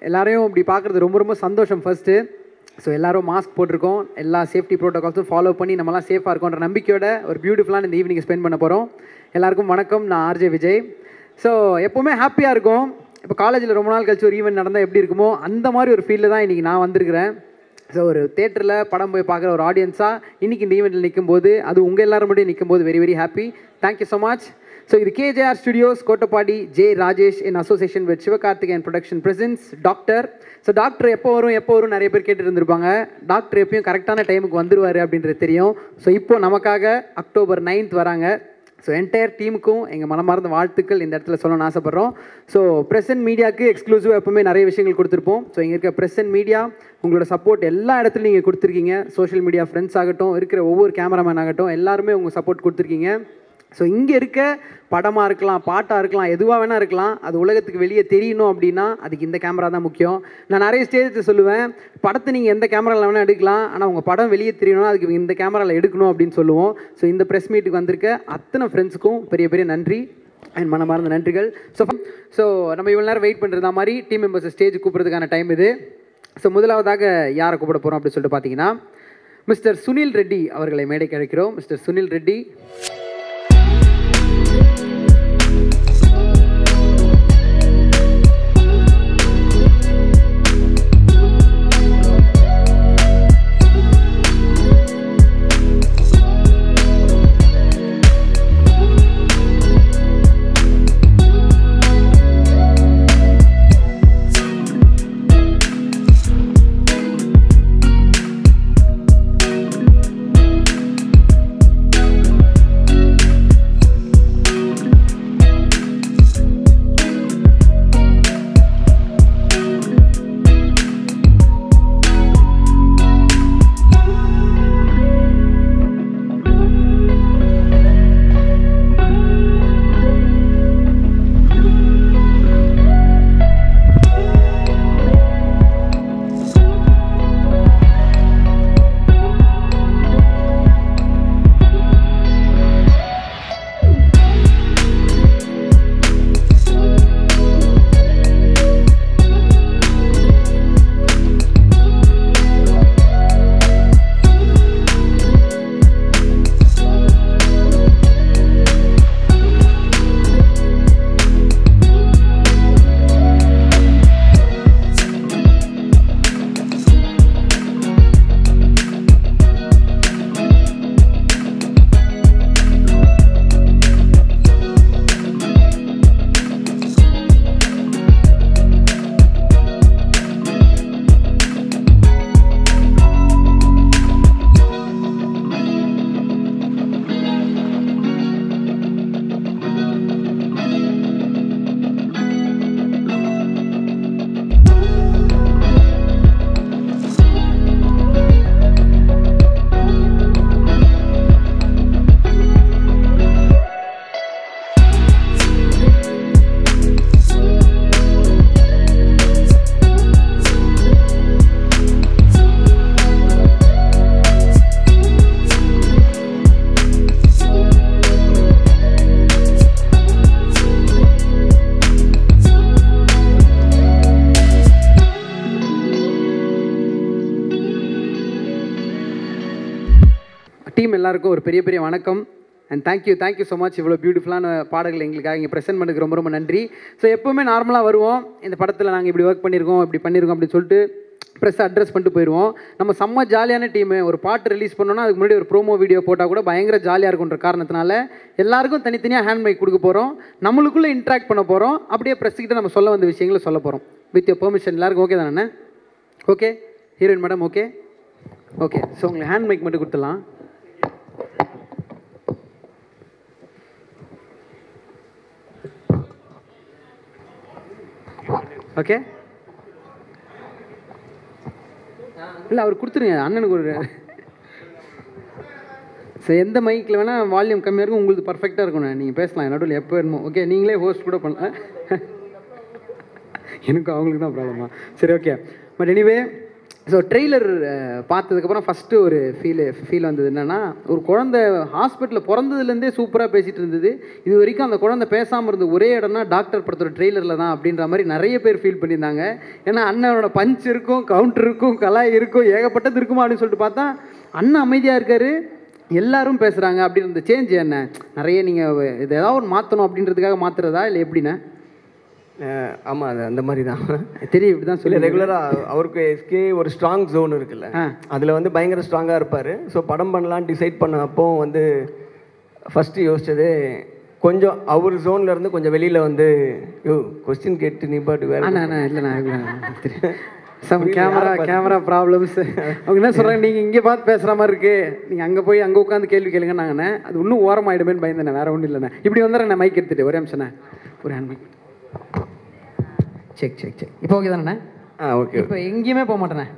எல்லாரையும் இப்படி பார்க்குறது ரொம்ப ரொம்ப சந்தோஷம் ஃபஸ்ட்டு ஸோ எல்லாரும் மாஸ்க் போட்டிருக்கோம் எல்லா சேஃப்டி ப்ரோட்டோகால்ஸும் ஃபாலோ பண்ணி நம்மலாம் சேஃபாக இருக்கோன்ற நம்பிக்கையோட ஒரு பியூட்டிஃபுல்லான இந்த ஈவினிங் ஸ்பெண்ட் பண்ண போகிறோம் எல்லாருக்கும் வணக்கம் நான் ஆர்ஜே விஜய் ஸோ எப்போவுமே ஹாப்பியாக இருக்கும் இப்போ காலேஜில் ரொம்ப நாள் கழிச்சு ஒரு ஈவெண்ட் நடந்தால் எப்படி இருக்குமோ அந்த மாதிரி ஒரு ஃபீல்டில் தான் இன்றைக்கி நான் வந்திருக்கிறேன் ஸோ ஒரு தேட்டரில் படம் போய் பார்க்குற ஒரு ஆடியன்ஸாக இன்றைக்கி இந்த ஈவெண்ட்டில் நிற்கும் போது அது உங்கள் எல்லாரும் மட்டும் நிற்கும் போது very very happy thank you so much so இது KJR studios Kottapadi J Rajesh in association with Sivakarthikeyan production presents doctor so doctor எப்போ வரும் எப்போ வரும் நிறைய பேர் கேட்டு இருந்திருப்பாங்க டாக்டர் எப்பயும் கரெக்டான டைமுக்கு வந்துருவார் அப்படின்றது தெரியும் ஸோ இப்போ நமக்காக அக்டோபர் நைன்த் வராங்க ஸோ என்டையர் டீமுக்கும் எங்கள் மனமார்ந்த வாழ்த்துக்கள் இந்த இடத்துல சொல்லணும்னு ஆசைப்பட்றோம் ஸோ ப்ரெசன்ட் மீடியாவுக்கு எக்ஸ்க்ளூசிவாக எப்பவுமே நிறைய விஷயங்கள் கொடுத்துருப்போம் ஸோ இங்கே இருக்க ப்ரெசன்ட் மீடியா உங்களோட சப்போர்ட் எல்லா இடத்துலையும் நீங்கள் கொடுத்துருக்கீங்க சோஷியல் மீடியா ஃப்ரெண்ட்ஸ் ஆகட்டும் இருக்கிற ஒவ்வொரு கேமராமேன் ஆகட்டும் எல்லாருமே உங்கள் சப்போர்ட் கொடுத்துருக்கீங்க ஸோ இங்கே இருக்க படமாக இருக்கலாம் பாட்டாக இருக்கலாம் எதுவாக வேணால் இருக்கலாம் அது உலகத்துக்கு வெளியே தெரியணும் அப்படின்னா அதுக்கு இந்த கேமரா தான் முக்கியம் நான் நிறைய ஸ்டேஜ் சொல்லுவேன் படத்தை நீங்கள் எந்த கேமராவில் வேணால் எடுக்கலாம் ஆனால் உங்கள் படம் வெளியே தெரியணும்னா அதுக்கு இந்த கேமராவில் எடுக்கணும் அப்படின்னு சொல்லுவோம் ஸோ இந்த ப்ரெஸ் மீட்டுக்கு வந்திருக்க அத்தனை ஃப்ரெண்ட்ஸுக்கும் பெரிய பெரிய நன்றி அண்ட் மனமார்ந்த நன்றிகள் ஸோ ஸோ நம்ம இவ்வளோ நேரம் வெயிட் பண்ணுறதா மாதிரி டீம் மெம்பர்ஸ் ஸ்டேஜ் கூப்பிட்றதுக்கான டைம் இது ஸோ முதலாவதாக யாரை கூப்பிட போகிறோம் அப்படின்னு சொல்லிட்டு பார்த்தீங்கன்னா மிஸ்டர் சுனில் ரெட்டி அவர்களை மேடைக்கு அழைக்கிறோம் மிஸ்டர் சுனில் ரெட்டி டீம் எல்லாருக்கும் ஒரு பெரிய பெரிய வணக்கம் and thank you thank you so much இவ்வளோ பியூட்டிஃபுல்லான பாடல்கள் எங்களுக்காக இங்கே ப்ரெசென்ட் பண்ணதுக்கு ரொம்ப ரொம்ப நன்றி ஸோ எப்போவுமே நார்மலாக வருவோம் இந்த படத்தில் நாங்கள் இப்படி ஒர்க் பண்ணியிருக்கோம் இப்படி பண்ணியிருக்கோம் அப்படின்னு சொல்லிட்டு ப்ரெஸ் அட்ரஸ் பண்ணிட்டு போயிடுவோம் நம்ம செம்ம ஜாலியான டீமு ஒரு பாட்டு ரிலீஸ் பண்ணோன்னா அதுக்கு முன்னாடி ஒரு ப்ரோமோ வீடியோ போட்டால் கூட பயங்கர ஜாலியாக இருக்குன்ற காரணத்தினால எல்லாருக்கும் தனித்தனியாக ஹேண்ட் மைக் கொடுக்க போகிறோம் நம்மளுக்குள்ளே இன்ட்ராக்ட் பண்ண போகிறோம் அப்படியே ப்ரெஸ்ஸுக்கிட்ட நம்ம சொல்ல வந்த விஷயங்களை சொல்ல போகிறோம் வித் யோர் பெர்மிஷன் எல்லாருக்கும் ஓகே தானே okay heroine madam okay okay so உங்களுக்கு ஹேண்ட் மைக் மட்டும் கொடுத்துடலாம் ஓகே இல்லை அவர் கொடுத்துருங்க அண்ணனுக்கு ஒரு சரி எந்த மைக்கில் வேணால் வால்யூம் கம்மியாக இருக்கும் உங்களுக்கு பர்ஃபெக்டாக இருக்கணும் நீங்கள் பேசலாம் நடுவில் எப்போ வேணுமோ ஓகே நீங்களே ஹோஸ்ட் கூட பண்ணலாம் எனக்கும் அவங்களுக்கு தான் ப்ராப்ளமா சரி okay but anyway so trailer பார்த்ததுக்கப்புறம் ஃபஸ்ட்டு ஒரு ஃபீல் ஃபீல் வந்தது என்னென்னா ஒரு குழந்தை ஹாஸ்பிட்டலில் பிறந்ததுலேருந்தே சூப்பராக பேசிகிட்டு இருந்தது இது வரைக்கும் அந்த குழந்தை பேசாமல் இருந்த ஒரே இடம்னா டாக்டர் படத்தோட ட்ரெய்லரில் தான் அப்படின்ற மாதிரி நிறைய பேர் ஃபீல் பண்ணியிருந்தாங்க ஏன்னா அண்ணனோட பஞ்ச் இருக்கும் கவுண்டர் இருக்கும் கலாய் இருக்கும் ஏகப்பட்டது இருக்குமா அப்படின்னு சொல்லிட்டு பார்த்தா அண்ணன் அமைதியாக இருக்காரு எல்லாரும் பேசுகிறாங்க அப்படின்னு இந்த சேஞ்ச் என்ன நிறைய நீங்கள் இது ஏதாவது ஒன்று மாற்றணும் அப்படின்றதுக்காக மாற்றுறதா இல்லை எப்படிண்ணே ஆமாம் அது அந்த மாதிரி தான் தெரியும் இப்படி தான் இல்லை சொல்லி ரெகுலராக அவருக்கு எஸ்கே ஒரு ஸ்ட்ராங் ஜோன் இருக்குல்ல ஆ. அதில் வந்து பயங்கர ஸ்ட்ராங்காக இருப்பார் ஸோ படம் பண்ணலான்னு டிசைட் பண்ண அப்போ வந்து ஃபஸ்ட்டு யோசிச்சது கொஞ்சம் அவர் ஜோன்ல இருந்து கொஞ்சம் வெளியில் வந்து யோ கொஸ்டின் கேட்டு நீ பாட்டு வேற அண்ணா அண்ணா இல்லைண்ணா இல்லைண்ணா சம் கேமரா கேமரா ப்ராப்ளம்ஸ் அவங்க என்ன சொல்கிறாங்க நீங்கள் இங்கே பார்த்து பேசுகிற மாதிரி இருக்கு நீங்கள் அங்கே போய் அங்கே உட்காந்து கேள்வி கேளுங்க நாங்கண்ணே அது இன்னும் ஓரமாயிடுமேன்னு பயந்தேண்ணே வேற ஒன்றும் இல்லைண்ணே இப்படி வந்துடுறேன் மைக் எடுத்துட்டு ஒரே நிமிஷண்ணே ஒரு hand mic check check check இப்போ ஓகே தானே ஆ ஓகே இப்போ எங்கேயுமே போக மாட்டேண்ணே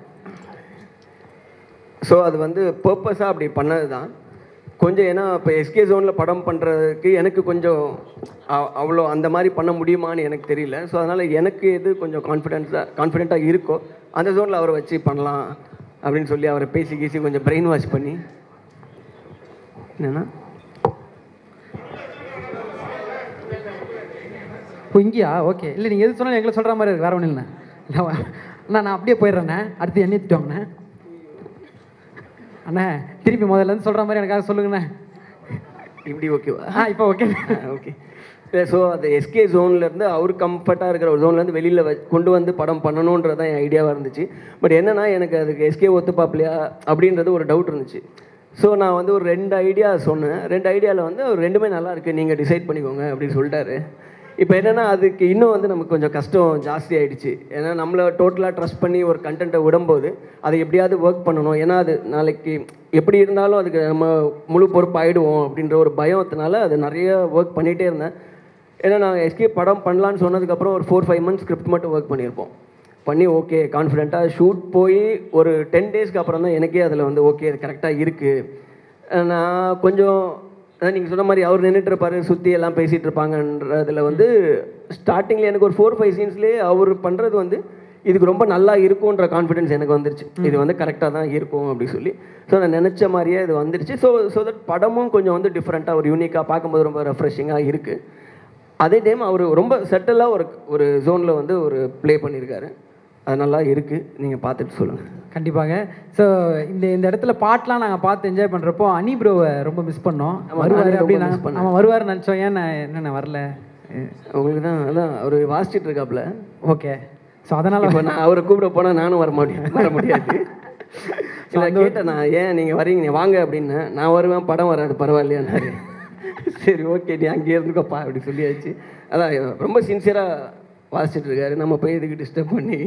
ஸோ அது வந்து பர்பஸாக அப்படி பண்ணது தான் கொஞ்சம் ஏன்னா இப்போ எஸ்கே ஜோனில் படம் பண்ணுறதுக்கு எனக்கு கொஞ்சம் அ- அவ்வளோ அந்த மாதிரி பண்ண முடியுமான்னு எனக்கு தெரியல ஸோ அதனால் எனக்கு எது கொஞ்சம் கான்ஃபிடென்ஸாக கான்ஃபிடென்ட்டாக இருக்கோ அந்த ஜோனில் அவரை வச்சு பண்ணலாம் அப்படின்னு சொல்லி அவரை பேசி கீசி கொஞ்சம் பிரெயின் வாஷ் பண்ணி என்னென்னா இப்போ இங்கேயா ஓகே இல்லை நீங்கள் எது சொன்னாலும் எங்களை சொல்கிற மாதிரி இருக்கு வேற ஒன்றும் இல்லைண்ணே இல்லை வா- அண்ணா நான் அப்படியே போயிடுறேண்ணே அடுத்து எண்ணி திட்டுவாங்கண்ணே அண்ணே திருப்பி முதல்ல இருந்து சொல்கிற மாதிரி எனக்காக சொல்லுங்கண்ணே இப்படி ஓகேவா ஆ இப்போ ஓகே ஓகே ஸோ அந்த எஸ்கே ஜோன்லேருந்து அவர் கம்ஃபர்ட்டாக இருக்கிற ஒரு ஜோன்லேருந்து வெளியில் வ கொண்டு வந்து படம் பண்ணணுன்றது தான் என் ஐடியாவாக இருந்துச்சு பட் என்னன்னா எனக்கு அதுக்கு எஸ்கே ஒத்துப்பாப்லையா அப்படின்றது ஒரு டவுட் இருந்துச்சு ஸோ நான் வந்து ஒரு ரெண்டு ஐடியா சொன்னேன் ரெண்டு ஐடியாவில் வந்து அவர் ரெண்டுமே நல்லா இருக்கு நீங்கள் டிசைட் பண்ணிக்கோங்க அப்படின்னு சொல்லிட்டாரு இப்போ என்னென்னா அதுக்கு இன்னும் வந்து நமக்கு கொஞ்சம் கஷ்டம் ஜாஸ்தி ஆயிடுச்சு ஏன்னா நம்மளை டோட்டலாக ட்ரஸ்ட் பண்ணி ஒரு கண்டென்ட்டை விடும்போது அதை எப்படியாவது ஒர்க் பண்ணணும் ஏன்னா அது நாளைக்கு எப்படி இருந்தாலும் அதுக்கு நம்ம முழு பொறுப்பாயிடுவோம் அப்படின்ற ஒரு பயத்தினால அது நிறைய ஒர்க் பண்ணிகிட்டே இருந்தேன் ஏன்னா நான் எஸ்கே படம் பண்ணலான்னு சொன்னதுக்கப்புறம் ஒரு ஃபோர் ஃபைவ் மந்த்ஸ் ஸ்கிரிப்ட் மட்டும் ஒர்க் பண்ணியிருப்போம் பண்ணி ஓகே கான்ஃபிடென்ட்டாக ஷூட் போய் ஒரு டென் டேஸ்க்கு அப்புறம் தான் எனக்கே அதில் வந்து ஓகே அது கரெக்டாக இருக்குது நான் கொஞ்சம் அதான் நீங்கள் சொன்ன மாதிரி அவர் நின்றுட்டு இருப்பாரு சுற்றி எல்லாம் பேசிகிட்டு இருப்பாங்கன்றதுல வந்து ஸ்டார்டிங்கில் எனக்கு ஒரு ஃபோர் ஃபைவ் சீன்ஸ்லேயே அவர் பண்ணுறது வந்து இதுக்கு ரொம்ப நல்லா இருக்கும்ன்ற கான்ஃபிடன்ஸ் எனக்கு வந்துருச்சு இது வந்து கரெக்டாக தான் இருக்கும் அப்படி சொல்லி ஸோ நான் நினச்ச மாதிரியே இது வந்துருச்சு ஸோ ஸோ தட் படமும் கொஞ்சம் வந்து டிஃப்ரெண்ட்டாக ஒரு யூனிக்காக பார்க்கும்போது ரொம்ப ரெஃப்ரெஷிங்காக இருக்குது அதே டைம் அவர் ரொம்ப செட்டிலாக ஒரு ஒரு ஜோனில் வந்து ஒரு ப்ளே பண்ணியிருக்காரு அது நல்லா இருக்குது நீங்கள் பார்த்துட்டு சொல்லுங்கள் கண்டிப்பாக ஸோ இந்த இந்த இடத்துல பாட்டெலாம் நாங்கள் பார்த்து என்ஜாய் பண்ணுறப்போ அனி ப்ரோவை ரொம்ப மிஸ் பண்ணோம் ஆமா, வருவார் நானே ரொம்ப அப்படி miss நாங்கள் பண்ணேன். அவன் வருவார் நினச்சோம் ஏன் நான் என்னென்ன வரல உங்களுக்கு தான் அதான் அவர் வாசிச்சிட்டு இருக்காப்புல ஓகே ஸோ அதனால் இப்போ நான் அவரை கூப்பிட போனால் நானும் வர முடியும் வர முடியாது இல்லை கேட்டேன் நான் ஏன் நீங்கள் வரீங்க நீ வாங்க அப்படின்னு நான் வருவேன் படம் வராது பரவாயில்லையான்னாரு சரி ஓகே நீ அங்கேயே இருந்துக்கோப்பா அப்படி சொல்லியாச்சு அதான் ரொம்ப சின்சியராக வாசிச்சிட்டு இருக்காரு நம்ம போய் இதுக்கு டிஸ்டர்ப் பண்ணி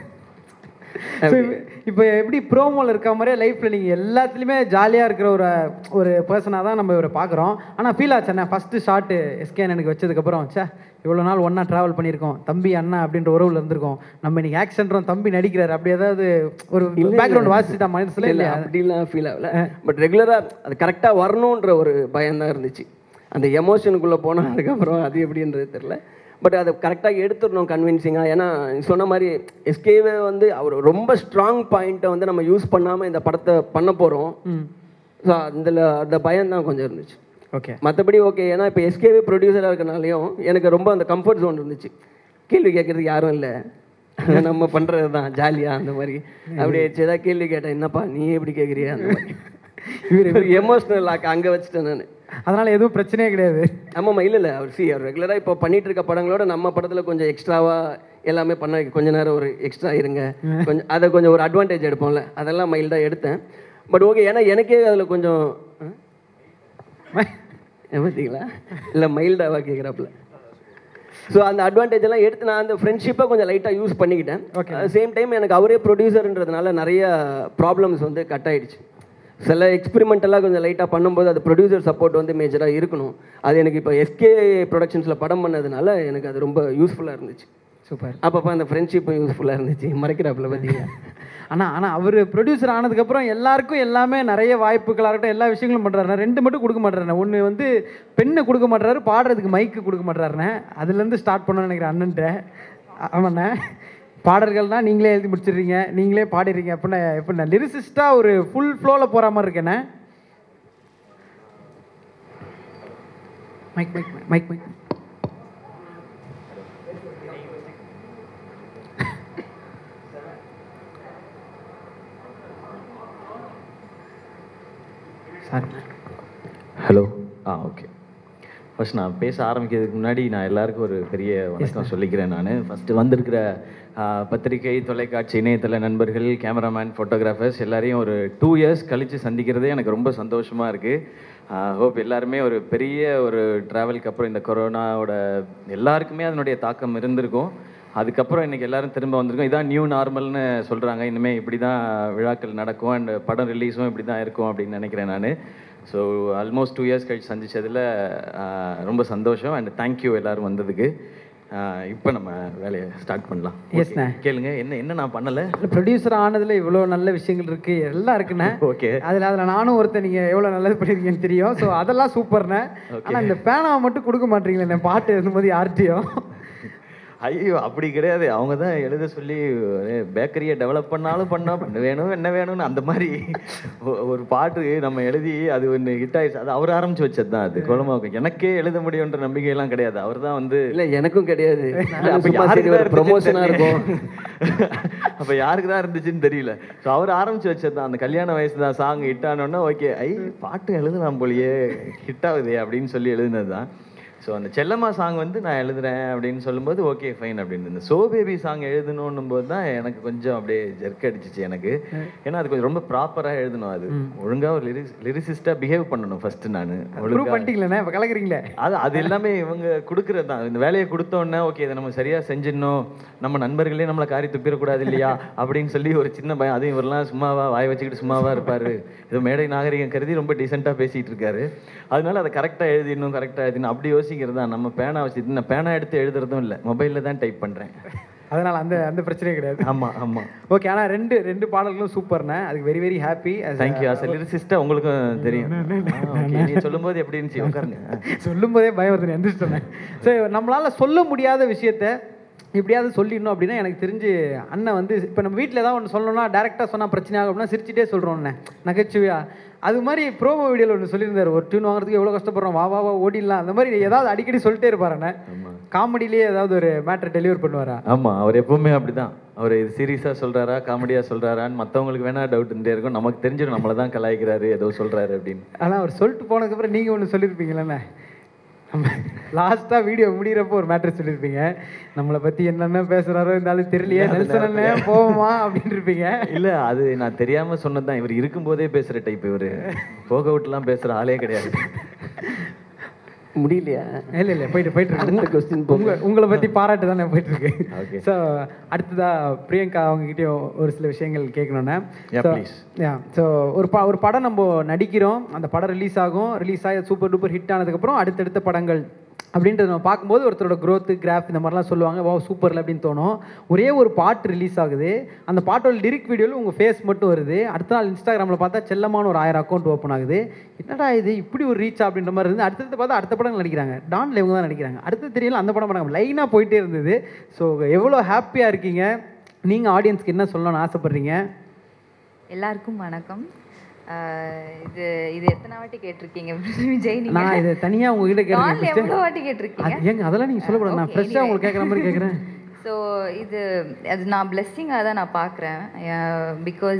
இப்போ எப்படி ப்ரோமோவில் இருக்க மாதிரியே லைஃப்பில் நீங்கள் எல்லாத்துலேயுமே ஜாலியாக இருக்கிற ஒரு ஒரு பர்சனாக தான் நம்ம இவரை பார்க்குறோம் ஆனால் ஃபீல் ஆச்சுண்ணே ஃபஸ்ட்டு ஷாட்டு எஸ்கேன் எனக்கு வச்சதுக்கப்புறம் ச்சே இவ்வளோ நாள் ஒன்றா ட்ராவல் பண்ணியிருக்கோம் தம்பி அண்ணா அப்படின்ற உறவில் இருந்திருக்கோம் நம்ம இன்னைக்கு ஆக்ஷன்றோம் தம்பி நடிக்கிறார் அப்படி ஏதாவது ஒரு பேக்ரவுண்ட் வாசிச்சுட்டா மனசில் இல்லை இல்லையா அப்படிலாம் ஃபீல் ஆகல பட் ரெகுலராக அது கரெக்டாக வரணுன்ற ஒரு பயம் தான் இருந்துச்சு அந்த எமோஷனுக்குள்ளே போனால் அதுக்கப்புறம் அது எப்படின்றது தெரில பட் அதை கரெக்டாக எடுத்துடணும் கன்வின்சிங்காக ஏன்னா நீ சொன்ன மாதிரி எஸ்கேவே வந்து அவர் ரொம்ப ஸ்ட்ராங் பாயிண்ட்டை வந்து நம்ம யூஸ் பண்ணாமல் இந்த படத்தை பண்ண போகிறோம் ம் ஸோ அதில் அந்த பயம் தான் கொஞ்சம் இருந்துச்சு ஓகே மற்றபடி ஓகே ஏன்னா இப்போ எஸ்கேவே ப்ரொடியூசராக இருக்கனாலையும் எனக்கு ரொம்ப அந்த கம்ஃபர்ட் ஜோன் இருந்துச்சு கேள்வி கேட்கறதுக்கு யாரும் இல்லை நம்ம பண்ணுறது தான் ஜாலியாக அந்த மாதிரி அப்படியே ஏதாவது கேள்வி கேட்டேன் என்னப்பா நீ எப்படி கேட்குறியா அந்த மாதிரி இவர் எமோஷ்னல் லாக் அங்கே வச்சுட்டேன் நான் அதனால் எதுவும் பிரச்சனையே கிடையாது ஆமாம்மா இல்லை இல்லை அவர் சி அவர் ரெகுலராக இப்போ பண்ணிட்டு இருக்க படங்களோட நம்ம படத்தில் கொஞ்சம் எக்ஸ்ட்ராவாக எல்லாமே பண்ண வைக்க கொஞ்ச நேரம் ஒரு எக்ஸ்ட்ரா இருங்க கொஞ்சம் அதை கொஞ்சம் ஒரு அட்வான்டேஜ் எடுப்போம்ல அதெல்லாம் மைல்டாக எடுத்தேன் பட் ஓகே ஏன்னா எனக்கே அதில் கொஞ்சம் ஆ? பார்த்தீங்களா இல்லை மைல்டாவாக கேட்குறாப்புல ஸோ அந்த அட்வான்டேஜ் எல்லாம் எடுத்து நான் அந்த ஃப்ரெண்ட்ஷிப்பை கொஞ்சம் லைட்டாக யூஸ் பண்ணிக்கிட்டேன் சேம் டைம் எனக்கு அவரே ப்ரொடியூசர்ன்றதுனால நிறைய ப்ராப்ளம்ஸ் வந்து கட் ஆயிடுச்சு சில எக்ஸ்பெரிமெண்டெல்லாம் கொஞ்சம் லைட்டாக பண்ணும்போது அது ப்ரொடியூசர் சப்போர்ட் வந்து மேஜராக இருக்கணும் அது எனக்கு இப்போ எஸ்கே ப்ரொடக்ஷன்ஸில் படம் பண்ணதுனால எனக்கு அது ரொம்ப யூஸ்ஃபுல்லாக இருந்துச்சு சூப்பர் அப்பப்போ அந்த ஃப்ரெண்ட்ஷிப்பும் யூஸ்ஃபுல்லாக இருந்துச்சு மறைக்கிறாப்புல பார்த்தீங்கன்னா ஆனால் ஆனால் அவர் ப்ரொடியூசர் ஆனதுக்கப்புறம் எல்லாருக்கும் எல்லாமே நிறைய வாய்ப்புகளாக இருக்கட்டும் எல்லா விஷயங்களும் பண்ணுறாருண்ணே ரெண்டு மட்டும் கொடுக்க மாட்டாருண்ணே ஒன்று வந்து பெண்ணை கொடுக்க மாட்டாரு பாடுறதுக்கு மைக்கு கொடுக்க மாட்டாருண்ணே அதுலேருந்து ஸ்டார்ட் பண்ணணும்னு நினைக்கிறேன் அண்ணன்ட்ட ஆ- ஆமாண்ணே பாடல்கள்னா நீங்களே எழுதி முடிச்சிடுறீங்க நீங்களே பாடிடுறீங்க அப்படின்னா எப்படின்னா லிரிசிஸ்ட்டாக ஒரு ஃபுல் ஃப்ளோவில் போகிற மாதிரி இருக்கேண்ணே mic mic mic mic sorry hello ஆ ஓகே ஃபர்ஸ்ட் நான் பேச ஆரம்பிக்கிறதுக்கு முன்னாடி நான் எல்லாருக்கும் ஒரு பெரிய வணக்கம் சொல்லிக்கிறேன் நான் ஃபஸ்ட்டு வந்திருக்கிற ஆ, பத்திரிகை தொலைக்காட்சி இணையதள நண்பர்கள் கேமராமேன் ஃபோட்டோகிராஃபர்ஸ் எல்லாரையும் ஒரு டூ இயர்ஸ் கழித்து சந்திக்கிறதே எனக்கு ரொம்ப சந்தோஷமாக இருக்குது ஹோப் எல்லாருமே ஒரு பெரிய ஒரு ட்ராவலுக்கு அப்புறம் இந்த கொரோனாவோட எல்லாருக்குமே அதனுடைய தாக்கம் இருந்திருக்கும் அதுக்கப்புறம் இன்னைக்கு எல்லாரும் திரும்ப வந்திருக்கோம் இதான் நியூ நார்மல்னு சொல்கிறாங்க இனிமேல் இப்படி தான் விழாக்கள் நடக்கும் அண்ட் படம் ரிலீஸும் இப்படி தான் இருக்கும் அப்படின்னு நினைக்கிறேன் நான் ஸோ ஆல்மோஸ்ட் டூ இயர்ஸ் கழிச்சு சந்திச்சதுல ஆஹ், ரொம்ப சந்தோஷம் அண்ட் தேங்க்யூ எல்லாரும் வந்ததுக்கு இப்போ நம்ம வேலையை ஸ்டார்ட் பண்ணலாம் Yes, Okay. கேளுங்க என்ன என்ன நான் பண்ணலை ப்ரொடியூசர் ஆனதுல இவ்வளோ நல்ல விஷயங்கள் இருக்கு எல்லாம் இருக்குண்ணே ஓகே அதில் அதில் நானும் ஒருத்தன் நீங்கள் எவ்வளோ நல்லது பண்ணியிருக்கீங்கன்னு தெரியும் ஸோ அதெல்லாம் சூப்பர்ண்ணே ஆனால் இந்த பேனாவை மட்டும் கொடுக்க மாட்டீங்களே பாட்டு எழுதும்போது யார்கிட்டையும் ஐயோ அப்படி கிடையாது அவங்க தான் எழுத சொல்லி பேக்கரியை டெவலப் பண்ணாலும் பண்ணா பண்ண வேணும் என்ன வேணும்னு அந்த மாதிரி ஒ- ஒரு பாட்டு நம்ம எழுதி அது ஒன்று ஹிட் ஆயிடுச்சு அது அவர் ஆரம்பிச்சு வச்சது தான் அது குழம்பாவுக்கு எனக்கே எழுத முடியுன்ற நம்பிக்கையெல்லாம் கிடையாது அவர் தான் வந்து இல்லை எனக்கும் கிடையாது இல்ல, அப்ப சும்மா சரி யாருக்கு ஒரு தான் ப்ரொமோஷனாக இருக்கும் அப்ப யாருக்கு தான் இருந்துச்சுன்னு தெரியல ஸோ அவர் ஆரம்பிச்சு வச்சது அந்த கல்யாண வயசு தான் சாங் ஹிட் ஆனோன்னா ஓகே ஐ பாட்டு எழுதலாம் போலியே ஹிட் ஆகுதே அப்படின்னு சொல்லி எழுதுனது தான் ஸோ அந்த செல்லம்மா சாங் வந்து நான் எழுதுறேன் அப்படின்னு சொல்லும்போது ஓகே ஃபைன் அப்படின்னு இந்த சோ பேபி சாங் எழுதணும் போது தான் எனக்கு கொஞ்சம் அப்படியே ஜெர்க் அடிச்சிச்சு எனக்கு ஏன்னா அது கொஞ்சம் ரொம்ப ப்ராப்பராக எழுதணும் அது ஒழுங்கா ஒரு லிரிக்ஸ் லிரிசிஸ்டாக பிஹேவ் பண்ணணும் ஃபர்ஸ்ட் நான் ப்ரூவ் பண்ணிட்டீங்களேண்ணே இப்போ கலக்குறீங்களே அது அது எல்லாமே இவங்க கொடுக்கறது தான் இந்த வேலையை கொடுத்த உடனே ஓகே இதை நம்ம சரியா செஞ்சிடணும் நம்ம நண்பர்களே நம்மளை காரி துப்பிடக்கூடாது இல்லையா அப்படின்னு சொல்லி ஒரு சின்ன பயம் அதுவும் இவரெல்லாம் சும்மாவா வாய் வச்சுக்கிட்டு சும்மாவா இருப்பாரு இது மேடை நாகரிகம் கருதி ரொம்ப டீசெண்டாக பேசிட்டு இருக்காரு அதனால அதை கரெக்டாக எழுதிடணும் கரெக்டாக எழுதிடணும் அப்படி யோசிக்கிறது தான் நம்ம பேனா வச்சு நான் பேனா எடுத்து எழுதுறதும் இல்லை மொபைலில் தான் டைப் பண்ணுறேன் அதனால் அந்த அந்த பிரச்சனையே கிடையாது ஆமா ஆமா ஓகே ஆனால் ரெண்டு ரெண்டு பாடல்களும் சூப்பர்ண்ணே அதுக்கு very very happy thank you as லிரிசிஸ்டாக உங்களுக்கும் தெரியும் ஆ, okay. நீ சொல்லும்போது எப்படி இருந்துச்சு உட்காருங்க சொல்லும் போதே பயம் வருது எந்திரிச்சிட்டேன் சரி நம்மளால சொல்ல முடியாத விஷயத்த எப்படியாவது சொல்லிடணும் அப்படின்னா எனக்கு தெரிஞ்சு அண்ணன் வந்து இப்போ நம்ம வீட்டில் ஏதாவது ஒன்று சொல்லணும்னா டேரெக்டாக சொன்னால் பிரச்சனை ஆகும் அப்படின்னா சிரிச்சிட்டே சொல்கிறோம்ண்ணே நகைச்சுவையா அது மாதிரி ப்ரோமோ வீடியோவில் ஒன்று சொல்லியிருந்தாரு ஒரு டியூன் வாங்குறதுக்கு எவ்வளோ கஷ்டப்படுறோம் வா வா வா ஓடிடலாம் அந்த மாதிரி ஏதாவது அடிக்கடி சொல்லிட்டே இருப்பாருண்ணே காமெடியிலேயே ஏதாவது ஒரு மேட்டர் டெலிவர் பண்ணுவாரா ஆமா அவர் எப்பவுமே அப்படிதான் அவர் இது சீரியஸா சொல்றாரா காமெடியா சொல்றாரான்னு மத்தவங்களுக்கு வேணா டவுட் இருந்தே இருக்கும் நமக்கு தெரிஞ்சிடும் நம்மளை தான் கலாய்க்கிறாரு ஏதோ சொல்றாரு அப்படின்னு ஆனால் அவர் சொல்லிட்டு போனதுக்கப்புறம் நீங்கள் ஒன்று சொல்லியிருப்பீங்களே நம்ம லாஸ்ட்டாக வீடியோ முடிகிறப்போ ஒரு மேட்டர் சொல்லியிருப்பீங்க நம்மளை பற்றி என்னென்ன பேசுகிறாரோ இருந்தாலும் தெரியலையே நெல்சன் அண்ணன் போவோமா அப்படின்னு இருப்பீங்க இல்ல அது நான் தெரியாம சொன்னதுதான் இவர் இருக்கும்போதே பேசுற டைப் இவரு போக விட்டுலாம் பேசுற ஆளே கிடையாது முடியலையா இல்லை இல்லை போயிட்டு போயிட்டு இருக்கு. அடுத்த கொஸ்டின் போங்க உங்க உங்களை பற்றி பாராட்டு தானே போயிட்டு இருக்கு Okay. ஸோ அடுத்ததா பிரியங்கா அவங்ககிட்டயும் ஒரு சில விஷயங்கள் கேட்கணுன்னே Yeah, So, please. Yeah so ஒரு ப ஒரு படம் நம்ம நடிக்கிறோம் அந்த படம் ரிலீஸ் ஆகும் ரிலீஸ் ஆகி சூப்பர் டூப்பர் ஹிட் ஆனதுக்கப்புறம் அடுத்தடுத்த படங்கள் அப்படின்றத நம்ம பார்க்கும்போது ஒருத்தரோட growth கிராஃப் இந்த மாதிரிலாம் சொல்லுவாங்க வா சூப்பரில் அப்படின்னு தோணும் ஒரே ஒரு பாட்டு ரிலீஸ் ஆகுது அந்த பாட்டோட லிரிக் வீடியோவில் உங்கள் ஃபேஸ் மட்டும் வருது அடுத்த நாள் இன்ஸ்டாகிராமில் பார்த்தா செல்லமான ஒரு ஆயிரம் அக்கௌண்ட் ஓப்பன் ஆகுது என்னடா இது இப்படி ஒரு ரீச் அப்படின்ற மாதிரி இருந்து அடுத்தடுத்து பார்த்தா அடுத்த படங்கள் நடிக்கிறாங்க டான்ல இவங்க தான் நடிக்கிறாங்க அடுத்து தெரியல அந்த படம் பண்ணாங்க லைனாக போயிட்டே இருந்தது ஸோ எவ்வளோ ஹாப்பியாக இருக்கீங்க நீங்கள் ஆடியன்ஸ்க்கு என்ன சொல்லணும்னு ஆசைப்பட்றீங்க எல்லாருக்கும் வணக்கம் ஆஹ் இது இது எத்தனை வாட்டி கேட்டிருக்கீங்க விஜய் நீங்க நான் இதை தனியாக உங்ககிட்ட நாள் கேட்குறேன் எவ்வளோ வாட்டி கேட்டிருக்கீங்க அது ஏங்க அதெல்லாம் நீங்கள் சொல்லக்கூடாது நான் Okay, ஃப்ரெஷ்ஷாக anyway. உங்களுக்கு கேட்குற மாதிரி கேட்குறேன் ஸோ இது அது நான் பிளெஸ்ஸிங்காக தான் நான் பார்க்குறேன் பிகாஸ்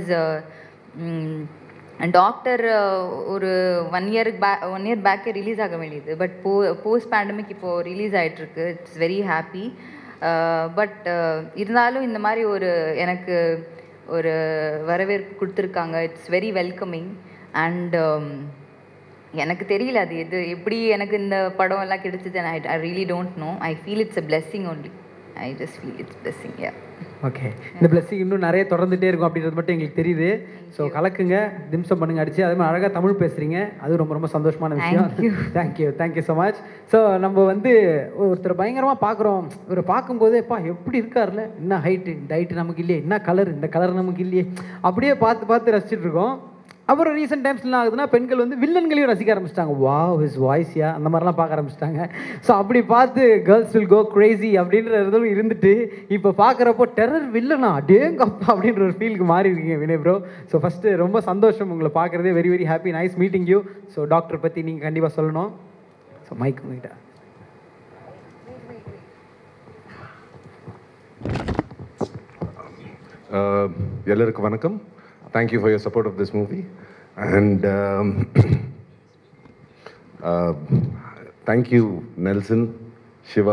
டாக்டர் ஒரு ஒன் இயருக்கு பேக் ஒன் இயர் பேக்கே ரிலீஸ் ஆக வேண்டியது பட் போ போஸ்ட் பேண்டமிக் இப்போது ரிலீஸ் ஆகிட்டுருக்கு இட்ஸ் வெரி ஹாப்பி பட் இருந்தாலும் இந்த மாதிரி ஒரு எனக்கு ஒரு வரவேற்பு கொடுத்துருக்காங்க இட்ஸ் வெரி வெல்கமிங் அண்ட் எனக்கு தெரியல அது எது எப்படி எனக்கு இந்த படம் எல்லாம் கிடைச்சது I I really don't know I feel it's a blessing only I just feel it's blessing yeah okay இந்த பிளஸ்ஸிங் இன்னும் நிறைய தொடர்ந்துட்டே இருக்கும் அப்படின்றது மட்டும் எங்களுக்கு தெரியுது ஸோ கலக்குங்க திம்சம் பண்ணுங்க அடிச்சு அதே மாதிரி அழகாக தமிழ் பேசுறீங்க அது ரொம்ப ரொம்ப சந்தோஷமான விஷயம் Thank you. Thank you thank you so much so நம்ம வந்து ஒருத்தர் பயங்கரமாக பார்க்குறோம் இவரை பார்க்கும்போதே பா எப்படி இருக்கார்ல என்ன ஹைட்டு இந்த ஹைட்டு நமக்கு இல்லையே என்ன கலர் இந்த கலர் நமக்கு இல்லையே அப்படியே பார்த்து பார்த்து ரசிச்சுட்டு இருக்கோம் அப்புறம் ரீசெண்ட் டைம்ஸ் என்ன ஆகுதுன்னா பெண்கள் வந்து வில்லன்களையும் ரசிக்க ஆரம்பிச்சிட்டாங்க வா ஹிஸ் வாய்ஸ்யா அந்த மாதிரிலாம் பார்க்க ஆரம்பிச்சிட்டாங்க ஸோ அப்படி பார்த்து கேர்ள்ஸ் வில் கோ crazy அப்படின்ற இதுவும் இருந்துட்டு இப்போ பார்க்குறப்போ டெரர் வில்லனா டேங்கப்பா அப்படின்ற ஒரு ஃபீலுக்கு மாறி இருக்கீங்க வினய் ப்ரோ ஸோ ஃபஸ்ட்டு ரொம்ப சந்தோஷம் உங்களை பார்க்குறதே very very happy nice meeting you so doctor பற்றி நீங்கள் கண்டிப்பாக சொல்லணும் ஸோ மைக் உங்ககிட்ட Uh, எல்லாருக்கும் வணக்கம் thank you for your support of this movie and thank you Nelson Siva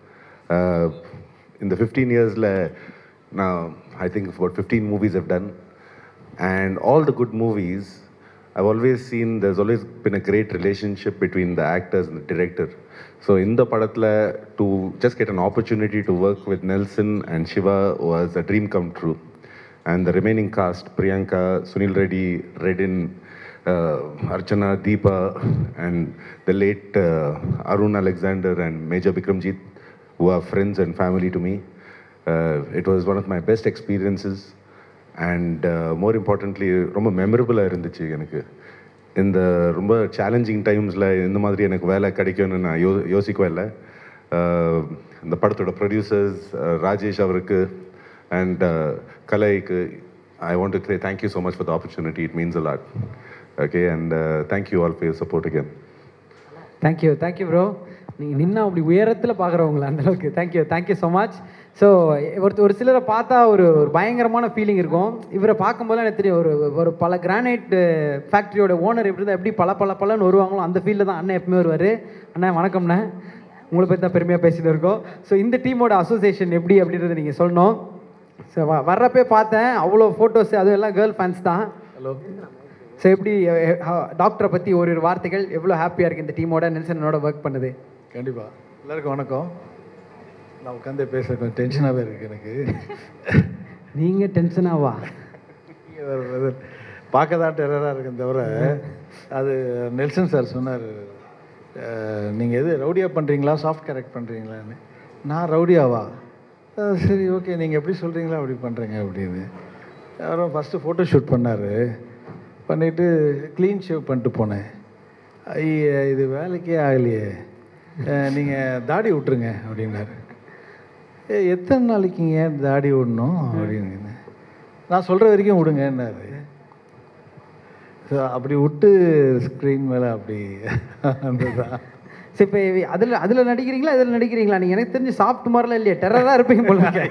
இந்த ஃபிஃப்டீன் இயர்ஸில் நான் I think about fifteen movies have done and all the good movies i've always seen there's always been a great relationship between the actors and the director so in the padatla to just get an opportunity to work with nelson and shiva was a dream come true and the remaining cast priyanka sunil reddy redin uh, archana deepa and the late uh, arun alexander and major bikramjit who are friends and family to me uh, it was one of my best experiences and more importantly ரொம்ப மெமரபுளாக இருந்துச்சு எனக்கு இந்த ரொம்ப challenging டைம்ஸில் இந்த மாதிரி எனக்கு வேலை கிடைக்கும்னு நான் யோ யோசிக்கவே இல்லை அஹ், இந்த படத்தோட ப்ரொடியூசர்ஸ் ராஜேஷ் அவருக்கு அண்ட் கலைக்கு I want to say thank you so much for the opportunity it means a lot okay and thank you all for your support again thank you thank you bro நீங்கள் நின்னா அப்படி உயரத்தில் பார்க்குறவங்கள அந்தளவுக்கு thank you thank you so much so ஒரு ஒரு சிலரை பார்த்தா ஒரு ஒரு பயங்கரமான ஃபீலிங் இருக்கும் இவரை பார்க்கும்போது எனக்கு தெரியும் ஒரு ஒரு பல கிரானைட் ஃபேக்ட்ரியோட ஓனர் எப்படி தான் எப்படி பல பல பலன்னு வருவாங்களோ அந்த ஃபீல்டில் தான் அண்ணன் எப்பவுமே வருவார் அண்ணா வணக்கம்ண்ணே உங்களை பற்றி தான் பெருமையாக பேசிட்டு இருக்கோம் ஸோ இந்த டீமோட அசோசியேஷன் எப்படி அப்படின்றத நீங்கள் சொல்லணும் ஸோ வ வர்றப்பே பார்த்தேன் அவ்வளோ ஃபோட்டோஸ் அதுவும் எல்லாம் கேர்ள் ஃபேன்ஸ் தான் ஹலோ ஸோ எப்படி டாக்டரை பற்றி ஒரு ஒரு வார்த்தைகள் எவ்வளோ ஹாப்பியாக இருக்குது இந்த டீமோட நெல்சனோட ஒர்க் பண்ணுது கண்டிப்பாக எல்லாருக்கும் வணக்கம் நான் உட்காந்து பேச கொஞ்சம் டென்ஷனாகவே இருக்குது எனக்கு நீங்கள் டென்ஷனாவா நீங்க வேற வேற பார்க்க தான் டெரராக இருக்குன்னு தவிர அது நெல்சன் சார் சொன்னார் நீங்கள் எது ரவுடியாக பண்ணுறீங்களா சாஃப்ட் கேரக்ட் பண்ணுறீங்களான்னு நான் ரவுடியாவா அஹ் சரி ஓகே நீங்கள் எப்படி சொல்கிறீங்களா அப்படி பண்ணுறீங்க அப்படின்னு அப்புறம் ஃபஸ்ட்டு ஃபோட்டோ ஷூட் பண்ணார் பண்ணிவிட்டு க்ளீன் ஷேவ் பண்ணிட்டு போனேன் ஐய இது வேலைக்கே ஆகலையே நீங்கள் தாடி விட்டுருங்க அப்படின்னாரு ஏ எத்தனை நாளைக்குங்க ஏன் தாடி விடணும் அப்படின்னு நான் சொல்கிற வரைக்கும் விடுங்கன்னாரு ஸோ அப்படி விட்டு ஸ்க்ரீன் மேலே அப்படி வந்ததா சரி இப்போ அதில் அதில் நடிக்கிறீங்களா இதில் நடிக்கிறீங்களா நீங்கள் எனக்கு தெரிஞ்சு சாஃப்ட் மாதிரிலாம் இல்லையா டெரராக இருப்பீங்க போல இருக்கே.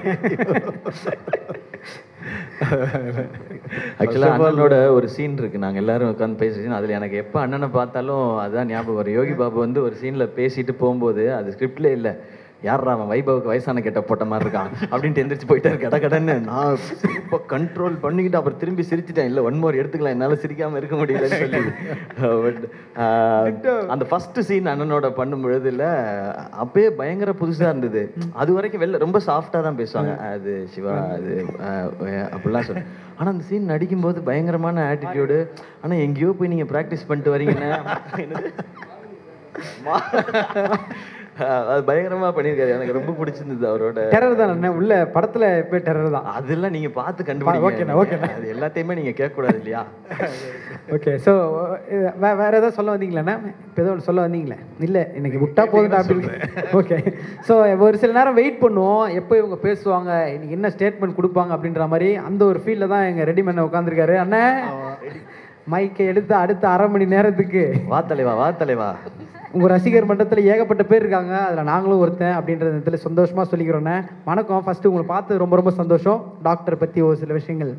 ஆக்சுவலாக அண்ணனோட ஒரு சீன் இருக்கு நாங்கள் எல்லாரும் உட்காந்து பேசி அதில் எனக்கு எப்போ அண்ணனை பார்த்தாலும் அதுதான் ஞாபகம் வரும் யோகி பாபு வந்து ஒரு சீனில் பேசிட்டு போகும்போது அது ஸ்கிரிப்ட்ல இல்லை யாரா அவன் வைபவுக்கு வயசான கெட்ட போட்ட மாதிரி இருக்கான் அப்படின்ட்டு எந்திரிச்சு போயிட்டாரு கட கடன்னு நான் இப்போ கண்ட்ரோல் பண்ணிக்கிட்டு அப்புறம் திரும்பி சிரிச்சிட்டேன் இல்லை ஒன் மோர் எடுத்துக்கலாம் என்னால் சிரிக்காம இருக்க முடியலன்னு சொல்லி பட் அந்த ஃபர்ஸ்ட் சீன் அண்ணனோட பண்ணும் பொழுதுல அப்பயே பயங்கர புதுசா இருந்தது அது வரைக்கும் வெளில ரொம்ப சாஃப்டா தான் பேசுவாங்க அது சிவா அது அஹ், அப்படிலாம் சொல்லு ஆனா அந்த சீன் நடிக்கும்போது பயங்கரமான ஆட்டிடியூடு ஆனா எங்கேயோ போய் நீங்க ப்ராக்டிஸ் பண்ணிட்டு வரீங்கன்னு என்னது? மா- அஹ், அது பயங்கரமா பண்ணியிருக்காரு எனக்கு ரொம்ப பிடிச்சிருந்தது அவரோட டெரர் தான் அண்ணன் உள்ள படத்தில் எப்போ டெரர் தான் அதெல்லாம் நீங்க பார்த்து ஓகேண்ணா, கண்டுபிடிங்க ஓகேண்ணா. அது எல்லாத்தையுமே நீங்க கேட்க கூடாது இல்லையா ஓகே ஸோ வே வேறு ஏதாவது சொல்ல வந்தீங்களாண்ணா இப்போ ஏதோ ஒன்று சொல்ல வந்தீங்களே இல்லை இன்னைக்கு விட்டா போதும் அப்படின்னு ஓகே ஸோ ஒரு சில நேரம் வெயிட் பண்ணுவோம் எப்போ இவங்க பேசுவாங்க இன்னைக்கு என்ன ஸ்டேட்மெண்ட் கொடுப்பாங்க அப்படின்ற மாதிரி அந்த ஒரு ஃபீல்டில் தான் எங்கள் ரெடி பண்ண உட்காந்துருக்காரு அண்ணன் மைக்கை எடுத்து அடுத்த அரை மணி நேரத்துக்கு வா தலைவா வா தலைவா உங்கள் ரசிகர் மன்றத்தில் ஏகப்பட்ட பேர் இருக்காங்க அதில் நாங்களும் ஒருத்தன் அப்படின்ற இதில் சந்தோஷமாக சொல்லிக்கிறோண்ணே வணக்கம் ஃபஸ்ட்டு உங்களை பார்த்து ரொம்ப ரொம்ப சந்தோஷம் டாக்டர் பற்றி ஒரு சில விஷயங்கள்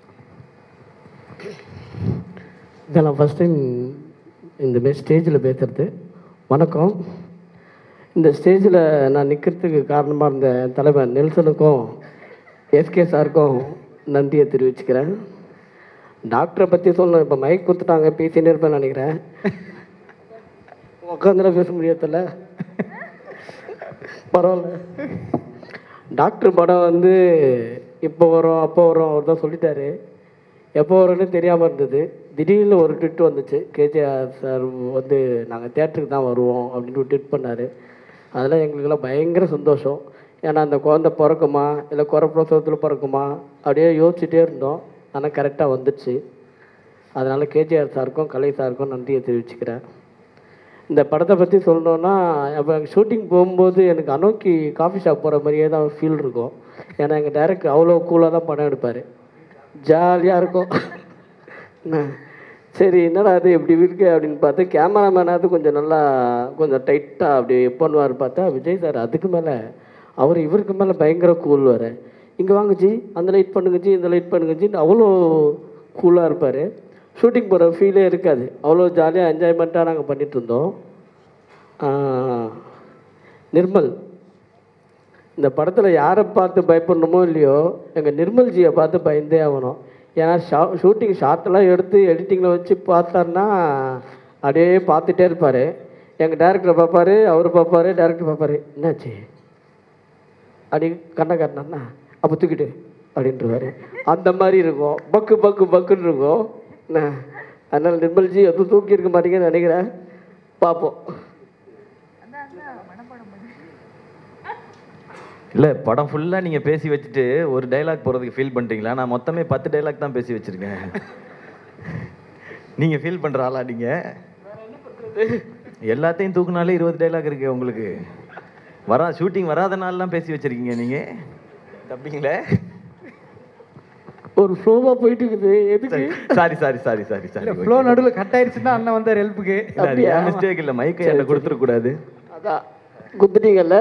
இதை நான் ஃபஸ்ட் டைம் இந்த மாதிரி ஸ்டேஜில் பேசுறது வணக்கம் இந்த ஸ்டேஜில் நான் நிற்கிறதுக்கு காரணமாக இருந்த என் தலைவர் நெல்சனுக்கும் எஸ்கே சாருக்கும் நன்றியை தெரிவிச்சுக்கிறேன் டாக்டரை பற்றி சொல்லணும் இப்போ மைக் கொடுத்துட்டாங்க பேசினே இருப்பேன் நினைக்கிறேன் உட்காந்துலாம் பேச முடியாதுல்ல பரவாயில்ல டாக்டர் படம் வந்து இப்போ வரும் அப்போ வரும் அவர் தான் சொல்லிட்டாரு எப்போ வரும்னு தெரியாமல் இருந்தது திடீர்னு ஒரு ட்விட் வந்துச்சு கேஜிஆர் சார் வந்து நாங்கள் தேட்டருக்கு தான் வருவோம் அப்படின்னு ஒரு ட்விட் பண்ணார் அதெல்லாம் எங்களுக்கெல்லாம் பயங்கர சந்தோஷம் ஏன்னா அந்த குழந்தை பிறக்குமா இல்லை குறை பிரசவத்தில் பிறக்குமா அப்படியே யோசிச்சுட்டே இருந்தோம் ஆனால் கரெக்டாக வந்துடுச்சு அதனால் கேஜிஆர் சாருக்கும் கலை சாருக்கும் நன்றியை தெரிவிச்சுக்கிறேன் இந்த படத்தை பற்றி சொல்லணுன்னா அப்போ ஷூட்டிங் போகும்போது எனக்கு அனோக்கி காஃபி ஷாப் போகிற மாதிரியே தான் ஃபீல் இருக்கும் ஏன்னா எங்கள் டேரக்டர் அவ்வளோ கூலாக தான் படம் எடுப்பார் ஜாலியாக இருக்கும் என்ன, சரி என்னடா அது இப்படி இருக்கு அப்படின்னு பார்த்து கேமராமேனாவது கொஞ்சம் நல்லா கொஞ்சம் டைட்டாக அப்படி பண்ணுவார் பார்த்தா விஜய் சார் அதுக்கு மேலே அவர் இவருக்கு மேலே பயங்கர கூல் வர இங்கே வாங்க ஜி அந்த லைட் பண்ணுங்க ஜி இந்த லைட் பண்ணுங்க ஜி அவ்வளோ கூலாக இருப்பார் ஷூட்டிங் போகிற ஃபீலே இருக்காது அவ்வளோ ஜாலியாக என்ஜாய்மெண்ட்டாக நாங்கள் பண்ணிட்டு இருந்தோம் ஆஹ், நிர்மல் இந்த படத்தில் யாரை பார்த்து பயப்படணுமோ இல்லையோ எங்கள் நிர்மல்ஜியை பார்த்து பயந்தே ஆகணும் ஏன்னா ஷா ஷூட்டிங் ஷார்ட்டெல்லாம் எடுத்து எடிட்டிங்கில் வச்சு பார்த்தாருன்னா அப்படியே பார்த்துட்டே இருப்பார் எங்கள் டேரக்டரை பார்ப்பாரு அவர் பார்ப்பாரு டேரக்டர் பார்ப்பாரு என்னாச்சு அப்படி கண்ணை காட்டினா அப்போ தூக்கிட்டு அப்படின்றவாரு அந்த மாதிரி இருக்கும் பக்கு பக்கு பக்குன்னு இருக்கும் என்ன அதனால் நிர்மல்ஜி எதுவும் தூக்கி இருக்க மாட்டீங்கன்னு நினைக்கிறேன் பார்ப்போம் இல்லை படம் ஃபுல்லாக நீங்கள் பேசி வச்சுட்டு ஒரு டைலாக் போகிறதுக்கு ஃபீல் பண்ணுறீங்களா நான் மொத்தமே பத்து டைலாக் தான் பேசி வச்சுருக்கேன் நீங்கள் ஃபீல் பண்ணுற ஆளா நீங்கள் எல்லாத்தையும் தூக்குனாலே இருபது டைலாக் இருக்கு உங்களுக்கு வரா ஷூட்டிங் வராத நாள்லாம் பேசி வச்சிருக்கீங்க நீங்கள் தப்பிங்களே ஒரு ஃப்ளோவாக போயிட்டு இருக்குது எதுக்கு sorry sorry sorry sorry sorry flow நடுவில் கட் ஆயிடுச்சுன்னா அண்ணன் வந்தார் ஹெல்ப்புக்கு அப்படியா? மிஸ்டேக் இல்லை மைக்கை என்ன கொடுத்துடக்கூடாது அதான் குத்துட்டீங்கல்ல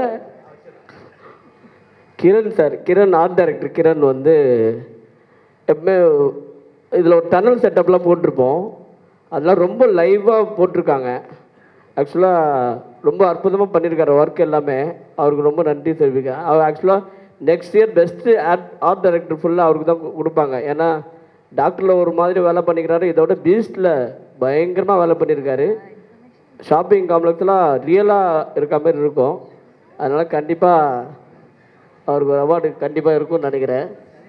Kiran sir Kiran art director Kiran வந்து எப்பவுமே இதில் ஒரு டனல் செட்டப்லாம் போட்டிருப்போம் அதெல்லாம் ரொம்ப லைவாக போட்டிருக்காங்க ஆக்சுவலாக ரொம்ப அற்புதமாக பண்ணியிருக்காரு ஒர்க் எல்லாமே அவருக்கு ரொம்ப நன்றி தெரிவிக்கிறேன் அவர் ஆக்சுவலாக next year best art art director ஃபுல்லாக அவருக்கு தான் கு- கொடுப்பாங்க ஏன்னா டாக்டரில் ஒரு மாதிரி வேலை பண்ணிக்கிறாரு இதோட பீஸ்டில் பயங்கரமாக வேலை பண்ணியிருக்காரு ஷாப்பிங் காம்ப்ளெக்ஸ்லாம் ரியலாக இருக்க மாதிரி இருக்கும் அதனால் கண்டிப்பாக அவருக்கு ஒரு அவார்டு கண்டிப்பாக இருக்கும்னு நினைக்கிறேன்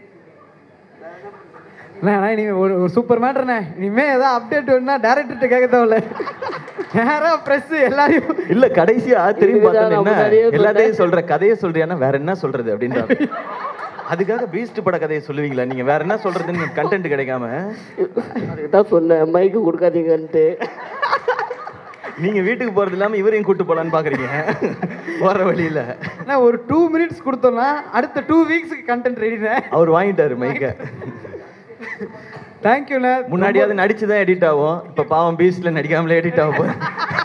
அண்ணா நீ ஒரு ஒரு சூப்பர் மேட்டர்ண்ணே இனிமே ஏதாவது அப்டேட் வேணும்னா டேரக்டர்கிட்ட கேட்க தேவையில்ல நேரா ப்ரெஸ் எல்லாரையும் இல்ல கடைசியா திரும்பி இதுதான் பார்த்தோன்னே நான் என்ன முன்னாடியே சொன்னேன். எல்லாத்தையும் சொல்ற கதையை சொல்றியானா வேற என்ன சொல்றது அப்படின்ற அதுக்காக பீஸ்ட் பட கதையை சொல்லுவீங்களா நீங்க வேற என்ன சொல்றதுன்னு கண்டென்ட் கிடைக்காம அதுக்கு தான் சொன்னேன் மைக்கு கொடுக்காதீங்கன்ட்டு நீங்க வீட்டுக்கு போறது இல்லாம இவரையும் கூட்டு போலான்னு பாக்குறீங்க போற வழியில அண்ணா ஒரு டூ மினிட்ஸ் கொடுத்தோம்னா அடுத்த டூ வீக்ஸ்க்கு கண்டென்ட் ரெடிண்ணே அவர் வாங்கிட்டாரு மைக்க தேங்க்யூண்ணே முன்னாடியாவது நடிச்சுதான் எடிட் ஆகும் இப்ப பாவம் பீஸ்ட்ல நடிக்காமலே எடிட் ஆக போறேன்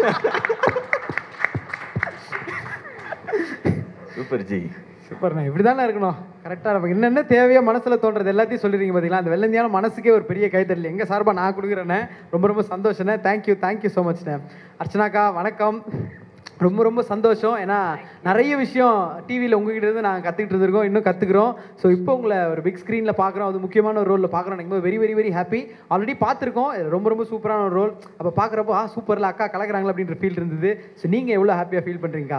சூப்பர் ஜி சூப்பர்ண்ணா இப்படி தானே இருக்கணும் கரெக்டாக நமக்கு என்னென்ன தேவையோ மனசில் தோன்றது எல்லாத்தையும் சொல்லிருக்கீங்க பார்த்தீங்களா அந்த வெள்ளந்தியான மனசுக்கே ஒரு பெரிய கைத்தறல் எங்கள் சார்பாக நான் கொடுக்குறேண்ணே ரொம்ப ரொம்ப சந்தோஷண்ணே தேங்க்யூ தேங்க்யூ ஸோ மச்ண்ணே அர்ச்சனாக்கா வணக்கம் ரொம்ப ரொம்ப சந்தோஷம் ஏன்னா நிறைய விஷயம் டிவியில் உங்ககிட்ட இருந்து நாங்கள் கற்றுக்கிட்டு இருந்திருக்கோம் இன்னும் கற்றுக்குறோம் ஸோ இப்போ உங்களை ஒரு பிக் ஸ்க்ரீனில் பார்க்குறோம் அது முக்கியமான ஒரு ரோலில் பார்க்குறோம் எனக்கு very very very happy already பார்த்துருக்கோம் இது ரொம்ப ரொம்ப சூப்பரான ஒரு ரோல் அப்போ பார்க்குறப்போ ஆ சூப்பரில் அக்கா கலக்குறாங்களா அப்படின்ற ஃபீல் இருந்தது ஸோ நீங்கள் எவ்வளோ ஹாப்பியாக ஃபீல் பண்ணுறீங்கக்கா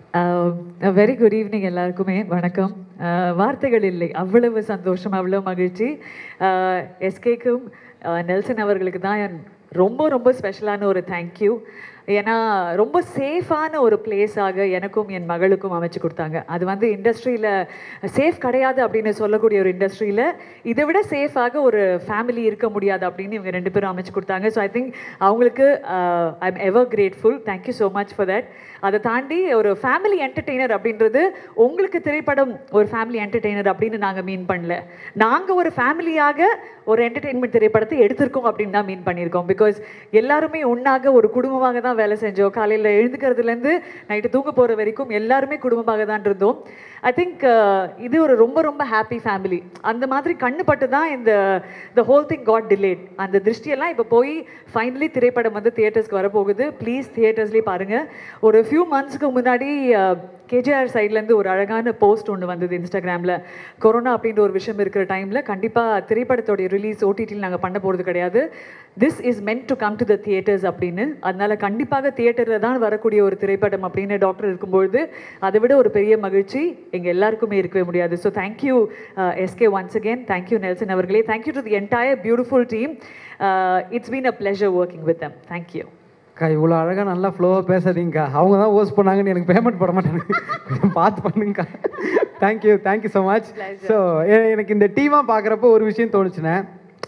வெரி குட் ஈவினிங் எல்லாருக்குமே வணக்கம் Uh, வார்த்தைகள் இல்லை அவ்வளவு சந்தோஷம் அவ்வளவு மகிழ்ச்சி எஸ்கேக்கும் நெல்சன் அவர்களுக்கு தான் என் ரொம்ப ரொம்ப ஸ்பெஷலான ஒரு தேங்க்யூ ஏன்னா ரொம்ப சேஃபான ஒரு பிளேஸாக எனக்கும் என் மகளுக்கும் அமைச்சு கொடுத்தாங்க அது வந்து இண்டஸ்ட்ரியில் சேஃப் கிடையாது அப்படின்னு சொல்லக்கூடிய ஒரு இண்டஸ்ட்ரியில் இதை விட சேஃபாக ஒரு ஃபேமிலி இருக்க முடியாது அப்படின்னு இவங்க ரெண்டு பேரும் அமைச்சு கொடுத்தாங்க ஸோ ஐ திங்க் அவங்களுக்கு I am ever grateful thank you so much for that அதை தாண்டி ஒரு ஃபேமிலி என்டர்டெய்னர் அப்படின்றது உங்களுக்கு திரைப்படம் ஒரு ஃபேமிலி என்டர்டெய்னர் அப்படின்னு நாங்கள் மீன் பண்ணல நாங்கள் ஒரு ஃபேமிலியாக ஒரு என்டர்டெயின்மெண்ட் திரைப்படத்தை எடுத்திருக்கோம் அப்படின்னு தான் மீன் பண்ணியிருக்கோம் பிகாஸ் எல்லாருமே ஒன்றாக ஒரு குடும்பமாக தான் வேலை செஞ்சோம் காலையில் எழுந்துக்கிறதுலேருந்து நைட்டு தூங்க போகிற வரைக்கும் எல்லாருமே குடும்பமாக தான் இருந்தோம் ஐ திங்க் இது ஒரு ரொம்ப ரொம்ப ஹாப்பி ஃபேமிலி அந்த மாதிரி கண்ணு பட்டு தான் இந்த the whole thing got delayed அந்த திருஷ்டியெல்லாம் இப்போ போய் ஃபைனலி திரைப்படம் வந்து தியேட்டர்ஸ்க்கு வரப்போகுது ப்ளீஸ் தியேட்டர்ஸ்லேயே பாருங்கள் ஒரு ஃபியூ மந்த்ஸ்க்கு முன்னாடி கேஜிஆர் சைட்லேருந்து ஒரு அழகான போஸ்ட் ஒன்று வந்தது இன்ஸ்டாகிராமில் கொரோனா அப்படின்ற ஒரு விஷயம் இருக்கிற டைமில் கண்டிப்பாக திரைப்படத்தோடைய ரிலீஸ் ஓடிடியில் நாங்கள் பண்ண போகிறது கிடையாது this is meant to come to the theatres அப்படின்னு அதனால் கண்டிப்பாக தியேட்டரில் தான் வரக்கூடிய ஒரு திரைப்படம் அப்படின்னு டாக்டர் இருக்கும்பொழுது அதை விட ஒரு பெரிய மகிழ்ச்சி எங்கள் எல்லாருக்குமே இருக்கவே முடியாது so thank you SK once again thank you Nelson அவர்களே thank you to the entire beautiful team it's been a pleasure working with them thank you அக்கா இவ்வளோ அழகாக நல்லா ஃப்ளோவாக பேசாதீங்கக்கா அவங்க தான் ஓஸ் பண்ணாங்கன்னு எனக்கு பேமெண்ட் போட மாட்டாங்க கொஞ்சம் பார்த்து பண்ணுங்கக்கா thank you thank you so much so எனக்கு இந்த டீமாக பார்க்குறப்போ ஒரு விஷயம் தோணுச்சுண்ணே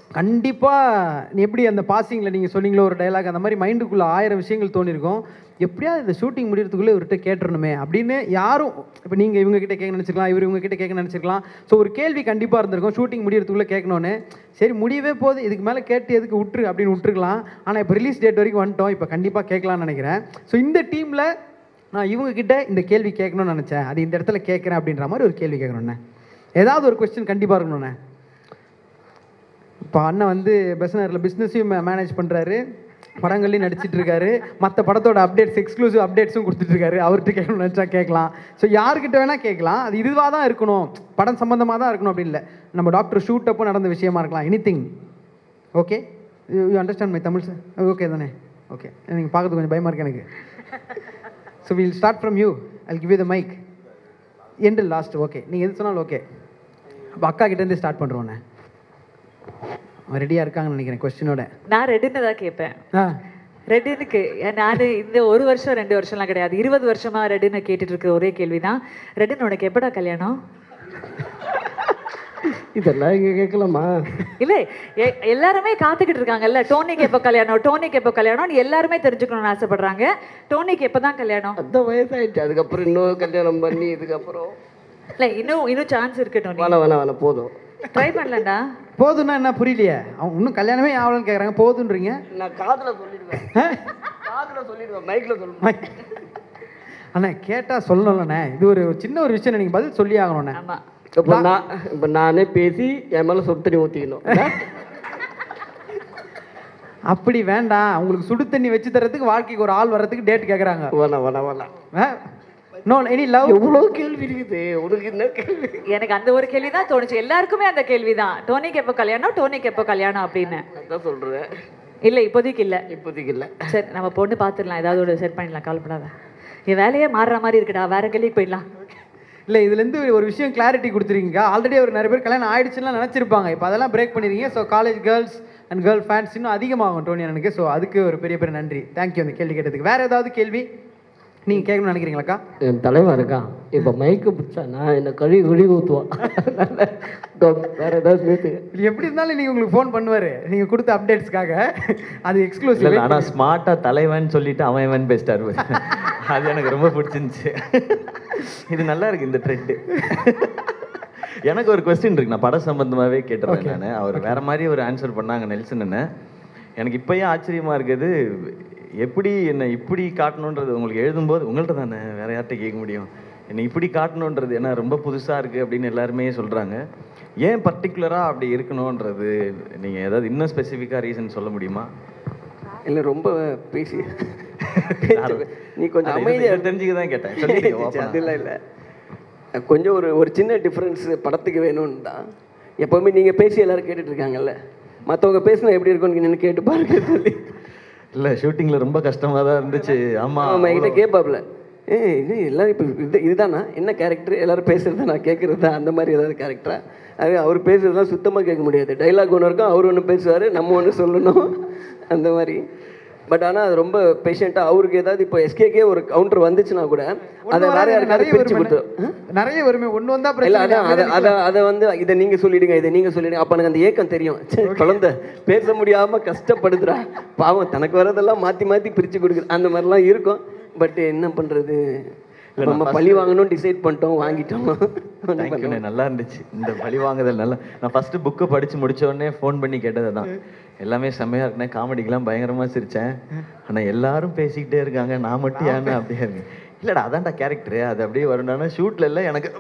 கண்டிப்பாக நீ எப்படி அந்த பாசிங்கில் நீங்கள் சொன்னீங்களோ ஒரு டயலாக் அந்த மாதிரி மைண்டுக்குள்ளே ஆயிரம் விஷயங்கள் தோணிருக்கும் எப்படியாவது இந்த ஷூட்டிங் முடியறதுக்குள்ளே இவர்கிட்ட கேட்டுறணுமே அப்படின்னு யாரும் இப்போ நீங்கள் இவங்க கிட்ட கேட்க நினச்சிக்கலாம் இவர் இவங்க கிட்ட கேட்க நினச்சிக்கலாம் ஸோ ஒரு கேள்வி கண்டிப்பாக இருந்திருக்கும் ஷூட்டிங் முடியறதுக்குள்ளே கேட்கணுன்னு சரி முடியவே போகுது இதுக்கு மேலே கேட்டு எதுக்கு விட்டுரு அப்படின்னு விட்டுருக்கலாம் ஆனால் இப்போ ரிலீஸ் டேட் வரைக்கும் வந்துட்டோம் இப்போ கண்டிப்பாக கேட்கலாம்னு நினைக்கிறேன் ஸோ இந்த டீமில் நான் இவங்க கிட்ட இந்த கேள்வி கேட்கணும்னு நினச்சேன் அது இந்த இடத்துல கேட்குறேன் அப்படின்ற மாதிரி ஒரு கேள்வி கேட்கணுண்ணே ஏதாவது ஒரு கொஸ்டின் கண்டிப்பாக இருக்கணுண்ணே இப்போ அண்ணன் வந்து பெசனரில் பிஸ்னஸையும் மேனேஜ் பண்ணுறாரு படங்கள்லையும் நடிச்சிட்டு இருக்காரு மற்ற படத்தோட அப்டேட்ஸ் எக்ஸ்க்ளூசிவ் அப்டேட்ஸும் கொடுத்துட்ருக்காரு அவர்கிட்ட கேட்கணும்னு நினச்சா கேட்கலாம் ஸோ யார்கிட்ட வேணால் கேட்கலாம் அது இதுவாக தான் இருக்கணும் படம் சம்மந்தமாக தான் இருக்கணும் அப்படின்னு இல்லை நம்ம டாக்டர் ஷூட் அப்போ நடந்த விஷயமா இருக்கலாம் any thing okay you understand my Tamil sir okay தானே ஓகே நீங்கள் பார்க்கறது கொஞ்சம் பயமாக இருக்கு எனக்கு so will start from you I give you the mic and last okay நீங்கள் எது சொன்னாலும் ஓகே அப்போ அக்கா கிட்டேருந்து ஸ்டார்ட் பண்ணுறோண்ணே ரெடியாக இருக்காங்கன்னு நினைக்கிறேன் கொஸ்டினோட நான் ரெட்டுன்னு தான் கேட்பேன் ஆ ரெட்டுனுக்கு நான் இந்த ஒரு வருஷம் ரெண்டு வருஷம்லாம் கிடையாது இருபது வருஷமா ரெட்டுன்னு கேட்டுட்டு இருக்க ஒரே கேள்வி தான் ரெட்டுன்னு உனக்கு எப்படா கல்யாணம் இதெல்லாம் இங்கே கேட்கலாமா இல்லை எ- எல்லாருமே காத்துக்கிட்டு இருக்காங்கல்ல டோனிக்கு எப்போ கல்யாணம் டோனிக்கு எப்போ கல்யாணம் எல்லாருமே தெரிஞ்சுக்கணும்னு ஆசைப்படுறாங்க டோனிக்கு எப்போ தான் கல்யாணம் அந்த வயசாயிடுச்சு அதுக்கப்புறம் இன்னும் கல்யாணம் பண்ணி இதுக்கப்புறம் இல்லை இன்னும் இன்னும் சான்ஸ் இருக்கு டோனி வேணாம் வேணாம் வேணாம் போதும் ட்ரை பண்ணலடா போதும்னா என்ன புரியலையே அவங்க இன்னும் கல்யாணமே ஆகலன்னு கேட்குறாங்க போதுன்றீங்க நான் காதுல சொல்லிடுவேன் காதுல சொல்லிடுவேன் மைக்ல சொல்லுவேன் மை- அண்ணா கேட்டால் சொல்லணும்லண்ணே இது ஒரு சின்ன ஒரு விஷயம் நீங்கள் பதில் சொல்லி ஆகணும்ண்ணே ஆமா இப்போ நான் இப்போ நானே பேசி என் மேலே சொட்டு தண்ணி ஊற்றிக்கணும் அப்படி வேண்டாம் உங்களுக்கு சுடு தண்ணி வச்சு தரதுக்கு வாழ்க்கைக்கு ஒரு ஆள் வர்றதுக்கு டேட் கேட்குறாங்க வேணாம் வேணாம் வேணாம் நோ எனி லவ் எவ்வளோ கேள்வி இருக்குது உனக்கு என்ன கேள்வி எனக்கு அந்த ஒரு கேள்வி தான் தோணுச்சு எல்லாருக்குமே அந்த கேள்வி தான் டோனிக்கு எப்போ கல்யாணம் டோனிக்கு எப்போ கல்யாணம் அப்படின்னு அதான் சொல்கிறேன் இல்லை இப்போதைக்கு இல்லை இப்போதைக்கு இல்லை சரி நம்ம பொண்ணு பார்த்துடலாம் ஏதாவது ஒரு செட் பண்ணிடலாம் கவலைப்படாத என் வேலையே மாறுற மாதிரி இருக்குடா வேற கேள்விக்கு போயிடலாம் இல்லை இதுலேருந்து ஒரு விஷயம் கிளாரிட்டி கொடுத்துருக்கீங்க ஆல்ரெடி அவர் நிறைய பேர் கல்யாணம் ஆயிடுச்சுலாம் நினச்சிருப்பாங்க இப்போ அதெல்லாம் பிரேக் பண்ணிருக்கீங்க so college girls and girl fans இன்னும் அதிகமாகும் டோனி அண்ணனுக்கு ஸோ அதுக்கு ஒரு பெரிய பெரிய நன்றி தேங்க்யூ அந்த கேள்வி கேட்டதுக்கு வேறு ஏதாவது கேள்வி நீங்கள் கேட்கணும்னு நினைக்கிறீங்களாக்கா என் தலைவன் இருக்கான் இப்போ மைக்கு பிடிச்சா நான் என்னை கழுவி கழுவி ஊற்றுவான் வேற ஏதாவது பேசுங்க இது எப்படி இருந்தாலும் நீங்கள் உங்களுக்கு ஃபோன் பண்ணுவார் நீங்கள் கொடுத்த அப்டேட்ஸ்க்காக அது இல்ல எக்ஸ்க்ளூசிவ் இல்ல, ஆனா ஸ்மார்ட்டா தலைவன் சொல்லிட்டு அவன் இவன் பேசிட்டாரு பாரு. அது எனக்கு ரொம்ப பிடிச்சிருந்துச்சு இது நல்லா இருக்கு இந்த ட்ரெண்ட் எனக்கு ஒரு கொஸ்டின் இருக்கு நான் படம் சம்பந்தமாவே கேட்டுறேன் நான் அவர் வேற மாதிரி ஒரு ஆன்சர் பண்ணாங்க நெல்சன் என்ன எனக்கு இப்பயே ஆச்சரியமா இருக்குது எப்படி என்னை இப்படி காட்டணுன்றது உங்களுக்கு எழுதும்போது உங்கள்ட்ட தானே வேற யார்கிட்ட கேட்க முடியும் என்னை இப்படி காட்டணுன்றது ஏன்னா ரொம்ப புதுசா இருக்கு அப்படின்னு எல்லாருமே சொல்றாங்க ஏன் பர்டிகுலரா அப்படி இருக்கணுன்றது நீங்க ஏதாவது இன்னும் ஸ்பெசிஃபிக்கா ரீசன் சொல்ல முடியுமா இல்லை ரொம்ப பேசி நீ கொஞ்சம் அது அமைதியாக இது தெரிஞ்சுக்க தான் கேட்டேன் சொல்லிடுங்க open ஆ. அதெல்லாம் இல்லை கொஞ்சம் ஒரு ஒரு சின்ன டிஃப்ரென்ஸ் படத்துக்கு வேணும்னு தான் எப்போவுமே நீங்கள் பேசி எல்லாரும் கேட்டுட்டு இருக்காங்கல்ல மற்றவங்க பேசினா எப்படி இருக்கும்னு நின்று கேட்டு பாருங்க சொல்லி இல்ல ஷூட்டிங்ல ரொம்ப கஷ்டமா தான் இருந்துச்சு ஆமா ஆமாம் என்கிட்ட கேட்பாப்புல ஏ இது எல்லாரும் இப்போ இது இதுதானா என்ன கேரக்டர் எல்லாரும் பேசுறது நான் கேட்குறது தான் அந்த மாதிரி ஏதாவது கேரக்டரா அது அவர் பேசுறதுலாம் சுத்தமாக கேட்க முடியாது டைலாக் ஒன்று இருக்கும் அவர் ஒன்று பேசுவார் நம்ம ஒன்று சொல்லணும் அந்த மாதிரி பட் ஆனால் அது ரொம்ப பேஷண்ட்டாக அவருக்கு ஏதாவது இப்போ எஸ்கேக்கே ஒரு கவுண்டர் வந்துச்சுன்னா கூட அதை வேற யாருக்காவது நிறைய பிரிச்சு வருமே கொடுத்து நிறைய வருமே ஒன்று வந்தா இல்ல பிரச்சனை அதான் அதை அதை அதை வந்து இதை நீங்க சொல்லிடுங்க இதை நீங்க சொல்லிடுங்க அப்ப எனக்கு அந்த ஏக்கம் தெரியும் ச்சே, குழந்தை பேச முடியாம கஷ்டப்படுதுடா பாவம் தனக்கு வரதெல்லாம் மாத்தி மாத்தி பிரிச்சு கொடுக்குது அந்த மாதிரிலாம் இருக்கும் பட் என்ன பண்றது நம்ம பழி வாங்கணும் டிசைட் பண்ணிட்டோம் வாங்கிட்டோம் ஒண்ணும் பண்ண தேங்க்யூண்ணே நல்லா இருந்துச்சு இந்த பழி வாங்குதல் நல்லா நான் ஃபர்ஸ்ட் புக்கை படிச்சு முடிச்ச உடனே ஃபோன் பண்ணி கேட்டது தான் எல்லாமே செம்மையா இருக்குண்ணே காமெடிக்கெல்லாம் பயங்கரமா சிரிச்சேன் ஆனா எல்லாரும் பேசிக்கிட்டே இருக்காங்க நான் மட்டும் ஏன்னு அப்படியே இருக்கேன் இல்லடா அதான்டா கேரக்டர் அது அப்படியே வரும்னா ஷூட்ல இல்ல எனக்கு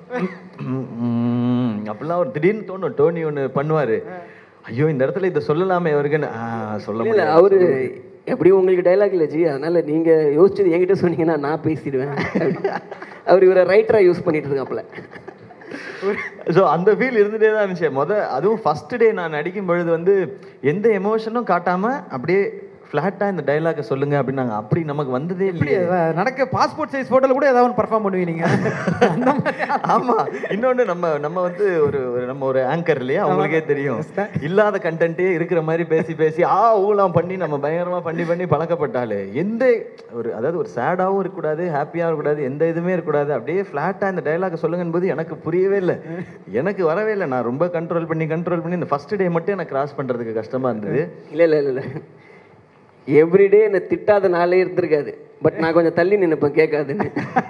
ம், அப்படிலாம் ஒரு திடீர்னு தோணும் டோனி ஒன்று பண்ணுவாரு ஐயோ இந்த இடத்துல இதை சொல்லலாமே அவருக்குன்னு ஆ, சொல்ல இல்ல முடியாது அவரு எப்படியும் உங்களுக்கு டைலாக் இல்லை ஜி அதனால நீங்க யோசிச்சது என்கிட்ட சொன்னீங்கன்னா நான் பேசிடுவேன் அப்படி. அவர் இவரை ரைட்டரா யூஸ் பண்ணிட்டு இருக்காப்புல ஸோ அந்த ஃபீல் இருந்துட்டே தான் இருந்துச்சு முத அதுவும் ஃபர்ஸ்ட் டே நான் நடிக்கும் பொழுது வந்து எந்த எமோஷனும் காட்டாம அப்படியே ஃப்ளாட்டாக இந்த டைலாக்கை சொல்லுங்க அப்படின்னாங்க அப்படி நமக்கு வந்ததே இப்படி இல்லையே அஹ், நடக்க பாஸ்போர்ட் சைஸ் ஃபோட்டோல கூட ஏதாவது பர்ஃபார்ம் பண்ணுவீங்க நீங்க அந்த மாதிரி ஆமா இன்னொன்னு நம்ம நம்ம வந்து ஒரு ஒரு நம்ம ஒரு ஆங்கர் இல்லையா உங்களுக்கே தெரியும் இல்லாத கண்டென்ட்டே இருக்கிற மாதிரி பேசி பேசி ஆ ஊலாம் பண்ணி நம்ம பயங்கரமா பண்ணி பண்ணி பழக்கப்பட்டாலே எந்த ஒரு அதாவது ஒரு சேடாகவும் இருக்கக்கூடாது ஹாப்பியாக இருக்கக்கூடாது எந்த இதுவுமே இருக்கக்கூடாது அப்படியே ஃப்ளாட்டாக இந்த டைலாக் சொல்லுங்கன்னு போது எனக்கு புரியவே இல்லை எனக்கு வரவே இல்லை நான் ரொம்ப கண்ட்ரோல் பண்ணி கண்ட்ரோல் பண்ணி இந்த ஃபர்ஸ்ட் டே மட்டும் எனக்கு கிராஸ் பண்றதுக்கு கஷ்டமா இருந்தது இல்லை இல்லை இல்லை இல்லை எவ்ரிடே என்னை திட்டாத நாளே இருந்திருக்காது பட் நான் கொஞ்சம் தள்ளி நினைப்பேன் கேட்காதுன்னு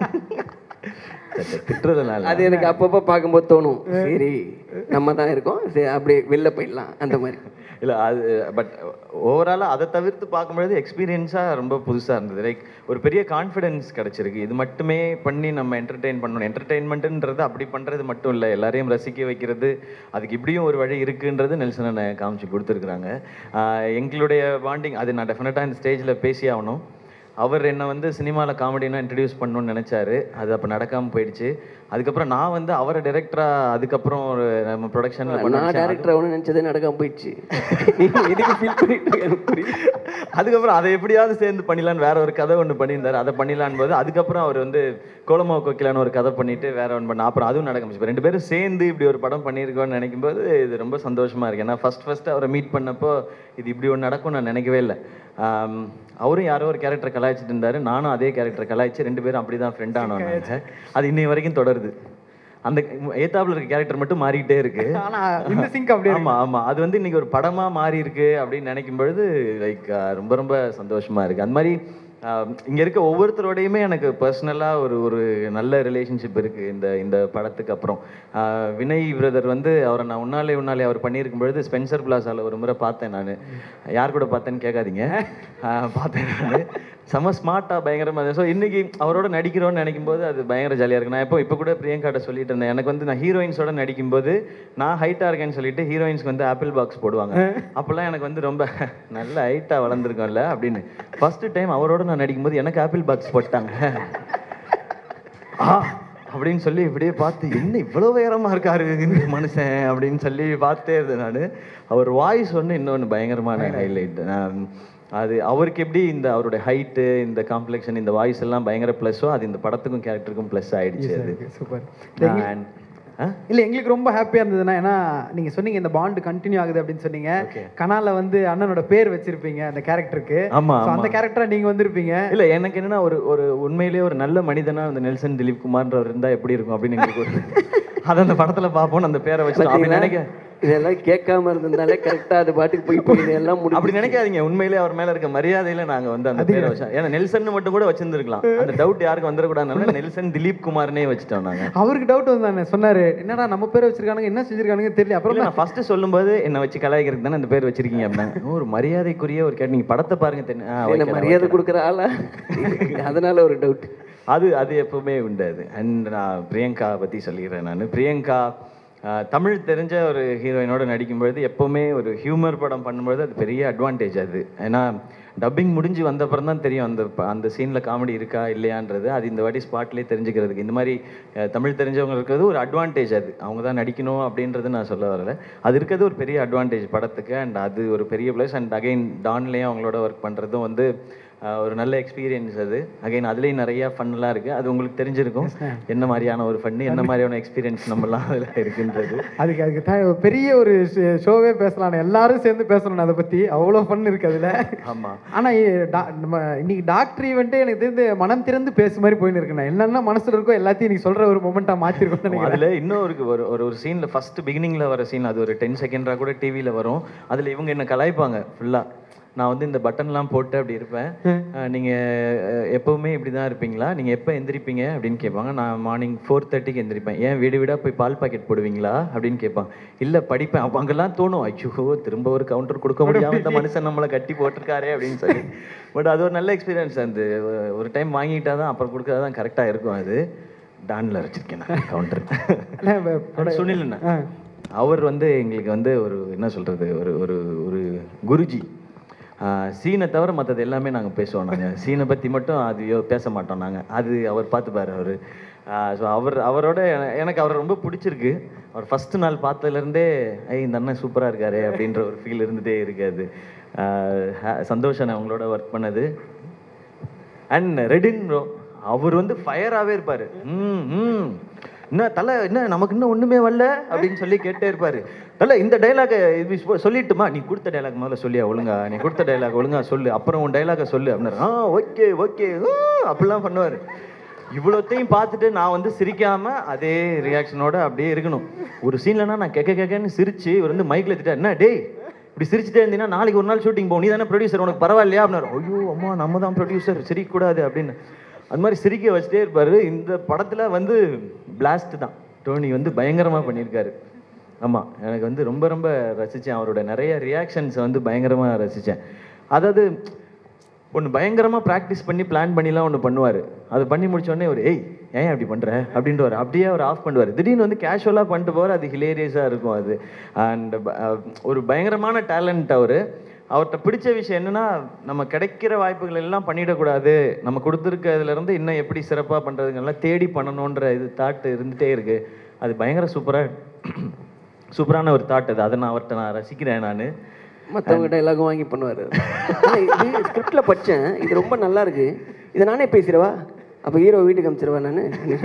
திட்டுறதுனால அது எனக்கு அப்பப்போ பார்க்கும்போது தோணும் சரி நம்ம தான் இருக்கோம் சரி அப்படியே வெளில போயிடலாம் அந்த மாதிரி இல்லை அது பட் ஓவராலாக அதை தவிர்த்து பார்க்கும்பொழுது எக்ஸ்பீரியன்ஸாக ரொம்ப புதுசாக இருந்தது லைக் ஒரு பெரிய கான்ஃபிடென்ஸ் கிடச்சிருக்கு இது மட்டுமே பண்ணி நம்ம என்டர்டெயின் பண்ணணும் என்டர்டெயின்மெண்ட்டுன்றது அப்படி பண்ணுறது மட்டும் இல்லை எல்லாரையும் ரசிக்க வைக்கிறது அதுக்கு இப்படியும் ஒரு வழி இருக்குன்றது நெல்சன் அண்ணன் காமிச்சு கொடுத்துருக்குறாங்க ஆஹ் எங்களுடைய பாண்டிங் அது நான் டெஃபினட்டாக இந்த ஸ்டேஜில் பேசி ஆகணும் அவர் என்னை வந்து சினிமாவில் காமெடினா இன்ட்ரடியூஸ் பண்ணணும்னு நினச்சாரு அது அப்போ நடக்காமல் போயிடுச்சு அதுக்கப்புறம் நான் வந்து அவரை டைரக்டராக அதுக்கப்புறம் ஒரு நம்ம ப்ரொடக்ஷனில் நான் டேரக்டர் ஆகணும்னு நினச்சதே நடக்காம போயிடுச்சு நீங்க இதுக்கு ஃபீல் பண்ணிட்டு இருக்க எனக்கு புரியுது அதுக்கப்புறம் அதை எப்படியாவது சேர்ந்து பண்ணிடலான்னு வேற ஒரு கதை ஒன்று பண்ணியிருந்தாரு அதை பண்ணிடலான்னு போது அதுக்கப்புறம் அவர் வந்து கோலமா கோக்கிலான்னு ஒரு கதை பண்ணிட்டு வேற ஒன்று பண்ண அப்புறம் அதுவும் நடக்க முடிச்சு ரெண்டு பேரும் சேர்ந்து இப்படி ஒரு படம் பண்ணியிருக்கோம்னு நினைக்கும் போது இது ரொம்ப சந்தோஷமா இருக்கு ஏன்னா ஃபர்ஸ்ட் ஃபர்ஸ்ட் அவரை மீட் பண்ணப்போ இது இப்படி ஒன்று நடக்கும் நான் நினைக்கவே இல்லை ஆம், அவரும் யாரோ ஒரு கேரக்டர் கலாய்ச்சிட்டு இருந்தாரு நானும் அதே கேரக்டர் கலாய்ச்சி ரெண்டு பேரும் அப்படிதான் ஃப்ரெண்ட் ஆனோம் நாங்க. அது இன்னை வரைக்கும் தொடருது அந்த ஏத்தாப்புல இருக்க கேரக்டர் மட்டும் மாறிக்கிட்டே இருக்கு ஆனா இந்த சிங்க் அப்படியே ஆமா ஆமா அது வந்து இன்னைக்கு ஒரு படமா மாறி இருக்கு அப்படின்னு நினைக்கும் பொழுது லைக் ரொம்ப ரொம்ப சந்தோஷமா இருக்கு அந்த மாதிரி ஆஹ், இங்க இருக்க ஒவ்வொருத்தரோடையுமே எனக்கு பர்சனலா ஒரு ஒரு நல்ல ரிலேஷன்ஷிப் இருக்கு இந்த இந்த படத்துக்கு அப்புறம் ஆஹ், வினய் பிரதர் வந்து அவரை நான் உன்னாலே உன்னாலே அவர் பண்ணியிருக்கும் பொழுது ஸ்பென்சர் பிளாஸால ஒரு முறை பார்த்தேன் நான் யார் கூட பார்த்தேன்னு கேட்காதீங்க ஆஹ், பார்த்தேன் நான் செம ஸ்மார்ட்டாக பயங்கரமாக ஸோ இன்னைக்கு அவரோட நடிக்கிறோன்னு நினைக்கும் போது அது பயங்கர ஜாலியாக இருக்கு நான் இப்போ இப்போ கூட பிரியங்காட்ட சொல்லிட்டு இருந்தேன் எனக்கு வந்து நான் ஹீரோயின்ஸோட நடிக்கும்போது நான் ஹைட்டாக இருக்கேன்னு சொல்லிட்டு ஹீரோயின்ஸ்க்கு வந்து ஆப்பிள் பாக்ஸ் போடுவாங்க அப்போல்லாம் எனக்கு வந்து ரொம்ப நல்ல ஹைட்டாக வளர்ந்துருக்கோம்ல அப்படின்னு ஃபர்ஸ்ட் டைம் அவரோட நான் நடிக்கும்போது எனக்கு ஆப்பிள் பாக்ஸ் போட்டாங்க ஆ அப்படின்னு சொல்லி இப்படியே பார்த்து என்ன இவ்வளோ உயரமா இருக்காரு இந்த மனுஷன் அப்படின்னு சொல்லி பார்த்தே இருந்தேன் நான் அவர் வாய்ஸ் ஒன்று இன்னொன்று பயங்கரமான ஹைலைட் அது அவருக்கு எப்படி இந்த அவருடைய ஹைட்டு இந்த காம்ப்ளெக்ஷன் இந்த வாய்ஸ் எல்லாம் பயங்கர ப்ளஸ்ஸோ அது இந்த படத்துக்கும் கேரக்டருக்கும் ப்ளஸ் ஆயிடுச்சு அது சூப்பர் And- ஆ? இல்ல எங்களுக்கு ரொம்ப ஹாப்பியா இருந்ததுன்னா ஏன்னா நீங்க சொன்னீங்க இந்த பாண்ட் கண்டினியூ ஆகுது அப்படின்னு சொன்னீங்க கனால வந்து அண்ணனோட பேர் வச்சிருப்பீங்க அந்த கேரக்டருக்கு ஆமா, அந்த ஆமா. கேரக்டரா நீங்க வந்திருப்பீங்க இல்ல எனக்கு என்னன்னா ஒரு ஒரு உண்மையிலேயே ஒரு நல்ல மனிதனா அந்த நெல்சன் திலீப் குமார்ன்றவர் இருந்தா எப்படி இருக்கும் அப்படின்னு எங்களுக்கு ஒரு அதை அந்த படத்துல பார்ப்போம் அந்த பேரை வச்சு அப்படி பாத்தீங்களா? நினைக்க இதெல்லாம் கேட்காம இருந்திருந்தாலே கரெக்டா அது பாட்டுக்கு போய் போய் எல்லாம் அப்படி முடிஞ்சு நினைக்காதீங்க உண்மையிலே அவர் மேல இருக்க மரியாதையில நாங்க வந்து அந்த பேரை வச்சோம் ஏன்னா நெல்சன் மட்டும் கூட வச்சிருந்துருக்கலாம் அந்த டவுட் யாருக்கும் வந்துடக்கூடாதுனால நெல்சன் திலீப் குமார்னே வச்சுட்டோம் நாங்க அவருக்கு டவுட் வந்தானே சொன்னாரு என்னடா நம்ம பேரை வச்சிருக்கானுங்க என்ன செஞ்சிருக்கானுங்க தெரியல அப்புறம் இல்ல, நான் ஃபர்ஸ்ட் சொல்லும்போது என்ன வச்சு கலாய்க்கிறதுக்கு தானே அந்த பேர் வச்சிருக்கீங்க அப்படின்னா ஒரு மரியாதைக்குரிய ஒரு கேட்டு நீங்க படத்தை பாருங்க தெரி- ஆ, என்ன வைக்கிறேன், மரியாதை வைக்கிறேன். கொடுக்குற ஆளா அதனால ஒரு டவுட் அது அது எப்பவுமே உண்டு அது அண்ட் நான் பிரியங்கா பற்றி சொல்லிடுறேன் நான் பிரியங்கா ஆஹ், தமிழ் தெரிஞ்ச ஒரு ஹீரோயினோட நடிக்கும்பொழுது எப்போவுமே ஒரு ஹியூமர் படம் பண்ணும்பொழுது அது பெரிய அட்வான்டேஜ் அது ஏன்னா டப்பிங் முடிஞ்சு வந்தப்புறம் தான் தெரியும் அந்த ப- அந்த சீனில் காமெடி இருக்கா இல்லையான்றது அது இந்த வாட்டி ஸ்பாட்லேயே தெரிஞ்சுக்கிறதுக்கு இந்த மாதிரி அஹ், தமிழ் தெரிஞ்சவங்க இருக்கிறது ஒரு அட்வான்டேஜ் அது அவங்க தான் நடிக்கணும் அப்படின்றது நான் சொல்ல வரல அது இருக்கிறது ஒரு பெரிய அட்வான்டேஜ் படத்துக்கு அண்ட் அது ஒரு பெரிய ப்ளஸ் அண்ட் அகைன் டான்லேயும் அவங்களோட ஒர்க் பண்ணுறதும் வந்து ஆஹ் ஒரு நல்ல எக்ஸ்பீரியன்ஸ் அது அகைன் அதுலேயும் நிறைய ஃபன்லாம் இருக்குது அது உங்களுக்கு தெரிஞ்சிருக்கும் என்ன மாதிரியான ஒரு ஃபன்னு என்ன மாதிரியான எக்ஸ்பீரியன்ஸ் நம்மலாம் அதில் இருக்குன்றது அதுக்கு அதுக்கு த- பெரிய ஒரு ஷோவே பேசலாம் எல்லாரும் சேர்ந்து பேசணும் அதை பத்தி அவ்வளவு ஃபன் இருக்கு அதுல ஆமாம் ஆனா இ- டா- நம்ம இன்னைக்கு டாக்டர் ஈவெண்ட்டே எனக்கு தெரிந்து மனம் திறந்து பேசு மாதிரி போயின்னு இருக்குண்ணா என்னென்ன மனசுல இருக்கோ எல்லாத்தையும் நீ சொல்ற ஒரு மொமெண்டா மாத்திருக்கோம்னு நினைக்கிறேன் அதில் இன்னும் ஒரு ஒரு ஒரு ஒரு சீனில் ஃபர்ஸ்ட் பிகினிங்கில் வர சீன் அது ஒரு டென் செகண்டாக கூட டிவியில் வரும் அதில் இவங்க என்ன கலாய்ப்பாங்க ஃபுல்லாக நான் வந்து இந்த பட்டன்லாம் போட்டு அப்படி இருப்பேன் அஹ் நீங்க அஹ், எப்பவுமே இப்படி தான் இருப்பீங்களா நீங்க எப்போ எந்திரிப்பீங்க அப்படின்னு கேட்பாங்க நான் மார்னிங் ஃபோர் தேர்ட்டிக்கு எந்திரிப்பேன் ஏன் வீடு வீடா போய் பால் பாக்கெட் போடுவீங்களா அப்படின்னு கேட்பான் இல்ல படிப்பேன் அப்போ அங்கெல்லாம் தோணும் ஐயோ திரும்ப ஒரு கவுண்டர் கொடுக்க முடியாம இந்த மனுஷன் நம்மளை கட்டி போட்டிருக்காரே அப்படின்னு சொல்லி பட் அது ஒரு நல்ல எக்ஸ்பீரியன்ஸ் அந்த ஒரு- ஒரு டைம் வாங்கிட்டா தான் அப்புறம் கொடுக்கறது தான் கரெக்டாக இருக்கும் அது டான்ல வச்சிருக்கேன் நான் கவுண்டர் இல்ல, வ- சுனில் அண்ணா. அவர் வந்து எங்களுக்கு வந்து ஒரு என்ன சொல்றது ஒரு ஒரு ஒரு குருஜி ஆஹ் சீனை தவிர மற்றது எல்லாமே நாங்கள் பேசுவோம் நாங்கள் சீனை பற்றி மட்டும் அது யோ- பேச மாட்டோம் நாங்கள் அது அவர் பார்த்துப்பாரு அவர் ஸோ அவர் அவரோட என- எனக்கு அவர் ரொம்ப பிடிச்சிருக்கு அவர் ஃபஸ்ட்டு நாள் பார்த்ததுலேருந்தே ஐ இந்த அண்ணன் சூப்பராக இருக்காரு அப்படின்ற ஒரு ஃபீல் இருந்துகிட்டே இருக்காது சந்தோஷம் நான் உங்களோட ஒர்க் பண்ணது அண்ட் ரெடின் ப்ரோ அவர் வந்து ஃபயராகவே இருப்பார் ம் ம் என்ன தலை என்ன நமக்கு இன்னும் ஒன்றுமே வரல அப்படின்னு சொல்லி கேட்டே இருப்பார் தலை இந்த டைலாக இது சொ- சொல்லிட்டுமா நீ கொடுத்த டைலாக் முதல்ல சொல்லியா ஒழுங்கா நீ கொடுத்த டைலாக் ஒழுங்கா சொல்லு அப்புறம் உன் டைலாக சொல்லு அப்படின்னாரு ஆ ஓகே ஓகே அப்படிலாம் பண்ணுவார் இவ்வளோத்தையும் பார்த்துட்டு நான் வந்து சிரிக்காம அதே ரியாக்ஷனோட அப்படியே இருக்கணும் ஒரு சீன்லனா நான் கெக்க கெக்கன்னு சிரிச்சு இவர் வந்து மைக்கில் எடுத்துட்டா என்ன டேய் இப்படி சிரிச்சுட்டே இருந்தீங்கன்னா நாளைக்கு ஒரு நாள் ஷூட்டிங் போகும் நீ தானே ப்ரொடியூசர் உனக்கு பரவாயில்லையா அப்படின்னாரு ஐயோ அம்மா நம்ம தான் ப்ரொடியூசர் சிரிக்கக்கூடாது அப்படின்னு அது மாதிரி சிரிக்க வச்சுட்டே இருப்பாரு இந்த படத்தில் வந்து பிளாஸ்ட் தான் டோனி வந்து பயங்கரமாக பண்ணியிருக்காரு ஆமாம் எனக்கு வந்து ரொம்ப ரொம்ப ரசித்தேன் அவரோட நிறைய ரியாக்ஷன்ஸ் வந்து பயங்கரமாக ரசித்தேன் அதாவது ஒன்று பயங்கரமாக ப்ராக்டிஸ் பண்ணி பிளான் பண்ணிலாம் ஒன்று பண்ணுவார் அது பண்ணி முடிச்ச உடனே ஒரு ஏய் ஏன் அப்படி பண்ணுற அப்படின்றவர் அப்படியே அவர் ஆஃப் பண்ணுவார் திடீர்னு வந்து கேஷுவலாக பண்ணிட்டு போவார் அது ஹிலேரியஸாக இருக்கும் அது அண்ட் ஒரு பயங்கரமான டேலண்ட் அவர் அவர்கிட்ட பிடிச்ச விஷயம் என்னன்னா நம்ம கிடைக்கிற வாய்ப்புகள் எல்லாம் பண்ணிடக்கூடாது நம்ம கொடுத்துருக்கிறதுலேருந்து இன்னும் எப்படி சிறப்பாக பண்ணுறதுங்கெல்லாம் தேடி பண்ணணுன்ற இது தாட் இருந்துகிட்டே இருக்குது அது பயங்கர சூப்பராக சூப்பரான ஒரு தாட் அது அதை நான் அவர்கிட்ட நான் ரசிக்கிறேன் நான் மற்றவங்க டைலாகும் வாங்கி பண்ணுவார் இது ஸ்கிரிப்டில் படித்தேன் இது ரொம்ப நல்லா இருக்கு இதை நானே பேசிடுவா அப்போ ஹீரோ வீட்டுக்கு அனுப்பிச்சிருவா நான்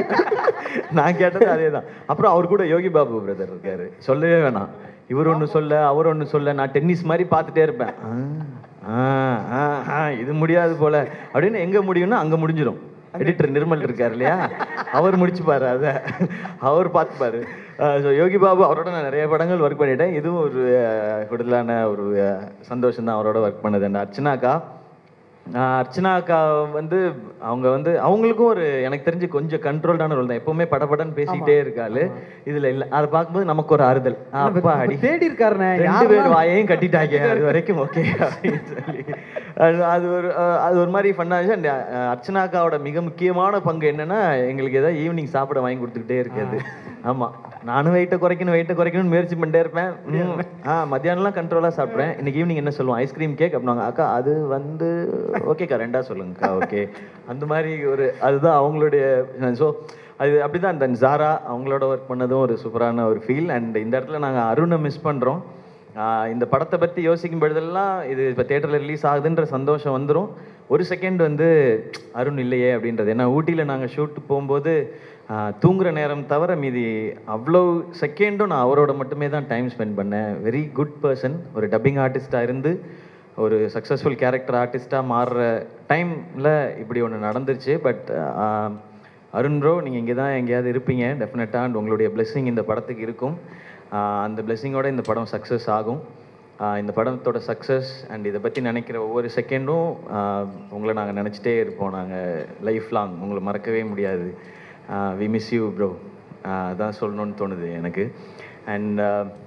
நான் கேட்டது அதே தான் அப்புறம் அவர் கூட யோகி பாபு பிரதர் இருக்காரு சொல்லவே வேணாம் இவர் ஒன்று சொல்ல அவர் ஒன்று சொல்ல நான் டென்னிஸ் மாதிரி பார்த்துட்டே இருப்பேன் ஆ, ஆ, ஆ, ஆ, இது முடியாது போல அப்படின்னு எங்கே முடியும்னா அங்கே முடிஞ்சிடும் எடிட்டர் நிர்மல் இருக்கார் இல்லையா அவர் முடிச்சுப்பாரு அதை அவர் பார்த்துப்பாரு ஸோ யோகி பாபு அவரோட நான் நிறைய படங்கள் ஒர்க் பண்ணிட்டேன் இதுவும் ஒரு அஹ், கூடுதலான ஒரு சந்தோஷம் தான் அவரோட ஒர்க் பண்ணது அந்த அர்ச்சனாக்கா ஆஹ் அர்ச்சனா அக்கா வந்து அவங்க வந்து அவங்களுக்கும் ஒரு எனக்கு தெரிஞ்சு கொஞ்சம் கண்ட்ரோல்டான ரோல் தான் எப்பவுமே படபடன்னு பேசிக்கிட்டே இருக்காளு இதுல இல்ல அதை பார்க்கும்போது நமக்கு ஒரு ஆறுதல் அப்பா அடி தேடி இருக்காருண்ணே ரெண்டு பேர் வாயையும் கட்டிட்டாங்க அது வரைக்கும் ஓகே அப்படின்னு சொல்லி அது அது ஒரு அஹ், அது ஒரு மாதிரி ஃபன்னாச்சு அந்த அர்ச்சனா அக்காவோட மிக முக்கியமான பங்கு என்னன்னா எங்களுக்கு ஏதாவது ஈவினிங் சாப்பிட வாங்கி கொடுத்துக்கிட்டே இருக்குது ஆமா நானும் வெயிட்டை குறைக்கணும் வெயிட்டை குறைக்கணும்னு முயற்சி பண்ணிட்டே இருப்பேன் ம். ஆ மத்தியானம்லாம் கண்ட்ரோலாக சாப்பிட்றேன் இன்னைக்கு ஈவினிங் என்ன சொல்லுவோம் ஐஸ்கிரீம் கேக் அப்படின்னாங்க அக்கா அது வந்து ஓகேக்கா ரெண்டா சொல்லுங்கக்கா ஓகே அந்த மாதிரி ஒரு அதுதான் அவங்களுடைய ஸோ அது அப்படிதான் இந்த ஜாரா அவங்களோட ஒர்க் பண்ணதும் ஒரு சூப்பரான ஒரு ஃபீல் அண்ட் இந்த இடத்துல நாங்கள் அருணை மிஸ் பண்ணுறோம் இந்த படத்தை பற்றி யோசிக்கும் பொழுதெல்லாம் இது இப்போ தேட்டரில் ரிலீஸ் ஆகுதுன்ற சந்தோஷம் வந்துடும் ஒரு செகண்ட் வந்து அருண் இல்லையே அப்படின்றது ஏன்னா ஊட்டியில் நாங்கள் ஷூட் போகும்போது ஆஹ், தூங்குற நேரம் தவிர மீதி அவ்வளோ செகண்டும் நான் அவரோட மட்டுமே தான் டைம் ஸ்பெண்ட் பண்ணேன் வெரி குட் பர்சன் ஒரு டப்பிங் ஆர்டிஸ்டாக இருந்து ஒரு சக்ஸஸ்ஃபுல் கேரக்டர் ஆர்டிஸ்ட்டாக மாறுற டைமில் இப்படி ஒன்று நடந்துருச்சு பட் அருண் ப்ரோ நீங்கள் இங்கே தான் எங்கேயாவது இருப்பீங்க டெஃபினட்டாக அண்ட் உங்களுடைய blessing இந்த படத்துக்கு இருக்கும் ஆஹ் அந்த blessing-ஓட இந்த படம் சக்ஸஸ் ஆகும் ஆஹ் இந்த படத்தோட சக்ஸஸ் அண்ட் இதை பற்றி நினைக்கிற ஒவ்வொரு செகண்டும் உங்களை நாங்கள் நினச்சிட்டே இருப்போம் நாங்கள் லைஃப் லாங் உங்களை மறக்கவே முடியாது வி மிஸ் யூ ப்ரோ அதான் சொல்லணும்னு தோணுது எனக்கு அண்ட்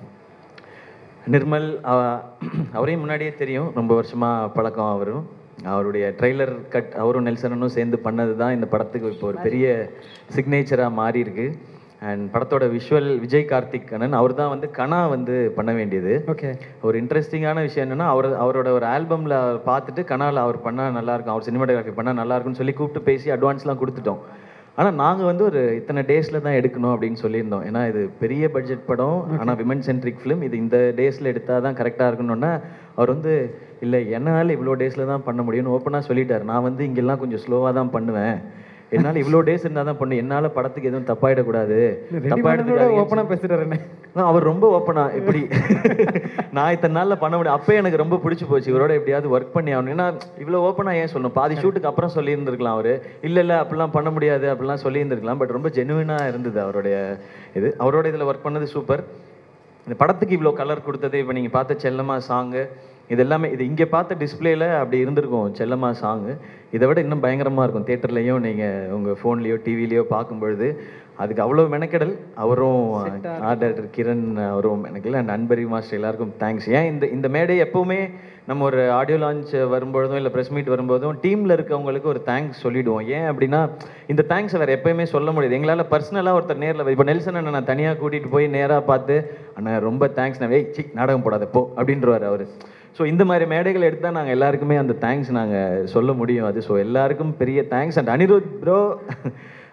நிர்மல் அவ- அவரையும் முன்னாடியே தெரியும் ரொம்ப வருஷமாக பழக்கம் அவரும் அவருடைய ட்ரெய்லர் கட் அவரும் நெல்சனும் சேர்ந்து பண்ணது தான் இந்த படத்துக்கு இப்போ ஒரு பெரிய சிக்னேச்சராக மாறி இருக்கு அண்ட் படத்தோட விஷுவல் விஜய் கார்த்திக் கண்ணன் அவர் தான் வந்து கனா வந்து பண்ண வேண்டியது ஓகே ஒரு இன்ட்ரெஸ்டிங்கான விஷயம் என்னன்னா அவர் அவரோட ஒரு ஆல்பமில் பார்த்துட்டு கனால அவர் பண்ணால் நல்லா இருக்கும் அவர் சினிமாட்டோகிராஃபி பண்ணால் நல்லா இருக்கும்னு சொல்லி கூப்பிட்டு பேசி அட்வான்ஸ்லாம் கொடுத்துட்டோம் ஆனால் நாங்கள் வந்து ஒரு இத்தனை டேஸில் தான் எடுக்கணும் அப்படின்னு சொல்லியிருந்தோம் ஏன்னா இது பெரிய பட்ஜெட் படம் ஆனால் விமன் சென்ட்ரிக் ஃபிலிம் இது இந்த டேஸில் எடுத்தால் தான் கரெக்டாக இருக்கணும்னா அவர் வந்து இல்லை என்னால் இவ்வளோ டேஸில் தான் பண்ண முடியும்னு ஓப்பனாக சொல்லிட்டார் நான் வந்து இங்கெல்லாம் கொஞ்சம் ஸ்லோவாக தான் பண்ணுவேன் என்னால் இவ்வளோ டேஸ் இருந்தால் தான் பண்ணு என்னால் படத்துக்கு எதுவும் தப்பாயிடக்கூடாது தப்பா எடுத்துக்காதீங்கன்னு ஓப்பனாக பேசுகிறாருண்ணே ஆ, அவர் ரொம்ப ஓப்பனா இப்படி நான் இத்தனை நாள்ல பண்ண முடியும் அப்போ எனக்கு ரொம்ப பிடிச்சி போச்சு இவரோட எப்படியாவது ஒர்க் பண்ணி ஆகணும் ஏன்னா இவ்வளோ ஓப்பனா ஏன் சொல்லணும் பாதி ஷூட்டுக்கு அப்புறம் சொல்லியிருந்திருக்கலாம் அவரு இல்ல இல்ல அப்படிலாம் பண்ண முடியாது அப்படிலாம் சொல்லியிருந்திருக்கலாம் பட் ரொம்ப ஜெனுவினா இருந்தது அவருடைய இது அவரோட இதுல ஒர்க் பண்ணது சூப்பர் இந்த படத்துக்கு இவ்வளோ கலர் கொடுத்தது இப்போ நீங்கள் பார்த்த செல்லம்மா சாங்கு இது எல்லாமே இது இங்கே பார்த்த டிஸ்பிளேல அப்படி இருந்திருக்கும் செல்லம்மா சாங்கு இதை விட இன்னும் பயங்கரமாக இருக்கும் தேட்டர்லேயும் நீங்கள் உங்கள் ஃபோன்லேயோ டிவிலேயோ பார்க்கும்பொழுது அதுக்கு அவ்வளோ மெனக்கெடல் அவரும் ஆர்ட் டைரக்டர் கிரண் அவரும் மெனக்கெடல் அண்ட் அன்பரி மாஸ்டர் எல்லாருக்கும் தேங்க்ஸ் ஏன் இந்த இந்த மேடை எப்போவுமே நம்ம ஒரு ஆடியோ லான்ச் வரும்பொழுதும் இல்லை ப்ரெஸ் மீட் வரும்போதும் டீமில் இருக்கவங்களுக்கு ஒரு தேங்க்ஸ் சொல்லிடுவோம் ஏன் அப்படின்னா இந்த தேங்க்ஸை வேறு எப்பயுமே சொல்ல முடியாது எங்களால் பர்சனலாக ஒருத்தர் நேரில் இப்போ நெல்சன் அண்ணன் நான் தனியாக கூட்டிகிட்டு போய் நேராக பார்த்து அண்ணா ரொம்ப தேங்க்ஸ் நான் ஏய் சி நாடகம் போடாத போ அப்படின்றவார் அவர் ஸோ இந்த மாதிரி மேடைகள் எடுத்தால் நாங்கள் எல்லாருக்குமே அந்த தேங்க்ஸ் நாங்கள் சொல்ல முடியும் அது ஸோ எல்லாருக்கும் பெரிய தேங்க்ஸ் அண்ட் அனிருத் ப்ரோ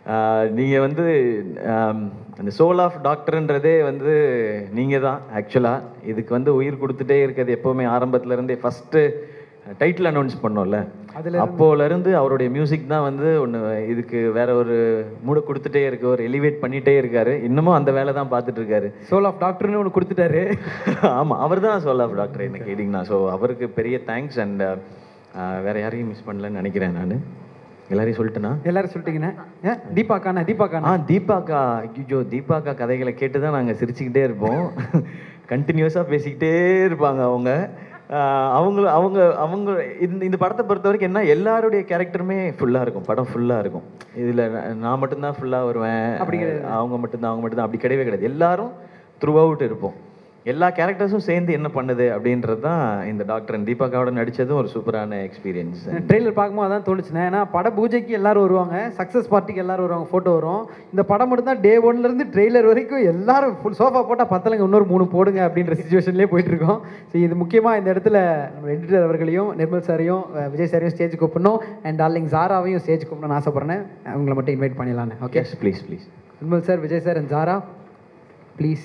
நீங்கள் வந்து ஆம், அந்த சோல் ஆஃப் டாக்டர்ன்றதே வந்து நீங்கள் தான் ஆக்சுவலாக இதுக்கு வந்து உயிர் கொடுத்துட்டே இருக்கிறது எப்போவுமே ஆரம்பத்துல இருந்தே ஃபஸ்ட்டு டைட்டில் அனௌன்ஸ் பண்ணோம்ல அப்போலேருந்து அவருடைய மியூசிக் தான் வந்து ஒன்று இதுக்கு வேற ஒரு மூட கொடுத்துட்டே இருக்கு ஒரு எலிவேட் பண்ணிட்டே இருக்காரு இன்னமும் அந்த வேலை தான் பார்த்துட்டு இருக்காரு சோல் ஆஃப் டாக்டர்னு ஒன்று கொடுத்துட்டாரு ஆமாம் அவர் தான் சொல்ல டாக்டர் என்ன கேட்டிங்கன்னா ஸோ அவருக்கு பெரிய தேங்க்ஸ் அண்ட் வேற யாரையும் மிஸ் பண்ணலன்னு நினைக்கிறேன் நான் எல்லாரையும் சொல்லிட்டேனா எல்லாரும் சொல்லிட்டீங்கண்ணே ஏன் தீபாக்காண்ணே தீபாக்காண்ணே ஆ தீபாக்கா ஐயோ தீபாக்கா கதைகளை கேட்டு தான் நாங்கள் சிரிச்சுக்கிட்டே இருப்போம் கண்டினியூஸாக பேசிக்கிட்டே இருப்பாங்க அவங்க ஆஹ் அவங்க அவங்க அவங்க இந்த இந்த படத்தை பொறுத்த வரைக்கும் என்ன எல்லாருடைய கேரக்டருமே ஃபுல்லாக இருக்கும் படம் ஃபுல்லாக இருக்கும் இதில் நான் மட்டும்தான் ஃபுல்லாக வருவேன் அவங்க மட்டும்தான் அவங்க மட்டும்தான் அப்படி கிடையவே கிடையாது எல்லாரும் த்ரூ அவுட் இருப்போம் எல்லா கேரக்டர்ஸும் சேர்ந்து என்ன பண்ணுது அப்படின்றது தான் இந்த டாக்டர் தீபாக்காவோட நடித்ததும் ஒரு சூப்பரான எக்ஸ்பீரியன்ஸ் ட்ரெய்லர் பார்க்கும்போது அதான் தோணுச்சுண்ணே ஏன்னா பட பூஜைக்கு எல்லாரும் வருவாங்க சக்ஸஸ் பார்ட்டிக்கு எல்லாரும் வருவாங்க ஃபோட்டோ வரும் இந்த படம் மட்டும் தான் டே ஒன்லேருந்து ட்ரெய்லர் வரைக்கும் எல்லாரும் ஃபுல் சோஃபா போட்டால் பத்தலைங்க இன்னொரு மூணு போடுங்க அப்படின்ற சுச்சுவேஷன்லேயே போயிட்டு இருக்கோம் ஸோ இது முக்கியமாக இந்த இடத்துல நம்ம எடிட்டர் அவர்களையும் நிர்மல் சாரையும் அஹ், விஜய் சாரையும் ஸ்டேஜ் கூப்பிடணும் அண்ட் டார்லிங் ஜாராவையும் ஸ்டேஜ் கூப்பிடணும்னு ஆசைப்பட்றேன் அவங்கள மட்டும் இன்வைட் பண்ணிடலான்னு okay yes please please Nirmal sir Vijay sir and Zara please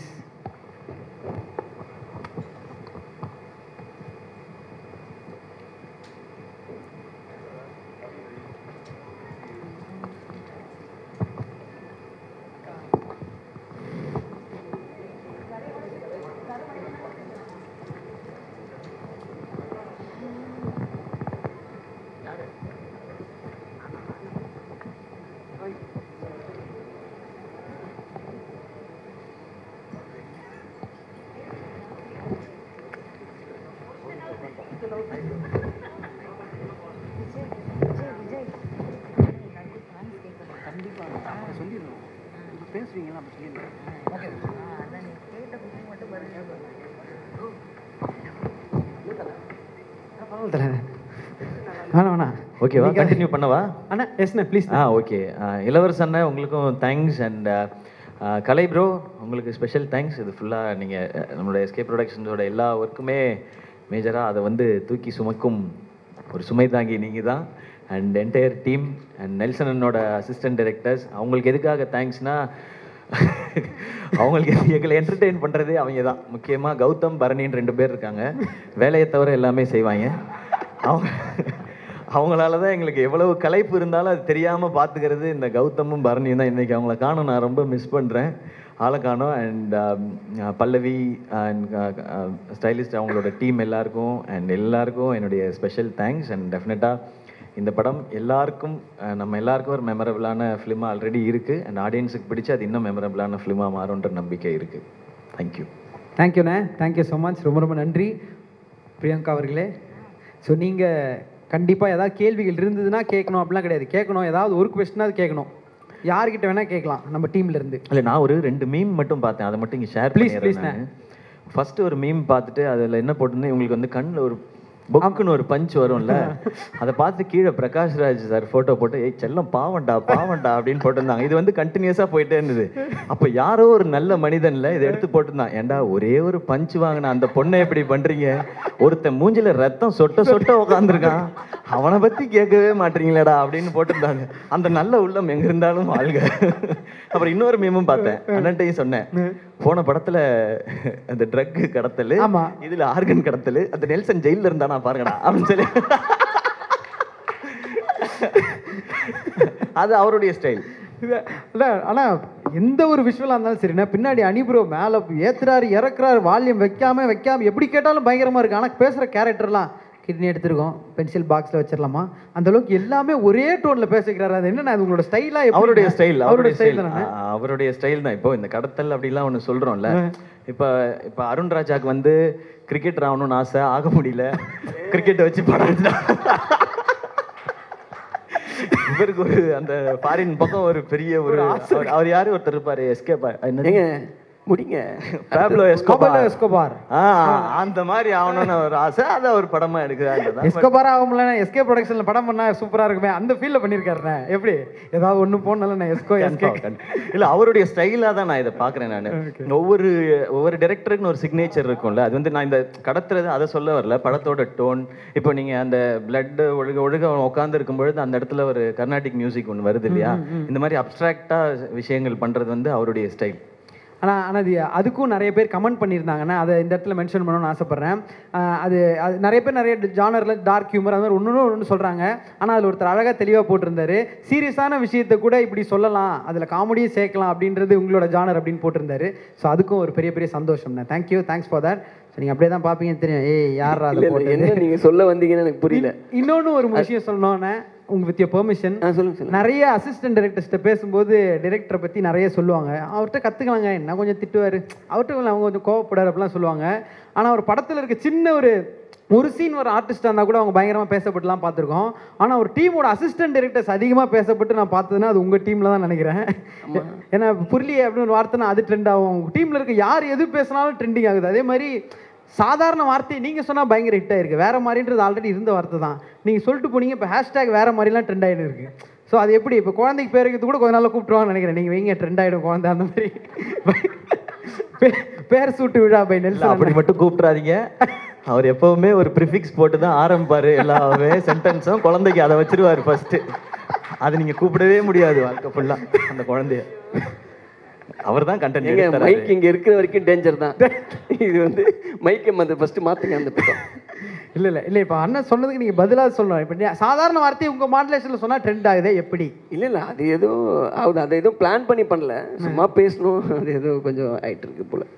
வேணாம் வேணாம் ஓகேவா கண்டினியூ பண்ணவா அண்ணா எஸ்ண்ணே ப்ளீஸ் ஆ ஓகே இளவரசன் அண்ணன் உங்களுக்கும் தேங்க்ஸ் அண்ட் கலை ப்ரோ உங்களுக்கு ஸ்பெஷல் தேங்க்ஸ் இது ஃபுல்லாக நீங்கள் நம்மளோட எஸ்கே ப்ரொடக்ஷன்ஸோட எல்லா ஒர்க்குமே மேஜராக அதை வந்து தூக்கி சுமக்கும் ஒரு சுமை தாங்கி நீங்கள் தான் and entire team and Nelson அண்ணனோட அசிஸ்டன்ட் டைரக்டர்ஸ் அவங்களுக்கு எதுக்காக தேங்க்ஸ்னா அவங்களுக்கு எங்களை என்டர்டெயின் பண்ணுறதே அவங்க தான் முக்கியமாக கௌதம் பரணின்னு ரெண்டு பேர் இருக்காங்க வேலையை தவிர எல்லாமே செய்வாங்க அவங்க அவங்களால தான் எங்களுக்கு எவ்வளவு கலைப்பு இருந்தாலும் அது தெரியாமல் பார்த்துக்கிறது இந்த கௌதமும் பரணியும் தான் இன்றைக்கி அவங்கள காணும் நான் ரொம்ப மிஸ் பண்ணுறேன் ஆளை காணும் அண்ட் பல்லவி அண்ட் ஸ்டைலிஸ்ட் அவங்களோட டீம் எல்லாருக்கும் அண்ட் எல்லாருக்கும் என்னுடைய ஸ்பெஷல் தேங்க்ஸ் அண்ட் டெஃபினட்டாக இந்த படம் எல்லாருக்கும் அஹ், நம்ம எல்லாருக்கும் ஒரு மெமரபிளான ஃபிலிமாக ஆல்ரெடி இருக்குது அண்ட் ஆடியன்ஸுக்கு பிடிச்சி அது இன்னும் மெமரபிளான ஃபிலிமாக மாறுன்ற நம்பிக்கை இருக்குது தேங்க்யூ தேங்க்யூண்ணே தேங்க்யூ ஸோ மச் ரொம்ப ரொம்ப நன்றி பிரியங்கா அவர்களே ஸோ நீங்கள் கண்டிப்பாக ஏதாவது கேள்விகள் இருந்ததுன்னா கேட்கணும் அப்படிலாம் கிடையாது கேட்கணும் ஏதாவது ஒரு கொஸ்டினாவது கேட்கணும் யார்கிட்ட வேணால் கேட்கலாம் நம்ம டீம்ல இருந்து இல்லை நான் ஒரு ரெண்டு மீம் மட்டும் பார்த்தேன் அதை மட்டும் இங்கே ஷேர் Please, please, பண்ணிடுறேன் ஃபர்ஸ்ட் ஒரு மீம் பார்த்துட்டு அதில் என்ன போட்டிருந்தேன் உங்களுக்கு வந்து கண்ணில் ஒரு பொக்குன்னு ஒரு பஞ்ச் வரும்ல அதை பார்த்து கீழே பிரகாஷ் ராஜ் சார் ஃபோட்டோ போட்டு ஏய் செல்லம் பாவண்டா பாவண்டா அப்படின்னு போட்டிருந்தாங்க இது வந்து கண்டினியூஸாக போயிட்டே இருந்தது அப்போ யாரோ ஒரு நல்ல மனிதன்ல இதை எடுத்து போட்டிருந்தான் ஏன்டா ஒரே ஒரு பஞ்ச் வாங்கின அந்த பொண்ணை எப்படி பண்றீங்க ஒருத்தன் மூஞ்சில ரத்தம் சொட்ட சொட்ட உட்காந்துருக்கான் அவனை பத்தி கேட்கவே மாட்டீங்களேடா அப்படின்னு போட்டிருந்தாங்க அந்த நல்ல உள்ளம் எங்க இருந்தாலும் வாழ்க அப்புறம் இன்னொரு மீமும் பார்த்தேன் அண்ணன்ட்டையும் சொன்னேன் போன படத்துல அந்த ட்ரக் கடத்தல் ஆமா. இதுல ஆர்கன் கடத்தல் அந்த நெல்சன் ஜெயில இருந்தானா பாருங்கடா அப்படின்னு சொல்லி அது அவருடைய ஸ்டைல் இது- இல்ல ஆனால் எந்த ஒரு விஷுவலாக இருந்தாலும் சரிண்ணா பின்னாடி அனிப்ரோ மேலே ஏத்துறாரு இறக்குறாரு வால்யூம் வைக்காம வைக்காம எப்படி கேட்டாலும் பயங்கரமாக இருக்கு ஆனால் பேசுகிற கேரக்டர்லாம் கிட்னி எடுத்திருக்கோம் பென்சில் பாக்ஸில் வச்சிடலாமா அந்த அளவுக்கு எல்லாமே ஒரே டோனில் பேசிக்கிறாரு அது என்னண்ணா அது உங்களோட ஸ்டைலாக அவருடைய ஸ்டைல் அவருடைய ஸ்டைல் ஸ்டைல் தானே அவருடைய ஸ்டைல் தான் இப்போ இந்த கடத்தல் அப்படிலாம் ஒன்று சொல்றோம்ல இப்போ இப்போ அருண் ராஜாக்கு வந்து கிரிக்கெட்டர் ஆகணும்னு ஆசை ஆக முடியல கிரிக்கெட்டை வச்சு படம் எடுத்தா இவருக்கு ஒரு அந்த ஃபாரின் பக்கம் ஒரு பெரிய ஒரு அவர் அவர் யாரு ஒருத்தர் இருப்பாரு எஸ்கே ஏங்க முடிங்க பேப்லோ கோபாலோ எஸ்கோபார் எஸ்கோபார் ஆ அந்த மாதிரி ஆகணும்னு ஒரு ஆசை அதை ஒரு படமா எடுக்கிறாங்க எஸ்கோபார் ஆகும்ல எஸ்கே ப்ரொடக்ஷன்ல படம் பண்ணா சூப்பரா இருக்குமே அந்த ஃபீல்ல பண்ணிருக்காருண்ணே எப்படி ஏதாவது ஒண்ணு போனாலும் நான் எஸ்கோ எஸ்கே இல்ல அவருடைய ஸ்டைலா தான் நான் இதை பாக்குறேன் நான் ஒவ்வொரு ஒவ்வொரு டைரக்டருக்குன்னு ஒரு சிக்னேச்சர் இருக்கும்ல அது வந்து நான் இந்த கடத்துறது அதை சொல்ல வரல படத்தோட டோன் இப்போ நீங்க அந்த பிளட் ஒழுக ஒழுக உட்கார்ந்து இருக்கும் பொழுது அந்த இடத்துல ஒரு கர்நாடிக் மியூசிக் ஒன்று வருது இல்லையா இந்த மாதிரி அப்ட்ராக்டா விஷயங்கள் பண்றது வந்து அவருடைய ஸ்டைல் ஆனால் ஆனால் அது அதுக்கும் நிறைய பேர் கமெண்ட் பண்ணியிருந்தாங்கன்னா அதை இந்த இடத்துல மென்ஷன் பண்ணணும்னு ஆசைப்பட்றேன் ஆஹ் அது அது நிறைய பேர் நிறைய ஜானரில் டார்க் ஹியூமர் அது மாதிரி ஒன்று ஒன்று சொல்கிறாங்க ஆனால் அதில் ஒருத்தர் அழகாக தெளிவாக போட்டிருந்தாரு சீரியஸான விஷயத்தை கூட இப்படி சொல்லலாம் அதில் காமெடியும் சேர்க்கலாம் அப்படின்றது உங்களோட ஜானர் அப்படின்னு போட்டிருந்தாரு ஸோ அதுக்கும் ஒரு பெரிய பெரிய சந்தோஷம்ண்ணே thank you thanks for that so நீங்கள் அப்படியே தான் பார்ப்பீங்கன்னு தெரியும் ஏய் யார் இல்ல, அதை இல்ல, போட்டது என்ன நீங்க சொல்ல வந்தீங்கன்னு எனக்கு புரியல இன்னொன்று ஒரு விஷயம் சொல்லணும்னா உங்க வித் பெர்மிஷன் ஆ, சொல்லுங்க சொல்லுங்க நிறைய அசிஸ்டன்ட் டைரக்டர்ஸ்ட்ட பேசும்போது டைரக்டரை பற்றி நிறைய சொல்லுவாங்க அவர்கிட்ட கற்றுக்கலாங்க என்ன கொஞ்சம் திட்டுவார் அவர்கிட்ட அவங்க கொஞ்சம் கோவப்படாரு அப்படிலாம் சொல்லுவாங்க ஆனால் ஒரு படத்தில் இருக்க சின்ன ஒரு ஒரு சீன் ஒரு ஆர்டிஸ்டாக இருந்தால் கூட அவங்க பயங்கரமாக பேசப்பட்டுலாம் பார்த்துருக்கோம் ஆனால் ஒரு டீமோட அசிஸ்டன்ட் டைரக்டர்ஸ் அதிகமாக பேசப்பட்டு நான் பார்த்ததுன்னா அது உங்கள் டீமில் தான் நினைக்கிறேன் ஏன்னா புரியலையே அப்படின்னு ஒரு வார்த்தைனா அது ட்ரெண்ட் ஆகும் உங்கள் டீமில் இருக்க யார் எது பேசினாலும் ட்ரெண்டிங் ஆகுது அதே மாதிரி சாதாரண வார்த்தை நீங்கள் சொன்னால் பயங்கர ஹிட் ஆயிருக்கு வேற மாதிரின்றது ஆல்ரெடி இருந்த வார்த்தை தான் நீங்கள் சொல்லிட்டு போனீங்க இப்போ ஹேஷ்டேக் வேற மாதிரிலாம் ட்ரெண்ட் ஆகிட்டு இருக்கு ஸோ அது எப்படி இப்போ குழந்தைக்கு பேர் வைக்கிறது கூட கொஞ்ச நாளில் கூப்பிட்டுருவாங்கன்னு நினைக்கிறேன் நீங்கள் வைங்க ட்ரெண்ட் ஆகிடும் குழந்தை அந்த மாதிரி பே- பேர் சூட்டு விழா பை இல்ல, நெல்சன் அப்படி மட்டும் கூப்பிட்றாதீங்க அவர் எப்பவுமே ஒரு ப்ரிஃபிக்ஸ் போட்டு தான் ஆரம்பிப்பாரு எல்லாமே சென்டென்ஸும் குழந்தைக்கு அதை வச்சிருவாரு ஃபர்ஸ்ட் அதை நீங்க கூப்பிடவே முடியாது வாழ்க்கை ஃபுல்லா அந்த குழந்தைய அவர் தான் எங்க கண்டென்ட் மைக் இங்க இருக்கிற வரைக்கும் டேஞ்சர் தான் இது வந்து மைக்கை வந்து ஃபர்ஸ்ட் மாத்துங்க அந்த பக்கம் இல்லை இல்லை இல்லை இப்போ அண்ணன் சொன்னதுக்கு நீங்கள் பதிலாக சொல்லணும் இப்போ நீ- சாதாரண வார்த்தையை உங்கள் மாடுலேஷனில் சொன்னால் ட்ரெண்ட் ஆகுதே எப்படி இல்ல இல்ல அது ஏதோ அது அதை எதுவும் பிளான் பண்ணி பண்ணல சும்மா பேசணும் அது ஏதோ கொஞ்சம் ஆயிட்டு இருக்கு போல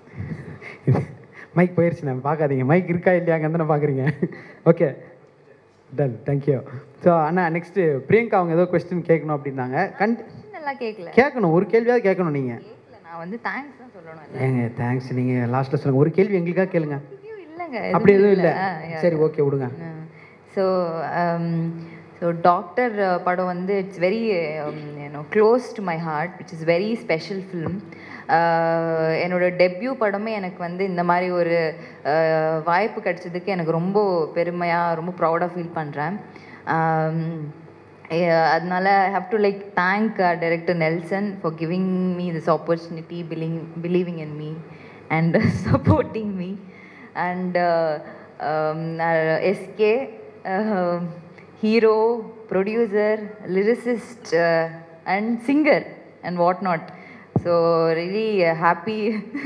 மைக் போயிடுச்சு நான் பார்க்காதீங்க மைக் இருக்கா இல்லையாங்க தானே பார்க்குறீங்க ஓகே டன் தேங்க்யூ ஸோ அண்ணா நெக்ஸ்ட்டு பிரியங்கா அவங்க ஏதோ கொஸ்டின் கேட்கணும் அப்படின்னாங்க கண்ட் நல்லா கேட்கல கேட்கணும் ஒரு கேள்வியாவது கேட்கணும் நீங்கள் கேட்கல நான் வந்து தேங்க்ஸ் தான் சொல்லணும் ஏங்க தேங்க்ஸ் நீங்கள் லாஸ்ட்டில் சொல்லுங்கள் ஒரு கேள்வி எங்களுக்காக கேளுங்க ஐயோ, இல்லைங்க அப்படி எதுவும் இல்லை ஆ, yeah, சரி ஓகே விடுங்க ஸோ ஸோ டாக்டர் படம் வந்து it's very you know close to my heart which is very special film என்னோட டெப்யூ படமே எனக்கு வந்து இந்த மாதிரி ஒரு uh, வாய்ப்பு கிடைச்சதுக்கு எனக்கு ரொம்ப பெருமையாக ரொம்ப ப்ரௌடாக ஃபீல் பண்ணுறேன் அதனால I have to like thank director Nelson for giving me this opportunity பிலிங் believing in me and supporting me and uh, um, uh, SK, uh, hero, producer, lyricist, uh, and singer, and whatnot. So really uh, happy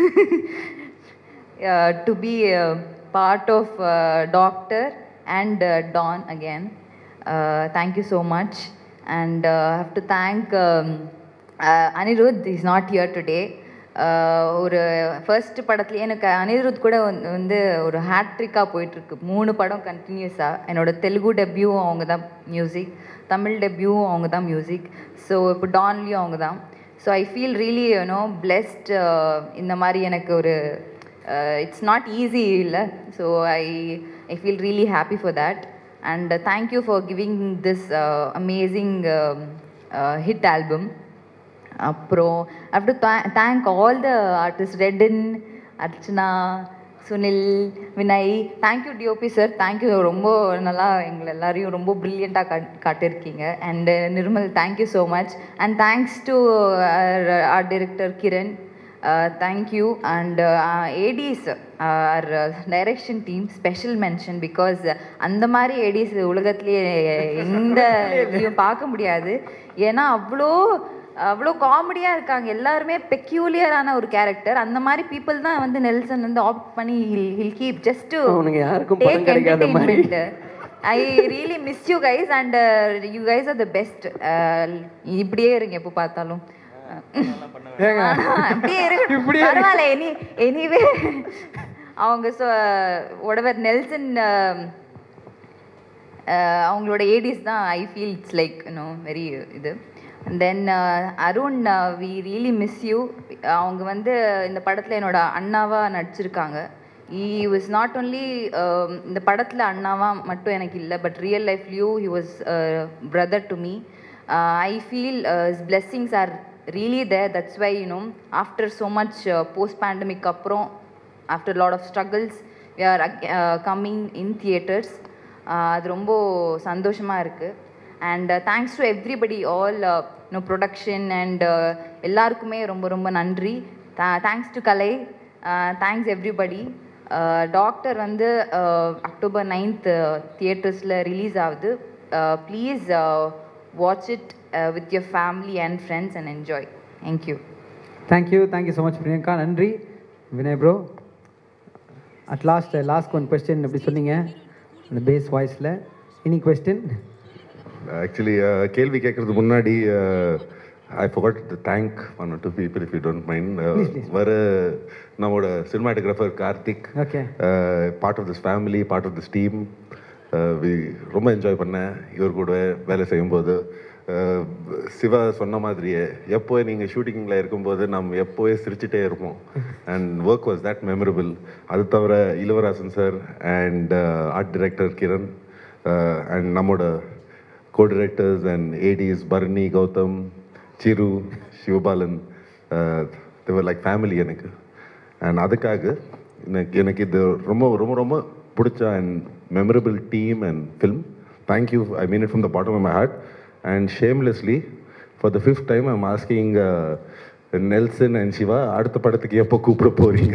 uh, to be a part of uh, Doctor and uh, Dawn again. Uh, thank you so much, and uh, I have to thank um, uh, Anirudh. He's not here today. ஆஹ் ஒரு first படத்துலேயே எனக்கு அனிருத் கூட வந்து- வந்து ஒரு ஹேட்ரிக்காக போயிட்டுருக்கு மூணு படம் கண்டினியூஸாக என்னோட தெலுங்கு டெப்யூவும் அவங்க தான் மியூசிக் தமிழ் டெப்யூவும் அவங்க தான் மியூசிக் ஸோ இப்போ டான்லேயும் அவங்க தான் so I feel really you know blessed இந்த மாதிரி எனக்கு ஒரு இட்ஸ் நாட் ஈஸி இல்லை so I I feel really happy for that and thank you for giving this amazing hit album அப்புறம் அப்படி thank all the artist Redin Archana Sunil Vinay thank you DOP sir thank you ரொம்ப நல்லா எங்களை எல்லாரையும் ரொம்ப ப்ரில்லியண்ட்டாக காட் காட்டியிருக்கீங்க and Nirmal thank you so much and thanks to art director Kiran thank you and Aedes R direction team special mention because அந்த மாதிரி ஏடிஸ் உலகத்திலேயே எந்த இதுலையும் பார்க்க முடியாது ஏன்னா அவ்வளோ அவ்வளோ காமெடியாக இருக்காங்க எல்லாருமே பெக்யூலியரான ஒரு கேரக்டர் அந்த மாதிரி பீப்புள் தான் வந்து நெல்சன் வந்து ஆப்ட் பண்ணி ஹில் ஹில் கீப் ஜஸ்ட் அவனுங்க யாருக்கும் படம் கிடைக்காத மாதிரி. I really miss you guys and you guys are the best இப்படியே இருங்க எப்போ பார்த்தாலும் ஏங்க அப்படியே இருக்கு இப்படியே பரவாயில்ல எனி எனிவே அவங்க ஸோ ஒடவர் நெல்சன் அவங்களோட ஏடிஸ் தான் I feel it's like you know very இது then Arun we really miss you அவங்க வந்து இந்த படத்தில் என்னோட அண்ணாவாக நடிச்சிருக்காங்க ஈ வாஸ் நாட் ஒன்லி இந்த படத்தில் அண்ணாவா மட்டும் எனக்கு இல்லை பட் ரியல் லைஃப்லேயும் he was brother to me I feel his blessings are really there. That's why, you know, after so much uh, post-pandemic kapro, after a lot of struggles, we are uh, coming in theaters. Uh, அது ரொம்ப சந்தோஷமாக இருக்குது and thanks to everybody all no production and எல்லாருக்குமே ரொம்ப ரொம்ப நன்றி thanks to Kalai thanks everybody doctor வந்து October ninth தியேட்டர்ஸில் ரிலீஸ் ஆகுது please watch it with your family and friends and enjoy thank you thank you thank you so much Priyanka நன்றி Vinay bro at last last one question எப்படி சொன்னீங்க அந்த பேஸ் வாய்ஸில் எனி கொஸ்டின் ஆக்சுவலி கேள்வி கேட்கறதுக்கு முன்னாடி I forgot to thank one two people if you don't mind வர நம்மளோட cinematographer Karthik Okay. Part of this family part of this team ரொம்ப என்ஜாய் பண்ணேன் இவர் கூட வேலை செய்யும்போது Uh, சிவா சொன்ன மாதிரியே எப்போ நீங்கள் ஷூட்டிங்கில் இருக்கும்போது நம்ம எப்போவே சிரிச்சிட்டே இருப்போம் and work was that memorable அது தவிர Ilavarasan sir and art director Kiran and நம்மளோட co-directors and ADs Bharani Gautham Siru Sivabalan Devar like family எனக்கு அண்ட் அதுக்காக எனக்கு எனக்கு இது ரொம்ப ரொம்ப ரொம்ப பிடிச்ச and memorable team and film thank you I mean it from the bottom of my heart and shamelessly for the fifth time I'm asking Nelson and Siva அடுத்த படத்துக்கு எப்போ கூப்பிட போறீங்க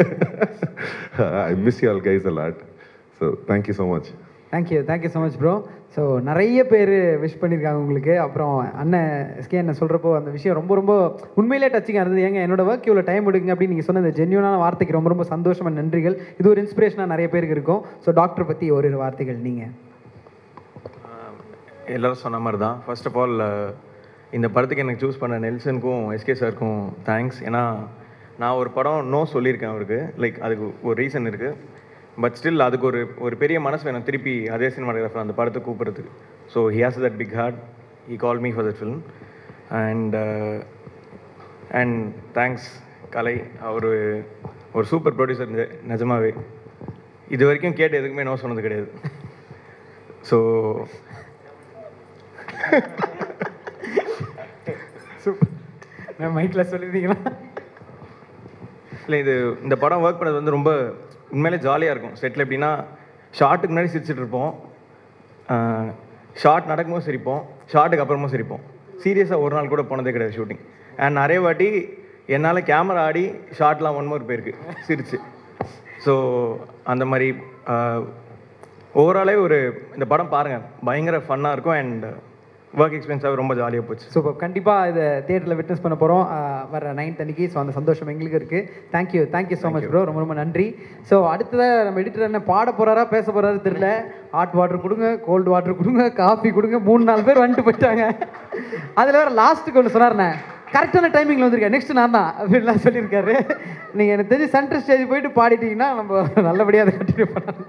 ஐ miss you all guys a lot so thank you so much thank you thank you so much bro so நிறைய பேர் wish பண்ணியிருக்காங்க உங்களுக்கு அப்புறம் அண்ணன் எஸ்கே அண்ணன் சொல்கிறப்போ அந்த விஷயம் ரொம்ப ரொம்ப உண்மையிலே டச்சிங்காக இருந்தது ஏங்க என்னோட ஒர்க் இவ்வளோ டைம் எடுங்க அப்படின்னு நீங்கள் சொன்ன இந்த ஜென்யூனான வார்த்தைக்கு ரொம்ப ரொம்ப சந்தோஷமா நன்றிகள் இது ஒரு இன்ஸ்பிரேஷனாக நிறைய பேருக்கு இருக்கும் ஸோ டாக்டர் பற்றி ஒரு ஒரு வார்த்தைகள் நீங்கள் எல்லாரும் சொன்ன மாதிரி தான் ஃபர்ஸ்ட் ஆஃப் ஆல் இந்த படத்துக்கு எனக்கு சூஸ் பண்ண நெல்சனுக்கும் எஸ்கே சாருக்கும் தேங்க்ஸ் ஏன்னா நான் ஒரு படம் நோ சொல்லியிருக்கேன் அவருக்கு லைக் அதுக்கு ஒரு ரீசன் இருக்குது பட் ஸ்டில் அதுக்கு ஒரு ஒரு பெரிய மனசு வேணும் திருப்பி அதே சினிமாட்டோகிராஃபர் அந்த படத்தை கூப்பிட்றதுக்கு so he has that big heart he call me for that film and and thanks Kalai அவர் ஒரு சூப்பர் ப்ரொடியூசர் நிஜமாவே இது வரைக்கும் கேட்டு எதுக்குமே நோ சொன்னது கிடையாது ஸோ சூப்பர் மைக்கில் சொல்லியிருந்தீங்களா இல்லை இது இந்த படம் ஒர்க் பண்ணது வந்து ரொம்ப உண்மையிலே ஜாலியாக இருக்கும் செட்டில் எப்படின்னா ஷார்ட்டுக்கு முன்னாடி சிரிச்சிட்டு இருப்போம் ஷார்ட் நடக்கும்போது சிரிப்போம் ஷார்ட்டுக்கு அப்புறமும் சிரிப்போம் சீரியஸாக ஒரு நாள் கூட போனதே கிடையாது ஷூட்டிங் அண்ட் நிறைய வாட்டி என்னால் கேமரா ஆடி ஷார்ட்லாம் ஒன் மோர் போயிருக்கு சிரிச்சு ஸோ அந்த மாதிரி ஓவராலே ஒரு இந்த படம் பாருங்கள் பயங்கர ஃபன்னாக இருக்கும் அண்ட் ஒர்க் எக்ஸ்பீரியன்ஸாகவே ரொம்ப ஜாலியாக போச்சு சூப்பர் கண்டிப்பாக இதை தேட்டரில் விட்னஸ் பண்ண போகிறோம் வர நைன்த் அன்னைக்கு ஸோ அந்த சந்தோஷம் எங்களுக்கு இருக்குது thank you thank you so much bro ரொம்ப ரொம்ப நன்றி ஸோ அடுத்ததாக நம்ம எடிட்டர் என்ன பாட போகிறாரா பேச போகிறாரு தெரியல ஹாட் வாட்டர் கொடுங்க கோல்டு வாட்டர் கொடுங்க காஃபி கொடுங்க மூணு நாலு பேர் வந்துட்டு போயிட்டாங்க அதில் வேறு லாஸ்ட்டுக்கு ஒன்று சொன்னார்ண்ணே கரெக்டான டைமிங்கில் வந்திருக்கேன் நெக்ஸ்ட் நான் தான் அப்படின்லாம் சொல்லியிருக்காரு நீங்கள் எனக்கு தெரிஞ்சு சென்ட்ரல் ஸ்டேஜ் போயிட்டு பாடிட்டீங்கன்னா நம்ம நல்லபடியாக அதை கண்டினியூ பண்ணலாம்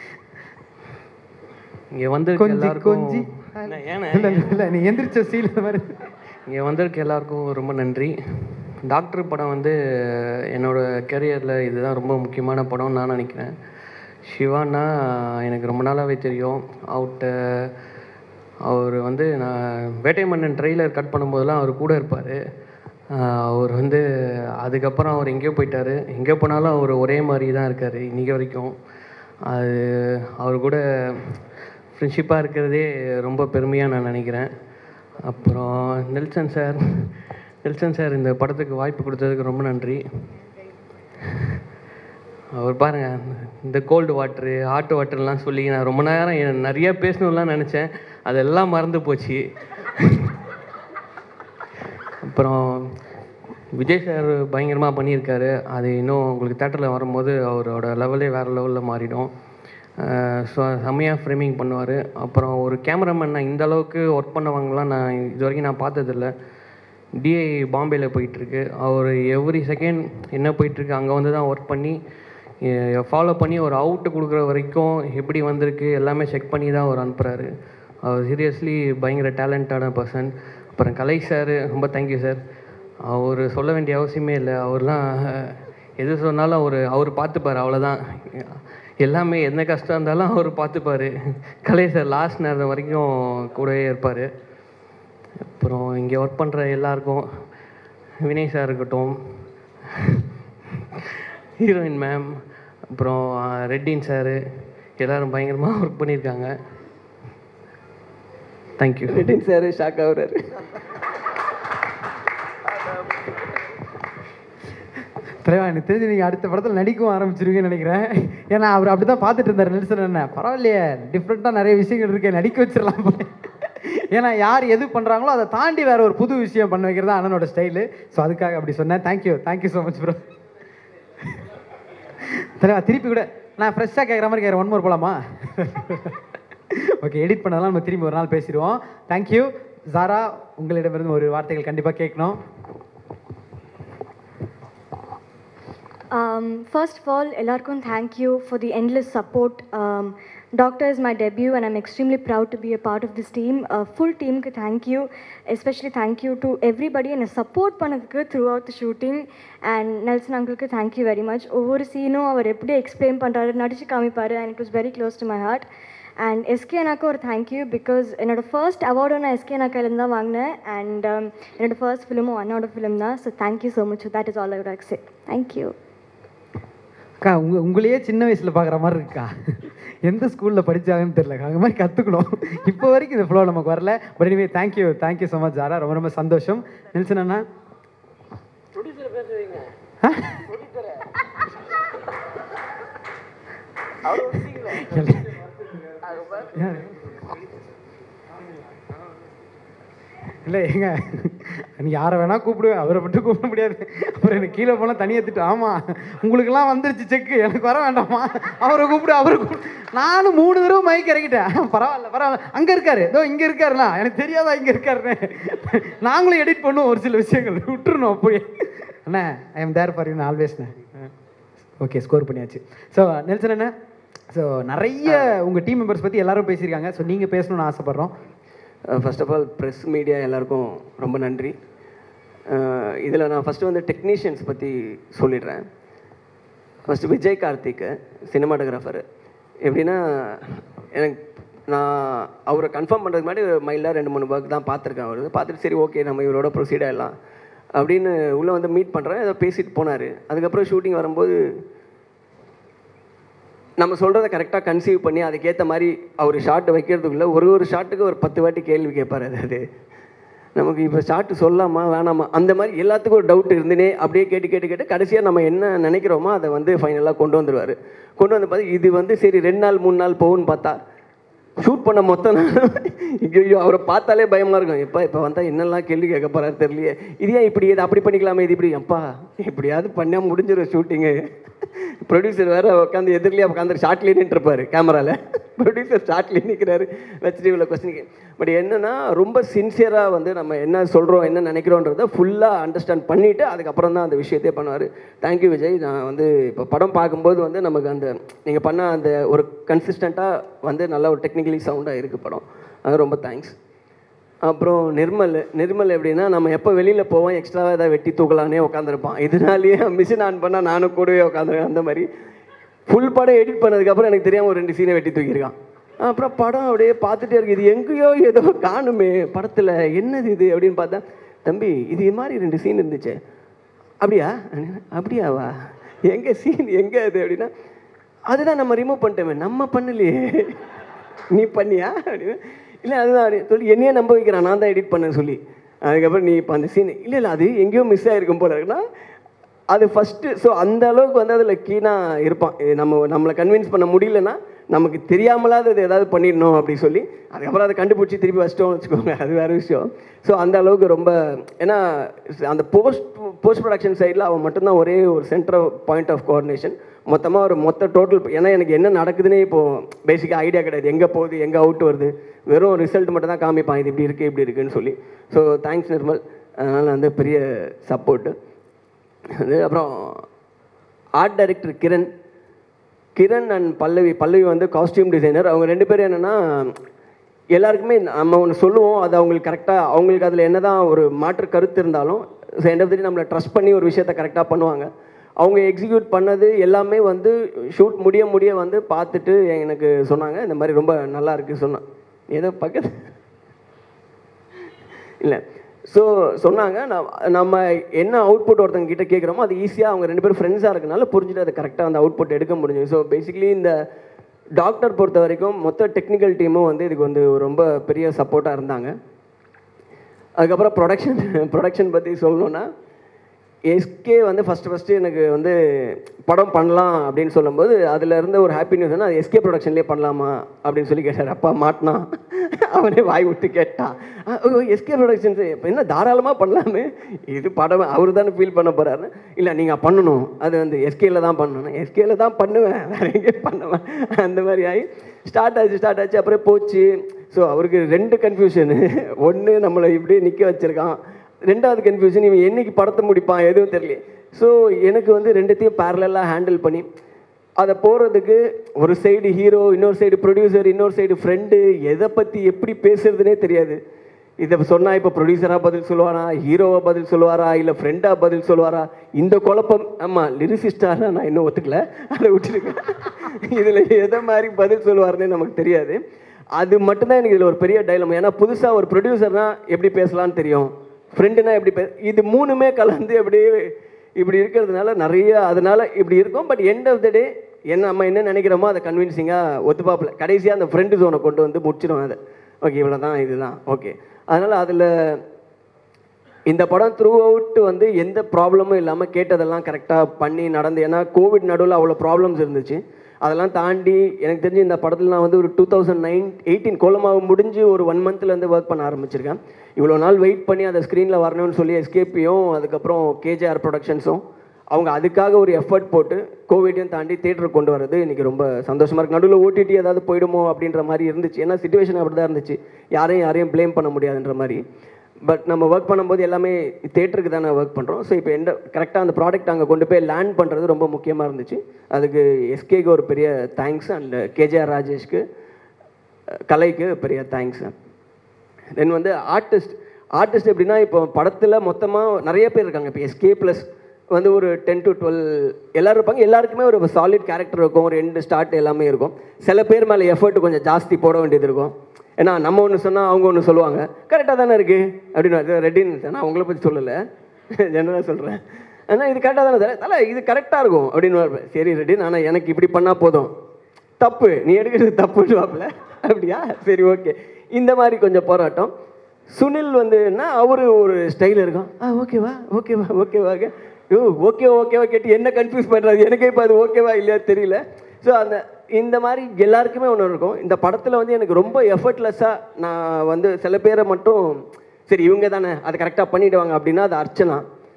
இங்கே வந்து கொஞ்சி எல்லாருக்கும் கொஞ்சி ஏன்னா இல்லை இல்லை நீ எந்திரிச்ச சீல் இந்த மாதிரி இங்கே வந்திருக்க எல்லாருக்கும் ரொம்ப நன்றி டாக்டர் படம் வந்து என்னோட கெரியரில் இதுதான் ரொம்ப முக்கியமான படம்னு நான் நினைக்கிறேன் சிவானா எனக்கு ரொம்ப நாளாகவே தெரியும் அவர்கிட்ட அவர் வந்து நான் வேட்டை மன்னன் ட்ரெய்லர் கட் பண்ணும்போதெல்லாம் அவர் கூட இருப்பார் அவர் வந்து அதுக்கப்புறம் அவர் எங்கேயோ போயிட்டார் எங்கே போனாலும் அவர் ஒரே மாதிரி தான் இருக்கார் இன்றைக்கி வரைக்கும் அது அவர் கூட ஃப்ரெண்ட்ஷிப்பாக இருக்கிறதே ரொம்ப பெருமையாக நான் நினைக்கிறேன் அப்புறம் நெல்சன் சார் நெல்சன் சார் இந்த படத்துக்கு வாய்ப்பு கொடுத்ததுக்கு ரொம்ப நன்றி அவர் பாருங்க இந்த கோல்டு வாட்ரு ஹாட் வாட்டர்லாம் சொல்லி நான் ரொம்ப நேரம் எ- நிறைய பேசணும்லாம் நினச்சேன் அதெல்லாம் மறந்து போச்சு அப்புறம் விஜய் சார் பயங்கரமாக பண்ணியிருக்காரு அது இன்னும் உங்களுக்கு தேட்டரில் வரும்போது அவரோட லெவலே வேறு லெவலில் மாறிடும் ஸோ செம்மையாக ஃப்ரேமிங் பண்ணுவார் அப்புறம் ஒரு கேமராமேன் நான் இந்த அளவுக்கு ஒர்க் பண்ணவங்கலாம் நான் இது வரைக்கும் நான் பார்த்ததில்ல டிஐ பாம்பேயில் போயிட்டுருக்கு அவர் எவ்ரி செகண்ட் என்ன போயிட்டுருக்கு அங்கே வந்து தான் ஒர்க் பண்ணி ஃபாலோ பண்ணி ஒரு அவுட்டு கொடுக்குற வரைக்கும் எப்படி வந்திருக்கு எல்லாமே செக் பண்ணி தான் அவர் அனுப்புகிறாரு அவர் சீரியஸ்லி பயங்கர டேலண்டான பர்சன் அப்புறம் கலை சார் ரொம்ப தேங்க்யூ சார் அவர் சொல்ல வேண்டிய அவசியமே இல்லை அவர்லாம் எது சொன்னாலும் அவர் அவர் பார்த்துப்பார் அவ்வளோதான் எல்லாமே எந்த கஷ்டம் இருந்தாலும் அவர் பார்த்துப்பாரு கலை சார் லாஸ்ட் நேரம் வரைக்கும் கூடவே இருப்பார் அப்புறம் இங்கே ஒர்க் பண்ணுற எல்லாருக்கும் வினய் சார் இருக்கட்டும் ஹீரோயின் மேம் அப்புறம் ரெட்டின் சார் எல்லாரும் பயங்கரமாக ஒர்க் பண்ணியிருக்காங்க தேங்க்யூ ரெட்டின் சார் ஷாக் ஆகுறாரு தலைவா எனக்கு தெரிஞ்சு நீங்கள் அடுத்த படத்தில் நடிக்கவும் ஆரம்பிச்சிருவீங்கன்னு நினைக்கிறேன் ஏன்னா அவர் அப்படி தான் பார்த்துட்டு இருந்தார் நெல்சன் என்ன பரவாயில்லையே டிஃப்ரெண்ட்டாக நிறைய விஷயங்கள் இருக்கு நடிக்க வச்சிடலாம் போல. ஏன்னா யார் எது பண்ணுறாங்களோ அதை தாண்டி வேற ஒரு புது விஷயம் பண்ண வைக்கிறது தான் அண்ணனோட ஸ்டைலு ஸோ அதுக்காக அப்படி சொன்னேன் thank you thank you so much bro தலைவா திருப்பி கூட நான் ஃப்ரெஷ்ஷாக கேட்குற மாதிரி கேட்குறேன் ஒன் மோர் போகலாமா ஓகே எடிட் பண்ணதெல்லாம் நம்ம திரும்பி ஒரு நாள் பேசிடுவோம் தேங்க்யூ ஜாரா உங்களிடமிருந்து ஒரு வார்த்தைகள் கண்டிப்பாக கேட்கணும் Um, first of all, எல்லாருக்கும் thank you for the endless support. Um, Doctor is my debut and I'm extremely proud to be a part of this team. Uh, full team க்கு thank you. Especially thank you to everybody என்னை support பண்ணதுக்கு throughout the shooting. And Nelson அங்கிளுக்கு thank you very much. ஒவ்வொரு சீனும் அவர் எப்படி explain பண்ணுறாரு நடிச்சு காமிப்பாரு and it was very close to my heart. And SK அண்ணாக்கு ஒரு தேங்க்யூ பிகாஸ் என்னோட ஃபர்ஸ்ட் அவார்டும் நான் எஸ்கே அண்ணா கையிலேருந்து தான் வாங்கினேன் அண்ட் என்னோட ஃபர்ஸ்ட் ஃபிலிமும் அண்ணாவோட ஃபிலிம் தான் so thank you so much that is all I would accept thank you அக்கா உங்க உங்களையே சின்ன வயசுல பார்க்குற மாதிரி இருக்கா எந்த ஸ்கூலில் படிச்சாங்கன்னு தெரியல அந்த மாதிரி கற்றுக்கணும் இப்போ வரைக்கும் இந்த ஃப்ளோ நமக்கு வரல but anyway thank you thank you so much ஜாரா ரொம்ப ரொம்ப சந்தோஷம் நெல்சன் அண்ணா யாரு? இல்லை ஏங்க நீ யாரை வேணா கூப்பிடுவேன் அவரை மட்டும் கூப்பிட முடியாது அப்புறம் எனக்கு கீழே போனால் தனியாக திட்டு ஆமாம் உங்களுக்கெல்லாம் வந்துருச்சு செக்கு எனக்கு வர வேண்டாமா அவரை கூப்பிடு அவரை கூப்பிடு நானும் மூணு தடவை மைக் இறக்கிட்டேன் பரவாயில்ல பரவாயில்ல அங்கே இருக்காரு இதோ இங்கே இருக்காருண்ணா எனக்கு தெரியாதா இங்கே இருக்காருன்னு நாங்களும் எடிட் பண்ணுவோம் ஒரு சில விஷயங்கள் விட்டுருணும் அப்படியே அண்ணா I am there for you ஆல்வேஸ்ண்ணே ஓகே ஸ்கோர் பண்ணியாச்சு ஸோ நெல்சன் அண்ணா ஸோ நிறைய உங்கள் டீம் மெம்பர்ஸ் பற்றி எல்லாரும் பேசியிருக்காங்க ஸோ நீங்கள் பேசணும்னு ஆசைப்பட்றோம் first of all press media எல்லாருக்கும் ரொம்ப நன்றி இதில் நான் ஃபஸ்ட்டு வந்து டெக்னீஷியன்ஸ் பற்றி சொல்லிடுறேன் ஃபஸ்ட்டு விஜய் கார்த்திக் சினிமாட்டோகிராஃபர் எப்படின்னா எனக்கு நான் அவரை கன்ஃபார்ம் பண்ணுறதுக்கு முன்னாடி மைல்டாக ரெண்டு மூணு ஒர்க் தான் பார்த்துருக்கேன் அவர் பார்த்துட்டு சரி ஓகே நம்ம இவரோட ப்ரொசீட் ஆகிடலாம் அப்படின்னு உள்ளே வந்து மீட் பண்ணுறேன் ஏதோ பேசிட்டு போனார் அதுக்கப்புறம் ஷூட்டிங் வரும்போது நம்ம சொல்கிறத கரெக்டாக கன்சீவ் பண்ணி அதுக்கேற்ற மாதிரி அவர் ஷாட் வைக்கிறதுக்குள்ள ஒரு ஒரு ஷாட்டுக்கு ஒரு பத்து வாட்டி கேள்வி கேட்பார் அது அது நமக்கு இப்போ ஷாட்டு சொல்லாமா வேணாமா அந்த மாதிரி எல்லாத்துக்கும் ஒரு டவுட் இருந்துனே அப்படியே கேட்டு கேட்டு கேட்டு கடைசியாக நம்ம என்ன நினைக்கிறோமோ அதை வந்து ஃபைனலாக கொண்டு வந்துடுவார் கொண்டு வந்து பார்த்து இது வந்து சரி ரெண்டு நாள் மூணு நாள் போகும்னு பார்த்தா ஷூட் பண்ண மொத்தம் ஐயோ அவரை பார்த்தாலே பயமாக இருக்கும் எப்பா இப்போ வந்தால் என்னெல்லாம் கேள்வி கேட்க போகிறாரு தெரியலையே இது ஏன் இப்படி இது அப்படி பண்ணிக்கலாமே இது இப்படி அப்பா எப்படியாவது பண்ணால் முடிஞ்சிடும் ஷூட்டிங்கு ப்ரொடியூசர் வேறு உட்காந்து எதிரிலேயே உட்காந்து ஷார்ட்லேயே நின்றுருப்பாரு கேமராவில் ப்ரொடியூசர் ஷார்ட்லேயே நிற்கிறாரு வச்சுட்டு இவ்வளோ கொஸ்டின் பட் என்னென்னா ரொம்ப சின்சியராக வந்து நம்ம என்ன சொல்கிறோம் என்ன நினைக்கிறோன்றதை ஃபுல்லாக அண்டர்ஸ்டாண்ட் பண்ணிவிட்டு அதுக்கப்புறம் தான் அந்த விஷயத்தையே பண்ணுவார் தேங்க்யூ விஜய் நான் வந்து இப்போ படம் பார்க்கும்போது வந்து நமக்கு அந்த நீங்கள் பண்ண அந்த ஒரு கன்சிஸ்டண்ட்டாக வந்து நல்ல ஒரு டெக்னிக்கலி சவுண்டாக இருக்குது படம் அது ரொம்ப தேங்க்ஸ் அப்புறம் நிர்மல் நிர்மல் எப்படின்னா நம்ம எப்போ வெளியில் போவோம் எக்ஸ்ட்ராவாக ஏதாவது வெட்டி தூக்கலானே உட்காந்துருப்பான் இதனாலேயே மிஷின் ஆன் பண்ணால் நானும் கூடவே உட்காந்துருக்கேன் அந்த மாதிரி ஃபுல் படம் எடிட் பண்ணதுக்கப்புறம் எனக்கு தெரியாமல் ஒரு ரெண்டு சீனை வெட்டி தூக்கியிருக்கான் அப்புறம் படம் அப்படியே பார்த்துட்டே இருக்கு இது எங்கேயோ ஏதோ காணுமே படத்தில் என்னது இது அப்படின்னு பார்த்தா தம்பி இது மாதிரி ரெண்டு சீன் இருந்துச்சு அப்படியா அப்படியாவா எங்கே சீன் எங்கே அது அப்படின்னா அதுதான் நம்ம ரிமூவ் பண்ணிட்டோமே நம்ம பண்ணலையே நீ பண்ணியா அப்படின்னு இல்லை அதுதான் அப்படி சொல்லி என்னையே நம்ப வைக்கிறான் நான் தான் எடிட் பண்ணேன் சொல்லி அதுக்கப்புறம் நீ இப்போ அந்த சீன் இல்லை இல்லை அது எங்கேயோ மிஸ் ஆகிருக்கும் போல இருக்குன்னா அது ஃபஸ்ட்டு ஸோ அந்த அளவுக்கு வந்து அதில் கீனாக இருப்பான் இது நம்ம நம்மளை கன்வின்ஸ் பண்ண முடியலன்னா நமக்கு தெரியாமலாவது அது ஏதாவது பண்ணிடணும் அப்படி சொல்லி அதுக்கப்புறம் அதை கண்டுபிடிச்சி திருப்பி வச்சிட்டோம்னு வச்சுக்கோங்க அது வேறு விஷயம் ஸோ அந்த அளவுக்கு ரொம்ப ஏன்னா அந்த போஸ்ட் போஸ்ட் ப்ரொடக்ஷன் சைடில் அவன் மட்டும்தான் ஒரே ஒரு சென்டர் பாயிண்ட் ஆஃப் கோஆர்டினேஷன் மொத்தமாக ஒரு மொத்த டோட்டல் ஏன்னா எனக்கு என்ன நடக்குதுன்னே இப்போது பேசிக்காக ஐடியா கிடையாது எங்கே போகுது எங்கே அவுட் வருது வெறும் ரிசல்ட் மட்டும் தான் காமிப்பான் இது இப்படி இருக்குது இப்படி இருக்குன்னு சொல்லி ஸோ தேங்க்ஸ் நிர்மல் அதனால் வந்து பெரிய சப்போர்ட்டு அது அப்புறம் art director Kiran Kiran and Pallavi Pallavi வந்து காஸ்டியூம் டிசைனர் அவங்க ரெண்டு பேரும் என்னென்னா எல்லாருக்குமே நம்ம ஒன்று சொல்லுவோம் அது அவங்களுக்கு கரெக்டாக அவங்களுக்கு அதில் என்ன தான் ஒரு மாற்று கருத்து இருந்தாலும் எண்ட் ஆஃப் நம்மளை ட்ரஸ்ட் பண்ணி ஒரு விஷயத்தை கரெக்டாக பண்ணுவாங்க அவங்க எக்ஸிக்யூட் பண்ணது எல்லாமே வந்து ஷூட் முடிய முடிய வந்து பார்த்துட்டு எனக்கு சொன்னாங்க இந்த மாதிரி ரொம்ப நல்லா இருக்குது சொன்னான் ஏதோ பக்கத்து இல்லை ஸோ சொன்னாங்க நம்ம நம்ம என்ன அவுட்புட் ஒருத்தங்க கிட்ட கேட்குறோமோ அது ஈஸியாக அவங்க ரெண்டு பேரும் ஃப்ரெண்ட்ஸாக இருக்கனால புரிஞ்சுட்டு அதை கரெக்டாக அந்த அவுட்புட் எடுக்க முடிஞ்சது ஸோ பேசிக்கலி இந்த டாக்டர் பொறுத்த வரைக்கும் மொத்த டெக்னிக்கல் டீமும் வந்து இதுக்கு வந்து ரொம்ப பெரிய சப்போர்ட்டாக இருந்தாங்க அதுக்கப்புறம் ப்ரொடக்ஷன் ப்ரொடக்ஷன் பற்றி சொல்லணுன்னா எஸ்கே வந்து ஃபஸ்ட்டு ஃபஸ்ட்டு எனக்கு வந்து படம் பண்ணலாம் அப்படின்னு சொல்லும்போது அதில் இருந்த ஒரு ஹாப்பி நியூஸ் அது எஸ்கே ப்ரொடக்ஷன்லேயே பண்ணலாமா அப்படின்னு சொல்லி கேட்டார் அப்பா மாட்டினான் அவனே வாய் விட்டு கேட்டான் எஸ்கே ப்ரொடக்ஷன்ஸ் இப்போ என்ன தாராளமாக பண்ணலாமே இது படம் அவர் தானே ஃபீல் பண்ண போகிறாரு இல்லை நீங்கள் பண்ணணும் அது வந்து எஸ்கேல தான் பண்ணணும் எஸ்கேல தான் பண்ணுவேன் வேறு எங்கேயும் பண்ணுவேன் அந்த மாதிரி ஆகி ஸ்டார்ட் ஆச்சு ஸ்டார்ட் ஆச்சு அப்புறம் போச்சு ஸோ அவருக்கு ரெண்டு கன்ஃபியூஷனு ஒன்று நம்மளை இப்படியே நிற்க வச்சுருக்கான் ரெண்டாவது கன்ஃபியூஷன் இவன் என்னைக்கு படத்தை முடிப்பான் எதுவும் தெரியல ஸோ எனக்கு வந்து ரெண்டுத்தையும் பேரலாக ஹேண்டில் பண்ணி அதை போகிறதுக்கு ஒரு சைடு ஹீரோ இன்னொரு சைடு ப்ரொடியூசர் இன்னொரு சைடு ஃப்ரெண்டு எதை பற்றி எப்படி பேசுறதுனே தெரியாது இதை சொன்னால் இப்போ ப்ரொடியூசராக பதில் சொல்லுவாரா ஹீரோவாக பதில் சொல்லுவாரா இல்லை ஃப்ரெண்டாக பதில் சொல்லுவாரா இந்த குழப்பம் ஆமாம் லிரிசிஸ்டாக நான் இன்னும் ஒத்துக்கல அதை விட்டுருக்கேன் இதில் எதை மாதிரி பதில் சொல்லுவாருன்னே நமக்கு தெரியாது அது மட்டும்தான் எனக்கு இதில் ஒரு பெரிய டைலம் ஏன்னா புதுசாக ஒரு ப்ரொடியூசர்னா எப்படி பேசலாம்னு தெரியும் ஃப்ரெண்டுனா எப்படி பே இது மூணுமே கலந்து அப்படியே இப்படி இருக்கிறதுனால நிறைய அதனால இப்படி இருக்கும் but end of the day என்ன நம்ம என்ன நினைக்கிறோமோ அதை கன்வின்சிங்காக ஒத்துப்பாப்பில் கடைசியாக அந்த ஃப்ரெண்டு ஜோனை கொண்டு வந்து முடிச்சிடும் அதை ஓகே இவ்வளோ தான் இதுதான் ஓகே அதனால் அதில் இந்த படம் த்ரூ அவுட் வந்து எந்த ப்ராப்ளமும் இல்லாமல் கேட்டதெல்லாம் கரெக்டாக பண்ணி நடந்து ஏன்னா கோவிட் நடுவில் அவ்வளோ ப்ராப்ளம்ஸ் இருந்துச்சு அதெல்லாம் தாண்டி எனக்கு தெரிஞ்சு இந்த படத்தில் நான் வந்து ஒரு டூ தௌசண்ட் நைன் எயிட்டீன் கோலமாக முடிஞ்சு ஒரு ஒன் மந்த்லேருந்து ஒர்க் பண்ண ஆரம்பிச்சிருக்கேன் இவ்வளோ நாள் வெயிட் பண்ணி அதை ஸ்க்ரீனில் வரணும்னு சொல்லி எஸ்கேபியும் அதுக்கப்புறம் கேஜேஆர் ப்ரொடக்ஷன்ஸும் அவங்க அதுக்காக ஒரு எஃபர்ட் போட்டு கோவிடையும் தாண்டி தேட்டருக்கு கொண்டு வரது இன்றைக்கி ரொம்ப சந்தோஷமாக இருக்குது நடுவில் ஓடிடி ஏதாவது போயிடுமோ அப்படின்ற மாதிரி இருந்துச்சு ஏன்னா சுச்சுவேஷன் அப்படி தான் இருந்துச்சு யாரையும் யாரையும் ப்ளேம் பண்ண முடியாதுன்ற மாதிரி பட் நம்ம ஒர்க் பண்ணும்போது எல்லாமே தேட்டருக்கு தானே ஒர்க் பண்ணுறோம் ஸோ இப்போ எந்த கரெக்டாக அந்த ப்ராடக்ட் அங்கே கொண்டு போய் லேண்ட் பண்ணுறது ரொம்ப முக்கியமாக இருந்துச்சு அதுக்கு எஸ்கேக்கு ஒரு பெரிய தேங்க்ஸ் அண்ட் கேஜேஆர் ராஜேஷ்க்கு கலைக்கு பெரிய தேங்க்ஸ் தென் வந்து ஆர்டிஸ்ட் ஆர்டிஸ்ட் எப்படின்னா இப்போ படத்தில் மொத்தமாக நிறைய பேர் இருக்காங்க இப்போ எஸ்கே ப்ளஸ் வந்து ஒரு டென் டு டுவெல் எல்லாரும் இருப்பாங்க எல்லாருக்குமே ஒரு சாலிட் கேரக்டர் இருக்கும் ஒரு எண்டு ஸ்டார்ட் எல்லாமே இருக்கும் சில பேர் மேலே எஃபர்ட் கொஞ்சம் ஜாஸ்தி போட வேண்டியது இருக்கும் ஏன்னா நம்ம ஒன்று சொன்னால் அவங்க ஒன்று சொல்லுவாங்க கரெக்டாக தானே இருக்குது அப்படின்னு ரெட்டின்னு நான் உங்களை பற்றி சொல்லலை ஜெனரலாக சொல்கிறேன் ஆனால் இது கரெக்டாக தானே தலை இது கரெக்டாக இருக்கும் அப்படின்னு சரி ரெட்டின் ஆனால் எனக்கு இப்படி பண்ணால் போதும் தப்பு நீ எடுக்கிறது தப்புன்னு வாப்பில் அப்படியா சரி ஓகே இந்த மாதிரி கொஞ்சம் போராட்டம் சுனில் வந்து என்ன அவரு ஒரு ஸ்டைல் இருக்கும் ஆ ஓகேவா ஓகேவா ஓகேவாங்க ஐயோ ஓகே ஓகேவா கேட்டு என்ன கன்ஃபியூஸ் பண்ணுறது எனக்கே இப்போ அது ஓகேவா இல்லையா தெரியல ஸோ அந்த இந்த மாதிரி எல்லாருக்குமே ஒன்று இருக்கும் இந்த படத்தில் வந்து எனக்கு ரொம்ப எஃபர்ட்லெஸ்ஸாக நான் வந்து சில பேரை மட்டும் சரி இவங்க தானே அதை கரெக்டாக பண்ணிவிடுவாங்க அப்படின்னா அது அர்ச்சனா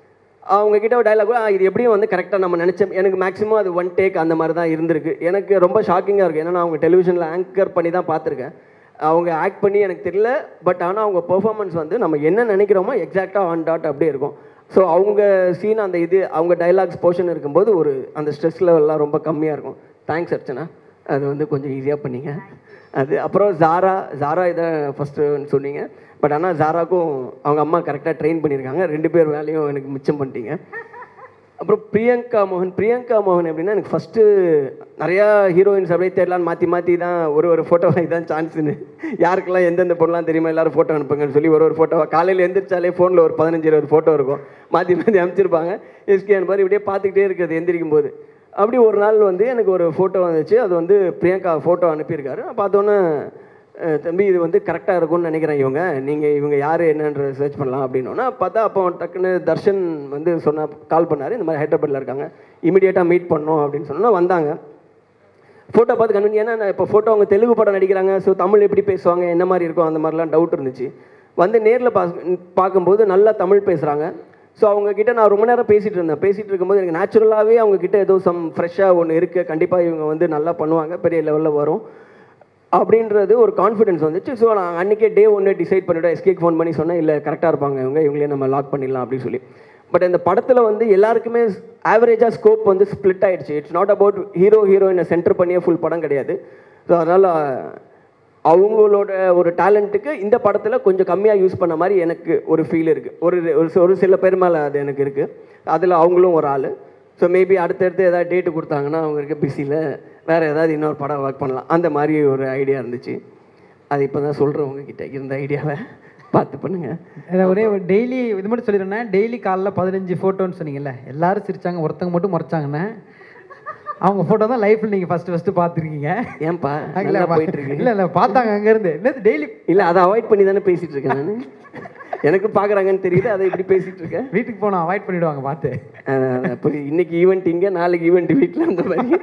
அவங்க கிட்ட ஒரு டைலாக் இது எப்படியும் வந்து கரெக்டாக நம்ம நினச்சோம் எனக்கு மேக்ஸிமம் அது ஒன் டேக் அந்த மாதிரி தான் இருந்திருக்கு எனக்கு ரொம்ப ஷாக்கிங்காக இருக்குது ஏன்னா நான் அவங்க டெலிவிஷனில் ஆங்கர் பண்ணி தான் பார்த்துருக்கேன் அவங்க ஆக்ட் பண்ணி எனக்கு தெரியல பட் ஆனால் அவங்க பெர்ஃபார்மன்ஸ் வந்து நம்ம என்ன நினைக்கிறோமோ எக்ஸாக்டாக ஆன் டாட் அப்படியே இருக்கும் ஸோ அவங்க சீன் அந்த இது அவங்க டைலாக்ஸ் போர்ஷன் இருக்கும்போது ஒரு அந்த ஸ்ட்ரெஸ் லெவல்லாம் ரொம்ப கம்மியாக இருக்கும் தேங்க்ஸ் அர்ச்சனா அது வந்து கொஞ்சம் ஈஸியாக பண்ணீங்க அது அப்புறம் ஜாரா ஜாரா இதை ஃபஸ்ட்டு சொன்னீங்க பட் ஆனால் ஜாராக்கும் அவங்க அம்மா கரெக்டாக ட்ரெயின் பண்ணியிருக்காங்க ரெண்டு பேர் வேலையும் எனக்கு மிச்சம் பண்ணிட்டீங்க அப்புறம் பிரியங்கா மோகன் பிரியங்கா மோகன் எப்படின்னா எனக்கு ஃபஸ்ட்டு நிறையா ஹீரோயின்ஸ் அப்படியே தேடலான்னு மாற்றி மாற்றி தான் ஒரு ஒரு ஃபோட்டோ இதான் சான்ஸ்னு யாருக்கெல்லாம் எந்தெந்த பொருளாம் தெரியுமா எல்லாரும் ஃபோட்டோ அனுப்புங்கன்னு சொல்லி ஒரு ஒரு ஃபோட்டோவை காலையில் எந்திரிச்சாலே ஃபோனில் ஒரு பதினஞ்சு இருபது ஃபோட்டோ இருக்கும் மாற்றி மாற்றி அனுப்பிச்சிருப்பாங்க எஸ்கே மாதிரி இப்படியே பார்த்துக்கிட்டே இருக்கிறது எந்திரிக்கும் போது அப்படி ஒரு நாள் வந்து எனக்கு ஒரு ஃபோட்டோ வந்துச்சு அது வந்து பிரியங்கா ஃபோட்டோ அனுப்பியிருக்காரு நான் பார்த்தோன்னே அஹ், தம்பி இது வந்து கரெக்டாக இருக்கும்னு நினைக்கிறேன் இவங்க நீங்கள் இவங்க யார் என்னன்ற சர்ச் பண்ணலாம் அப்படின்னோன்னா பார்த்தா அப்போ டக்குன்னு தர்ஷன் வந்து சொன்ன கால் பண்ணார் இந்த மாதிரி ஹைதராபாத்தில் இருக்காங்க இமீடியட்டாக மீட் பண்ணோம் அப்படின்னு சொன்னா வந்தாங்க ஃபோட்டோ பார்த்து கன்வீன் ஏன்னா நான் இப்போ ஃபோட்டோ அவங்க தெலுங்கு படம் நடிக்கிறாங்க ஸோ தமிழ் எப்படி பேசுவாங்க என்ன மாதிரி இருக்கும் அந்த மாதிரிலாம் டவுட் இருந்துச்சு வந்து நேரில் பா பார்க்கும்போது நல்லா தமிழ் பேசுகிறாங்க ஸோ அவங்க கிட்ட நான் ரொம்ப நேரம் பேசிகிட்டு இருந்தேன் பேசிகிட்டு இருக்கும்போது எனக்கு நேச்சுரலாகவே அவங்க கிட்ட ஏதோ சம் ஃப்ரெஷ்ஷாக ஒன்று இருக்குது கண்டிப்பாக இவங்க வந்து நல்லா பண்ணுவாங்க பெரிய லெவலில் வரும் அப்படின்றது ஒரு கான்ஃபிடன்ஸ் வந்துச்சு ஸோ நான் அன்றைக்கே டே ஒன்று டிசைட் பண்ணிவிட்டேன் எஸ்கேக்கு ஃபோன் பண்ணி சொன்னேன் இல்லை கரெக்டாக இருப்பாங்க இவங்க இவங்களே நம்ம லாக் பண்ணிடலாம் அப்படின்னு சொல்லி பட் இந்த படத்தில் வந்து எல்லாருக்குமே ஆவரேஜாக ஸ்கோப் வந்து ஸ்ப்ளிட் ஆயிடுச்சு இட்ஸ் நாட் அபவுட் ஹீரோ ஹீரோயினை சென்டர் பண்ணியே ஃபுல் படம் கிடையாது ஸோ அதனால் அவங்களோட ஒரு டேலண்ட்டுக்கு இந்த படத்தில் கொஞ்சம் கம்மியாக யூஸ் பண்ண மாதிரி எனக்கு ஒரு ஃபீல் இருக்குது ஒரு ஒரு சி- ஒரு சில பேர் மேலே அது எனக்கு இருக்குது அதில் அவங்களும் ஒரு ஆள் ஸோ மேபி அடுத்தடுத்து ஏதாவது டேட்டு கொடுத்தாங்கன்னா அவங்க இருக்க பிஸியில் வேறு ஏதாவது இன்னொரு படம் ஒர்க் பண்ணலாம் அந்த மாதிரி ஒரு ஐடியா இருந்துச்சு அது இப்போ தான் சொல்கிறேன் உங்ககிட்ட இருந்த ஐடியாவை பார்த்து பண்ணுங்க இதை ஒரே ஒரு டெய்லி இது மட்டும் சொல்லிடுறேன் டெய்லி காலைல பதினஞ்சு ஃபோட்டோன்னு சொன்னீங்கல்ல எல்லாரும் சிரிச்சாங்க ஒருத்தங்க மட்டும் முறைச்சாங்கண்ணே அவங்க ஃபோட்டோ தான் லைஃப்பில் நீங்கள் ஃபஸ்ட்டு ஃபஸ்ட்டு பார்த்துருக்கீங்க ஏன்பா இல்ல, நல்லா பா- போயிட்டு இருக்கு இல்ல இல்ல பார்த்தாங்க அங்கேருந்து என்னது டெய்லி இல்லை அதை அவாய்ட் பண்ணி தானே பேசிட்டு இருக்கேன் நான் எனக்கு பார்க்குறாங்கன்னு தெரியுது அதை இப்படி பேசிட்டு இருக்கேன் வீட்டுக்கு போனால் அவாய்ட் பண்ணிடுவாங்க பார்த்து அதான், அதான். அப்போ இன்னைக்கு ஈவெண்ட் இங்கே நாளைக்கு ஈவெண்ட் வீட்டில் அந்த மாதிரி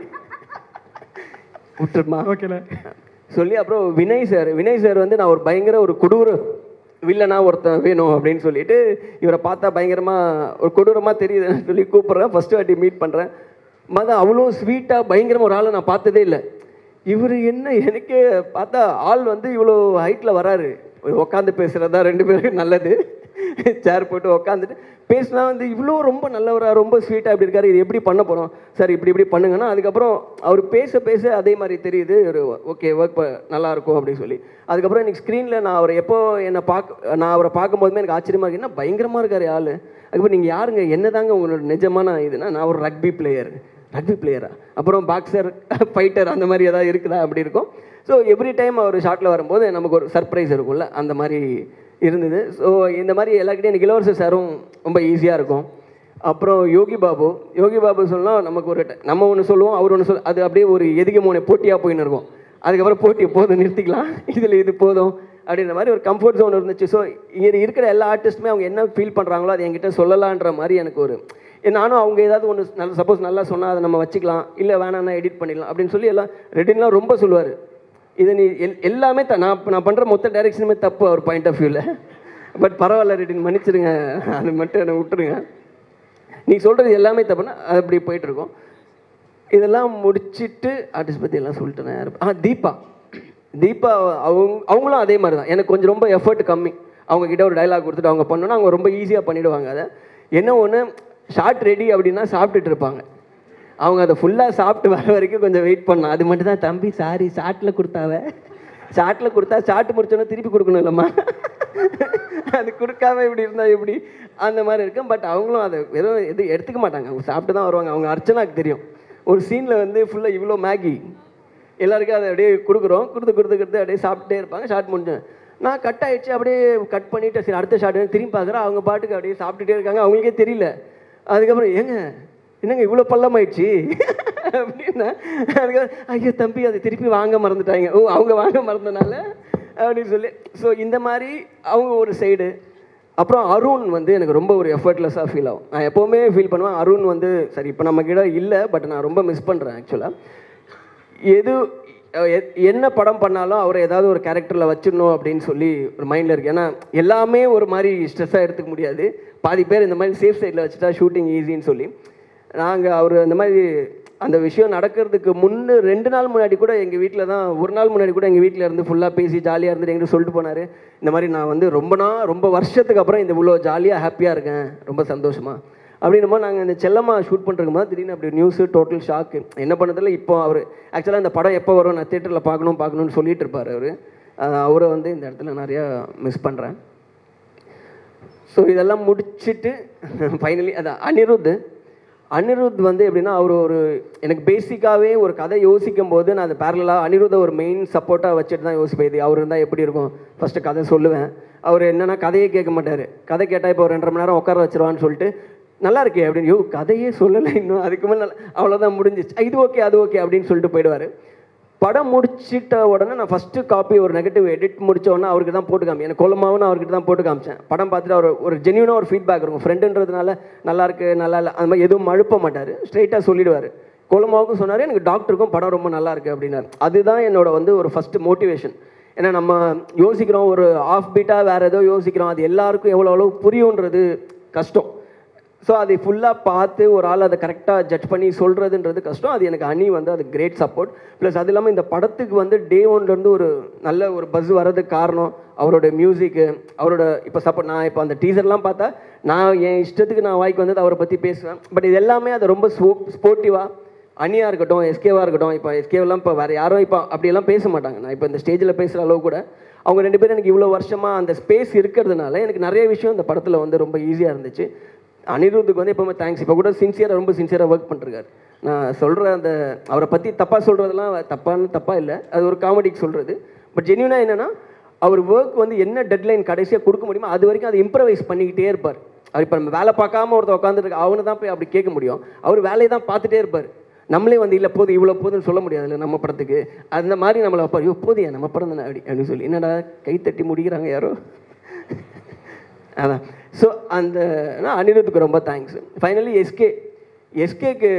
விட்டுருமா ஓகேண்ணே சொல்லி அப்புறம் வினய் சார் வினய் சார் வந்து நான் ஒரு பயங்கர ஒரு கொடூர வில்லனா ஒருத்தன் வேணும் அப்படின்னு சொல்லிட்டு இவரை பார்த்தா பயங்கரமாக ஒரு கொடூரமாக தெரியுதுன்னு சொல்லி கூப்பிட்றேன் ஃபஸ்ட்டு வாட்டி மீட் பண்ணுறேன் மத அவ்வளோ ஸ்வீட்டாக பயங்கரமாக ஒரு ஆளை நான் பார்த்ததே இல்லை இவர் என்ன எனக்கே பார்த்தா ஆள் வந்து இவ்வளோ ஹைட்டில் வராரு உட்காந்து பேசுகிறது தான் ரெண்டு பேரும் நல்லது சேர் போட்டு உட்காந்துட்டு பேசினா வந்து இவ்வளோ ரொம்ப நல்லவரா ரொம்ப ஸ்வீட்டாக இப்படி இருக்காரு இது எப்படி பண்ண போகிறோம் சார் இப்படி இப்படி பண்ணுங்கன்னா அதுக்கப்புறம் அவர் பேச பேச அதே மாதிரி தெரியுது ஒரு ஓகே ஒர்க் நல்லா இருக்கும் அப்படின்னு சொல்லி அதுக்கப்புறம் எனக்கு ஸ்க்ரீனில் நான் அவரை எப்போ என்னை பார்க்க நான் அவரை பார்க்கும்போதுமே எனக்கு ஆச்சரியமாக இருக்கு என்ன பயங்கரமாக இருக்காரு ஆள் அதுக்கப்புறம் நீங்கள் யாருங்க என்னதாங்க உங்களோட நிஜமான இதுனா நான் ஒரு ரக்பி பிளேயர் ரக்பி பிளேயரா அப்புறம் பாக்ஸர் ஃபைட்டர் அந்த மாதிரி ஏதாவது இருக்குதா அப்படி இருக்கும் ஸோ எவ்ரி டைம் அவர் ஷாட்டில் வரும்போது நமக்கு ஒரு சர்ப்ரைஸ் இருக்கும்ல அந்த மாதிரி இருந்தது ஸோ இந்த மாதிரி எல்லாருக்கிட்டையும் எனக்கு இளவரசர் சாரும் ரொம்ப ஈஸியாக இருக்கும் அப்புறம் யோகி பாபு யோகி பாபு சொல்லலாம் நமக்கு ஒரு ட- நம்ம ஒன்று சொல்லுவோம் அவர் ஒன்று சொல் அது அப்படியே ஒரு எதுக்கு மூணு போட்டியாக போயின்னு இருக்கும் அதுக்கப்புறம் போட்டியை போதும் நிறுத்திக்கலாம் இதில் இது போதும் அப்படின்ற மாதிரி ஒரு கம்ஃபர்ட் ஜோன் இருந்துச்சு ஸோ இங்கே இருக்கிற எல்லா ஆர்டிஸ்ட்டுமே அவங்க என்ன ஃபீல் பண்ணுறாங்களோ அது என்கிட்ட சொல்லலான்ற மாதிரி எனக்கு ஒரு ஏ, நானும் அவங்க ஏதாவது ஒன்று நல்ல சப்போஸ் நல்லா சொன்னால் அதை நம்ம வச்சுக்கலாம் இல்லை வேணாம்னா எடிட் பண்ணிடலாம் அப்படின்னு சொல்லி எல்லாம் ரெடின்லாம் ரொம்ப சொல்லுவார் இது நீ எல் எல்லாமே த நான் நான் பண்ணுற மொத்த டைரெக்ஷனுமே தப்பு அவர் பாயிண்ட் ஆஃப் வியூவில் பட் பரவாயில்ல ரெடின் மன்னிச்சிடுங்க அது மட்டும் என்னை விட்டுருங்க நீ சொல்கிறது எல்லாமே தப்புன்னா அது அப்படி போயிட்டுருக்கோம் இதெல்லாம் முடிச்சிட்டு ஆர்டிஸ்ட் பற்றி எல்லாம் சொல்லிட்டேன் யாரு ஆ தீபா தீபா அவங்க அவங்களும் அதே மாதிரி தான் எனக்கு கொஞ்சம் ரொம்ப எஃபர்ட் கம்மி அவங்க கிட்ட ஒரு டைலாக் கொடுத்துட்டு அவங்க பண்ணோன்னா அவங்க ரொம்ப ஈஸியாக பண்ணிடுவாங்க அதை என்ன ஒன்று ஷார்ட் ரெடி அப்படின்னா சாப்பிட்டுட்டு இருப்பாங்க அவங்க அதை ஃபுல்லாக சாப்பிட்டு வர வரைக்கும் கொஞ்சம் வெயிட் பண்ணணும் அது மட்டும் தான் தம்பி சாரி ஷார்ட்டில் கொடுத்தாவ ஷார்ட்டில் கொடுத்தா ஷார்ட் முடிச்சோன்னே திருப்பி கொடுக்கணும் இல்லைம்மா அது கொடுக்காம இப்படி இருந்தால் எப்படி அந்த மாதிரி இருக்கும் பட் அவங்களும் அதை வெறும் எது எடுத்துக்க மாட்டாங்க அவங்க சாப்பிட்டு தான் வருவாங்க அவங்க அர்ச்சனாக்கு தெரியும் ஒரு சீனில் வந்து ஃபுல்லாக இவ்வளோ மேகி எல்லாருக்கும் அதை அப்படியே கொடுக்குறோம் கொடுத்து கொடுத்து கொடுத்து அப்படியே சாப்பிட்டே இருப்பாங்க ஷார்ட் முடிஞ்சேன் நான் கட் ஆயிடுச்சு அப்படியே கட் பண்ணிட்டு சரி அடுத்த ஷார்ட் திரும்பி பார்க்குறேன் அவங்க பாட்டுக்கு அப்படியே சாப்பிட்டுட்டே இருக்காங்க அவங்களுக்கே தெரியல அதுக்கப்புறம் ஏங்க என்னங்க இவ்வளோ பள்ளமாயிடுச்சு அப்படின்னா அதுக்கப்புறம் ஐயோ தம்பி அதை திருப்பி வாங்க மறந்துட்டாங்க ஓ அவங்க வாங்க மறந்தனால அப்படின்னு சொல்லி ஸோ இந்த மாதிரி அவங்க ஒரு சைடு அப்புறம் அருண் வந்து எனக்கு ரொம்ப ஒரு எஃபர்ட்லெஸ்ஸாக ஃபீல் ஆகும் நான் எப்போவுமே ஃபீல் பண்ணுவேன் அருண் வந்து சரி இப்போ நம்ம கிட்ட இல்லை பட் நான் ரொம்ப மிஸ் பண்ணுறேன் ஆக்சுவலாக எது அஹ் எ- என்ன படம் பண்ணாலும் அவரை ஏதாவது ஒரு கேரக்டரில் வச்சிடணும் அப்படின்னு சொல்லி ஒரு மைண்டில் இருக்கு ஏன்னா எல்லாமே ஒரு மாதிரி ஸ்ட்ரெஸ்ஸாக எடுத்துக்க முடியாது பாதி பேர் இந்த மாதிரி சேஃப் சைடில் வச்சுட்டா ஷூட்டிங் ஈஸின்னு சொல்லி நாங்கள் அவர் அந்த மாதிரி அந்த விஷயம் நடக்கிறதுக்கு முன்னு ரெண்டு நாள் முன்னாடி கூட எங்கள் வீட்டில் தான் ஒரு நாள் முன்னாடி கூட எங்கள் வீட்டில் இருந்து ஃபுல்லாக பேசி ஜாலியாக இருந்துட்டு எங்கிட்ட சொல்லிட்டு போனார் இந்த மாதிரி நான் வந்து ரொம்ப நாள் ரொம்ப வருஷத்துக்கு அப்புறம் இந்த இவ்வளோ ஜாலியாக ஹாப்பியாக இருக்கேன் ரொம்ப சந்தோஷமா அப்படின்னும் போது நாங்கள் இந்த செல்லம்மா ஷூட் பண்ணுறதுக்கு போது திடீர்னு அப்படி நியூஸு டோட்டல் ஷாக்கு என்ன பண்ணதில்ல இப்போ அவர் ஆக்சுவலாக இந்த படம் எப்போ வரும் நான் தேட்டரில் பார்க்கணும் பார்க்கணும்னு சொல்லிட்டு இருப்பார் அவர் அவரை வந்து இந்த இடத்துல நிறையா மிஸ் பண்ணுறேன் ஸோ இதெல்லாம் முடிச்சிட்டு ஃபைனலி அதான் அனிருத் அனிருத் வந்து எப்படின்னா அவர் ஒரு எனக்கு பேசிக்காகவே ஒரு கதை யோசிக்கும் போது நான் அதை பேரலாக அனிருத்தை ஒரு மெயின் சப்போர்ட்டாக வச்சுட்டு தான் யோசிப்பேன் இது அவர் இருந்தால் எப்படி இருக்கும் ஃபஸ்ட்டு கதை சொல்லுவேன் அவர் என்னன்னா கதையே கேட்க மாட்டார் கதை கேட்டால் இப்போ ஒரு ரெண்டரை மணி நேரம் உட்கார வச்சிருவான்னு சொல்லிட்டு நல்லா இருக்கே அப்படின்னு யோ கதையே சொல்லலை இன்னும் அதுக்கு மேலே அவ்வளோதான் முடிஞ்சிச்சு இது ஓகே அது ஓகே அப்படின்னு சொல்லிட்டு போயிடுவார் படம் முடிச்சிட்ட உடனே நான் ஃபஸ்ட்டு காப்பி ஒரு நெகட்டிவ் எடிட் முடிச்ச உடனே அவருக்கு தான் போட்டு காமி எனக்கு கொல்லமாவும் அவர்கிட்ட தான் போட்டு காமிச்சேன் படம் பார்த்துட்டு அவர் ஒரு ஜென்யூனாக ஒரு ஃபீட்பேக் இருக்கும் ஃப்ரெண்டுன்றதுனால நல்லா இருக்கு நல்லா இல்லை அந்த மாதிரி எதுவும் மழுப்ப மாட்டார் ஸ்ட்ரைட்டாக சொல்லிடுவார் கொல்லமாவுக்கும் சொன்னார் எனக்கு டாக்டருக்கும் படம் ரொம்ப நல்லா இருக்கு அப்படின்னாரு அதுதான் என்னோட வந்து ஒரு ஃபஸ்ட்டு மோட்டிவேஷன் ஏன்னா நம்ம யோசிக்கிறோம் ஒரு ஆஃப் பீட்டாக வேறு ஏதோ யோசிக்கிறோம் அது எல்லாருக்கும் எவ்வளோ அளவு புரியுன்றது கஷ்டம் ஸோ அதை ஃபுல்லாக பார்த்து ஒரு ஆள் அதை கரெக்டாக ஜட்ஜ் பண்ணி சொல்கிறதுன்றது கஷ்டம் அது எனக்கு அணி வந்து அது கிரேட் சப்போர்ட் ப்ளஸ் அது இல்லாமல் இந்த படத்துக்கு வந்து டே ஒன்லேருந்து ஒரு நல்ல ஒரு பஸ் வர்றதுக்கு காரணம் அவரோட மியூசிக்கு அவரோட இப்போ சப்போர்ட் நான் இப்போ அந்த டீசர்லாம் பார்த்தா நான் என் இஷ்டத்துக்கு நான் வாய்க்கு வந்து அவரை பற்றி பேசுவேன் பட் இது எல்லாமே அது ரொம்ப ஸ்போ ஸ்போர்ட்டிவாக அனியாக இருக்கட்டும் எஸ்கேவாக இருக்கட்டும் இப்போ எஸ்கேவெல்லாம் இப்போ வேறு யாரும் இப்போ அப்படியெல்லாம் பேச மாட்டாங்க நான் இப்போ இந்த ஸ்டேஜில் பேசுகிற அளவு கூட அவங்க ரெண்டு பேரும் எனக்கு இவ்வளோ வருஷமாக அந்த ஸ்பேஸ் இருக்கிறதுனால எனக்கு நிறைய விஷயம் இந்த படத்தில் வந்து ரொம்ப ஈஸியாக இருந்துச்சு அனிருத்துக்கு வந்து எப்போவுமே தேங்க்ஸ் இப்போ கூட சின்சியராக ரொம்ப சின்சியராக ஒர்க் பண்ணிருக்காரு நான் சொல்கிற அந்த அவரை பற்றி தப்பாக சொல்கிறதெல்லாம் தப்பான்னு தப்பாக இல்லை அது ஒரு காமெடிக்கு சொல்கிறது பட் ஜென்யூனாக என்னென்னா அவர் ஒர்க் வந்து என்ன டெட்லைன் கடைசியாக கொடுக்க முடியுமோ அது வரைக்கும் அதை இம்ப்ரவைஸ் பண்ணிக்கிட்டே இருப்பார் அவர் இப்போ நம்ம வேலை பார்க்காம ஒருத்தர் உட்காந்துருக்கு அவனை தான் போய் அப்படி கேட்க முடியும் அவர் வேலையை தான் பார்த்துட்டே இருப்பார் நம்மளே வந்து இல்லை போதும் இவ்வளோ போதும்னு சொல்ல முடியாதுல்ல நம்ம படத்துக்கு அந்த மாதிரி நம்மளை வைப்பார் ஐயோ போதியா நம்ம படம் தானே அப்படி அப்படின்னு சொல்லி என்னடா கை தட்டி முடிக்கிறாங்க யாரோ அதான் ஸோ அந்த நான் அனிருத்துக்கு ரொம்ப தேங்க்ஸ் ஃபைனலி எஸ்கே எஸ்கேக்கு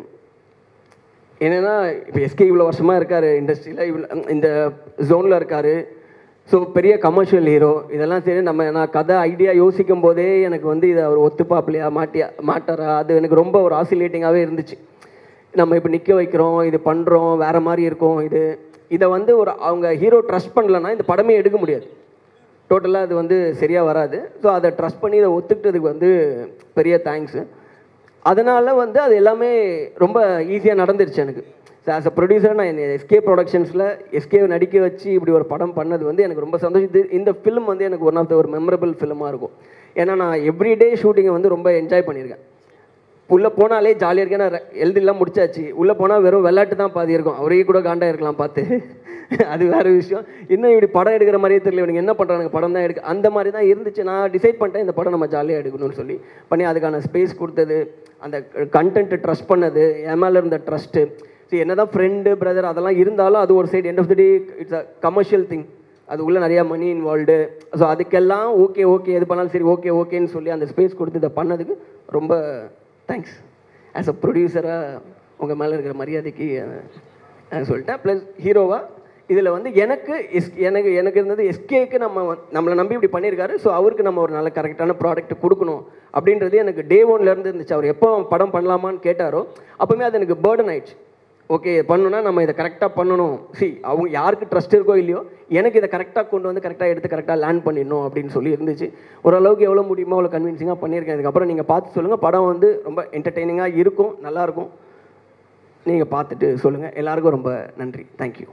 என்னென்னா இப்போ எஸ்கே இவ்வளோ வருஷமாக இருக்கார் இண்டஸ்ட்ரியில் இவ்வளோ இந்த ஜோனில் இருக்கார் ஸோ பெரிய கமர்ஷியல் ஹீரோ இதெல்லாம் சரி நம்ம நான் கதை ஐடியா யோசிக்கும் போதே எனக்கு வந்து இதை அவர் ஒத்துப்பாப்லையா மாட்டியா மாட்டாரா அது எனக்கு ரொம்ப ஒரு ஆசிலேட்டிங்காகவே இருந்துச்சு நம்ம இப்போ நிற்க வைக்கிறோம் இது பண்ணுறோம் வேறு மாதிரி இருக்கும் இது இதை வந்து ஒரு அவங்க ஹீரோ ட்ரஸ்ட் பண்ணலன்னா இந்த படமே எடுக்க முடியாது டோட்டலாக அது வந்து சரியாக வராது ஸோ அதை ட்ரஸ்ட் பண்ணி இதை ஒத்துக்கிட்டதுக்கு வந்து பெரிய தேங்க்ஸு அதனால் வந்து அது எல்லாமே ரொம்ப ஈஸியாக நடந்துருச்சு எனக்கு ஸோ ஆஸ் அ ப்ரொடியூசர் நான் எஸ்கே ப்ரொடக்ஷன்ஸில் எஸ்கே நடிக்க வச்சு இப்படி ஒரு படம் பண்ணது வந்து எனக்கு ரொம்ப சந்தோஷம் இது இந்த ஃபிலிம் வந்து எனக்கு ஒன் ஆஃப் த ஒரு மெமரபிள் ஃபிலிமாக இருக்கும் ஏன்னா நான் எவ்ரிடே ஷூட்டிங்கை வந்து ரொம்ப என்ஜாய் பண்ணியிருக்கேன் உள்ளே போனாலே ஜாலியாக இருக்கேன் நான் எழுதிலாம் முடிச்சாச்சு உள்ளே போனால் வெறும் விளையாட்டு தான் பாதி இருக்கும் அவரே கூட காண்டா இருக்கலாம் பார்த்து அது வேறு விஷயம் இன்னும் இப்படி படம் எடுக்கிற மாதிரியே தெரியல இவனுக்கு என்ன பண்ணுறாங்க படம் தான் எடுக்க அந்த மாதிரி தான் இருந்துச்சு நான் டிசைட் பண்ணிட்டேன் இந்த படம் நம்ம ஜாலியாக எடுக்கணும்னு சொல்லி பண்ணி அதுக்கான ஸ்பேஸ் கொடுத்தது அந்த கண்டென்ட்டு ட்ரஸ்ட் பண்ணது என் மேலே இருந்த ட்ரஸ்ட்டு ஸோ என்ன தான் ஃப்ரெண்டு பிரதர் அதெல்லாம் இருந்தாலும் அது ஒரு side end of the day it's a commercial thing அது உள்ள நிறையா மணி இன்வால்வ்டு ஸோ அதுக்கெல்லாம் ஓகே ஓகே எது பண்ணாலும் சரி ஓகே ஓகேன்னு சொல்லி அந்த ஸ்பேஸ் கொடுத்து இதை பண்ணதுக்கு ரொம்ப தேங்க்ஸ் ஆஸ் அ ப்ரொடியூசராக உங்கள் மேலே இருக்கிற மரியாதைக்கு அஹ், சொல்லிட்டேன் ப்ளஸ் ஹீரோவாக இதில் வந்து எனக்கு எஸ் எனக்கு எனக்கு இருந்தது எஸ்கேக்கு நம்ம வந்து- நம்மளை நம்பி இப்படி பண்ணியிருக்காரு ஸோ அவருக்கு நம்ம ஒரு நல்ல கரெக்டான ப்ராடக்ட் கொடுக்கணும் அப்படின்றது எனக்கு டே ஒன்லேருந்து இருந்துச்சு அவர் எப்போ படம் பண்ணலாமான்னு கேட்டாரோ அப்போவுமே அது எனக்கு பேர்டன் ஆயிடுச்சு ஓகே பண்ணணும்னா நம்ம இதை கரெக்டாக பண்ணணும் சி அவங்க யாருக்கு ட்ரஸ்ட் இருக்கோ இல்லையோ எனக்கு இதை கரெக்டாக கொண்டு வந்து கரெக்டாக எடுத்து கரெக்டாக லேண்ட் பண்ணிடணும் அப்படின்னு சொல்லி இருந்துச்சு ஓரளவுக்கு எவ்வளோ முடியுமோ அவ்வளோ கன்வின்சிங்காக பண்ணியிருக்கேன் இதுக்கப்புறம் நீங்கள் பார்த்து சொல்லுங்கள் படம் வந்து ரொம்ப என்டர்டெய்னிங்காக இருக்கும் நல்லாயிருக்கும் நீங்கள் பார்த்துட்டு சொல்லுங்கள் எல்லாருக்கும் ரொம்ப நன்றி தேங்க்யூ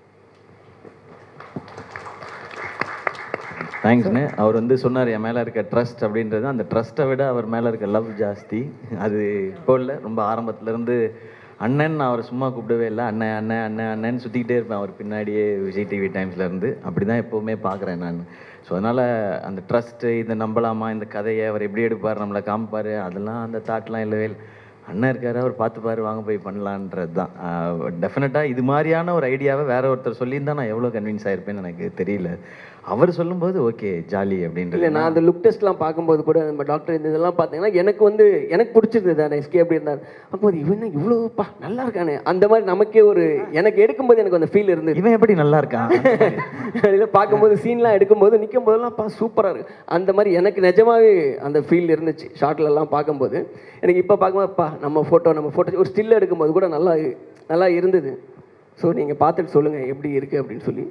தேங்க்ஸ்ண்ணே அவர் வந்து சொன்னார் என் மேலே இருக்க ட்ரஸ்ட் அப்படின்றது அந்த ட்ரஸ்ட்டை விட அவர் மேலே இருக்க லவ் ஜாஸ்தி அது இப்போ இல்லை ரொம்ப ஆரம்பத்துலேருந்து அண்ணன் நான் அவரை சும்மா கூப்பிடவே இல்லை அண்ணன் அண்ணன் அண்ணன் அண்ணன் சுற்றிக்கிட்டே இருப்பேன் அவர் பின்னாடியே விஜய் டிவி டைம்ஸ்லேருந்து அப்படி தான் எப்போவுமே பார்க்குறேன் நான் ஸோ அதனால் அந்த ட்ரஸ்ட்டு இதை நம்பலாமா இந்த கதையை அவர் எப்படி எடுப்பார் நம்மளை காமிப்பார் அதெல்லாம் அந்த தாட்லாம் இல்லவே இல்லை அண்ணன் இருக்காரு அவர் பார்த்துப்பாரு வாங்க போய் பண்ணலான்றது தான் டெஃபினட்டாக இது மாதிரியான ஒரு ஐடியாவை வேற ஒருத்தர் சொல்லியிருந்தா நான் எவ்வளோ கன்வின்ஸ் ஆயிருப்பேன்னு எனக்கு தெரியல அவர் சொல்லும்போது ஓகே ஜாலி இல்லை அப்படின்றது நான் அந்த லுக் டெஸ்ட்லாம் பார்க்கும்போது கூட நம்ம டாக்டர் இந்த இதெல்லாம் பார்த்தீங்கன்னா எனக்கு வந்து எனக்கு பிடிச்சிருந்தது அந்த எஸ்கே அப்படி இருந்தார் அப்போது இவன் என்ன இவ்வளோப்பா நல்லா இருக்கானே அந்த மாதிரி நமக்கே ஒரு எனக்கு எடுக்கும்போது எனக்கு அந்த ஃபீல் இருந்தது இவன் எப்படி நல்லா இருக்கான் இதை பார்க்கும்போது சீன்லாம் எடுக்கும்போது நிற்கும் போதெல்லாம் பா சூப்பராக இருக்கு அந்த மாதிரி எனக்கு நிஜமாவே அந்த ஃபீல் இருந்துச்சு ஷார்ட்லலாம் பார்க்கும்போது எனக்கு இப்போ பார்க்கும்போது பா நம்ம ஃபோட்டோ நம்ம ஃபோட்டோ ஒரு ஸ்டில் எடுக்கும்போது கூட நல்லா நல்லா இருந்தது ஸோ நீங்கள் பார்த்துட்டு சொல்லுங்கள் எப்படி இருக்குது அப்படின்னு சொல்லி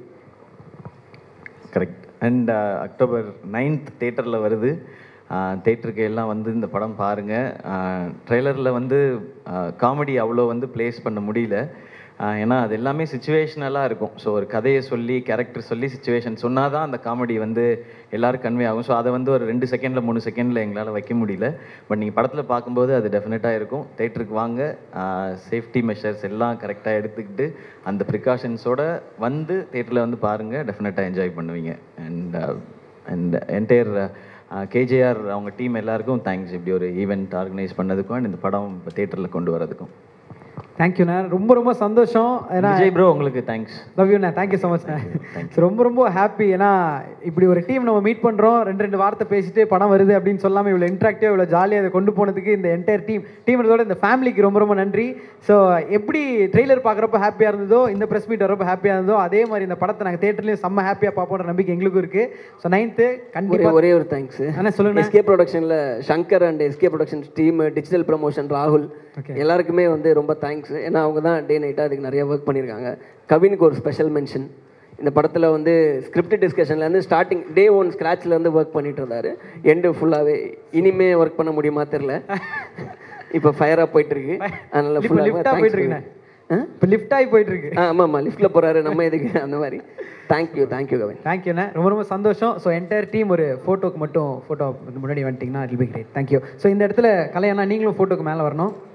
கரெக்ட் அண்ட் அக்டோபர் நைன்த் தேட்டரில் வருது தேட்டருக்கு எல்லாம் வந்து இந்த படம் பாருங்கள் ட்ரெய்லரில் வந்து காமெடி அவ்வளோ வந்து ப்ளேஸ் பண்ண முடியல ஆஹ் ஏன்னா அது எல்லாமே சுச்சுவேஷனலாக இருக்கும் ஸோ ஒரு கதையை சொல்லி கேரக்டர் சொல்லி சுச்சுவேஷன் சொன்னால் தான் அந்த காமெடி வந்து எல்லாரும் கன்வே ஆகும் ஸோ அதை வந்து ஒரு ரெண்டு செகண்டில் மூணு செகண்டில் எங்களால் வைக்க முடியல பட் நீங்கள் படத்தில் பார்க்கும்போது அது டெஃபினட்டாக இருக்கும் தேட்டருக்கு வாங்க சேஃப்டி மெஷர்ஸ் எல்லாம் கரெக்டாக எடுத்துக்கிட்டு அந்த ப்ரிகாஷன்ஸோட வந்து தேட்டரில் வந்து பாருங்கள் டெஃபினட்டாக என்ஜாய் பண்ணுவீங்க அண்ட் அண்ட் என்டையர் கேஜேஆர் அவங்க டீம் எல்லாருக்கும் தேங்க்ஸ் இப்படி ஒரு ஈவெண்ட் ஆர்கனைஸ் பண்ணதுக்கும் and இந்த படம் இப்போ தேட்டரில் கொண்டு வரதுக்கும் தேங்க்யூண்ணா ரொம்ப ரொம்ப சந்தோஷம் ஏன்னா விஜய் ப்ரோ உங்களுக்கு தேங்க்ஸ் லவ் யூண்ணா தேங்க்யூ ஸோ மச்ண்ணா ஸோ ரொம்ப ரொம்ப ஹாப்பி ஏன்னா இப்படி ஒரு டீம் நம்ம மீட் பண்ணுறோம் ரெண்டு ரெண்டு வார்த்தை பேசிட்டு படம் வருது அப்படின்னு சொல்லாமல் இவ்வளோ இன்ட்ராக்டிவாக இவ்வளோ ஜாலியாக அதை கொண்டு போனதுக்கு இந்த என்டையர் டீம் டீம்ன்றதோட இந்த ஃபேமிலிக்கு ரொம்ப ரொம்ப நன்றி ஸோ எப்படி ட்ரெய்லர் பார்க்குறப்ப ஹாப்பியாக இருந்ததோ இந்த ப்ரெஸ் மீட் வரப்போ ஹாப்பியாக இருந்ததோ அதே மாதிரி இந்த படத்தை நாங்கள் தேட்டர்லேயும் செம்ம ஹாப்பியாக பார்ப்போன்ற நம்பிக்கை எங்களுக்கும் இருக்குது ஸோ நைன்த்து ஒரே கண்டிப்பாக ஒரே ஒரு தேங்க்ஸ் அண்ணா சொல்லுங்க எஸ்கே ப்ரொடக்ஷனில் Shankar and SK productions team digital promotion ராகுல் எல்லாருக்குமே வந்து ரொம்ப தேங்க்ஸ் ஏன்னா அவங்க தான் டே நைட்டாக அதுக்கு நிறைய ஒர்க் பண்ணியிருக்காங்க கவினுக்கு ஒரு ஸ்பெஷல் மென்ஷன் இந்த படத்தில் வந்து ஸ்கிரிப்ட் டிஸ்கஷன்லேருந்து ஸ்டார்டிங் டே ஒன் ஸ்க்ராட்ச்லேருந்து ஒர்க் பண்ணிட்டு இருந்தாரு எண்டு ஃபுல்லாகவே இனிமே ஒர்க் பண்ண முடியுமா தெரில இப்போ ஃபயராக போயிட்டு இருக்கு அதனால இப்போ லிஃப்டாக போயிட்டு இருக்குண்ணே இப்போ லிஃப்ட் ஆகி போயிட்டு இருக்கு ஆமாம் ஆமாம் லிஃப்ட்டில் போகிறாரு நம்ம எதுக்கு அந்த மாதிரி தேங்க்யூ தேங்க்யூ கவின் தேங்க்யூண்ணே ரொம்ப ரொம்ப சந்தோஷம் ஸோ என்டையர் டீம் ஒரு ஃபோட்டோக்கு மட்டும் ஃபோட்டோ முன்னாடி வந்துட்டிங்கன்னா I'll be great thank you so இந்த இடத்துல கலையண்ணா நீங்களும் ஃபோட்டோக்கு மேலே வரணும்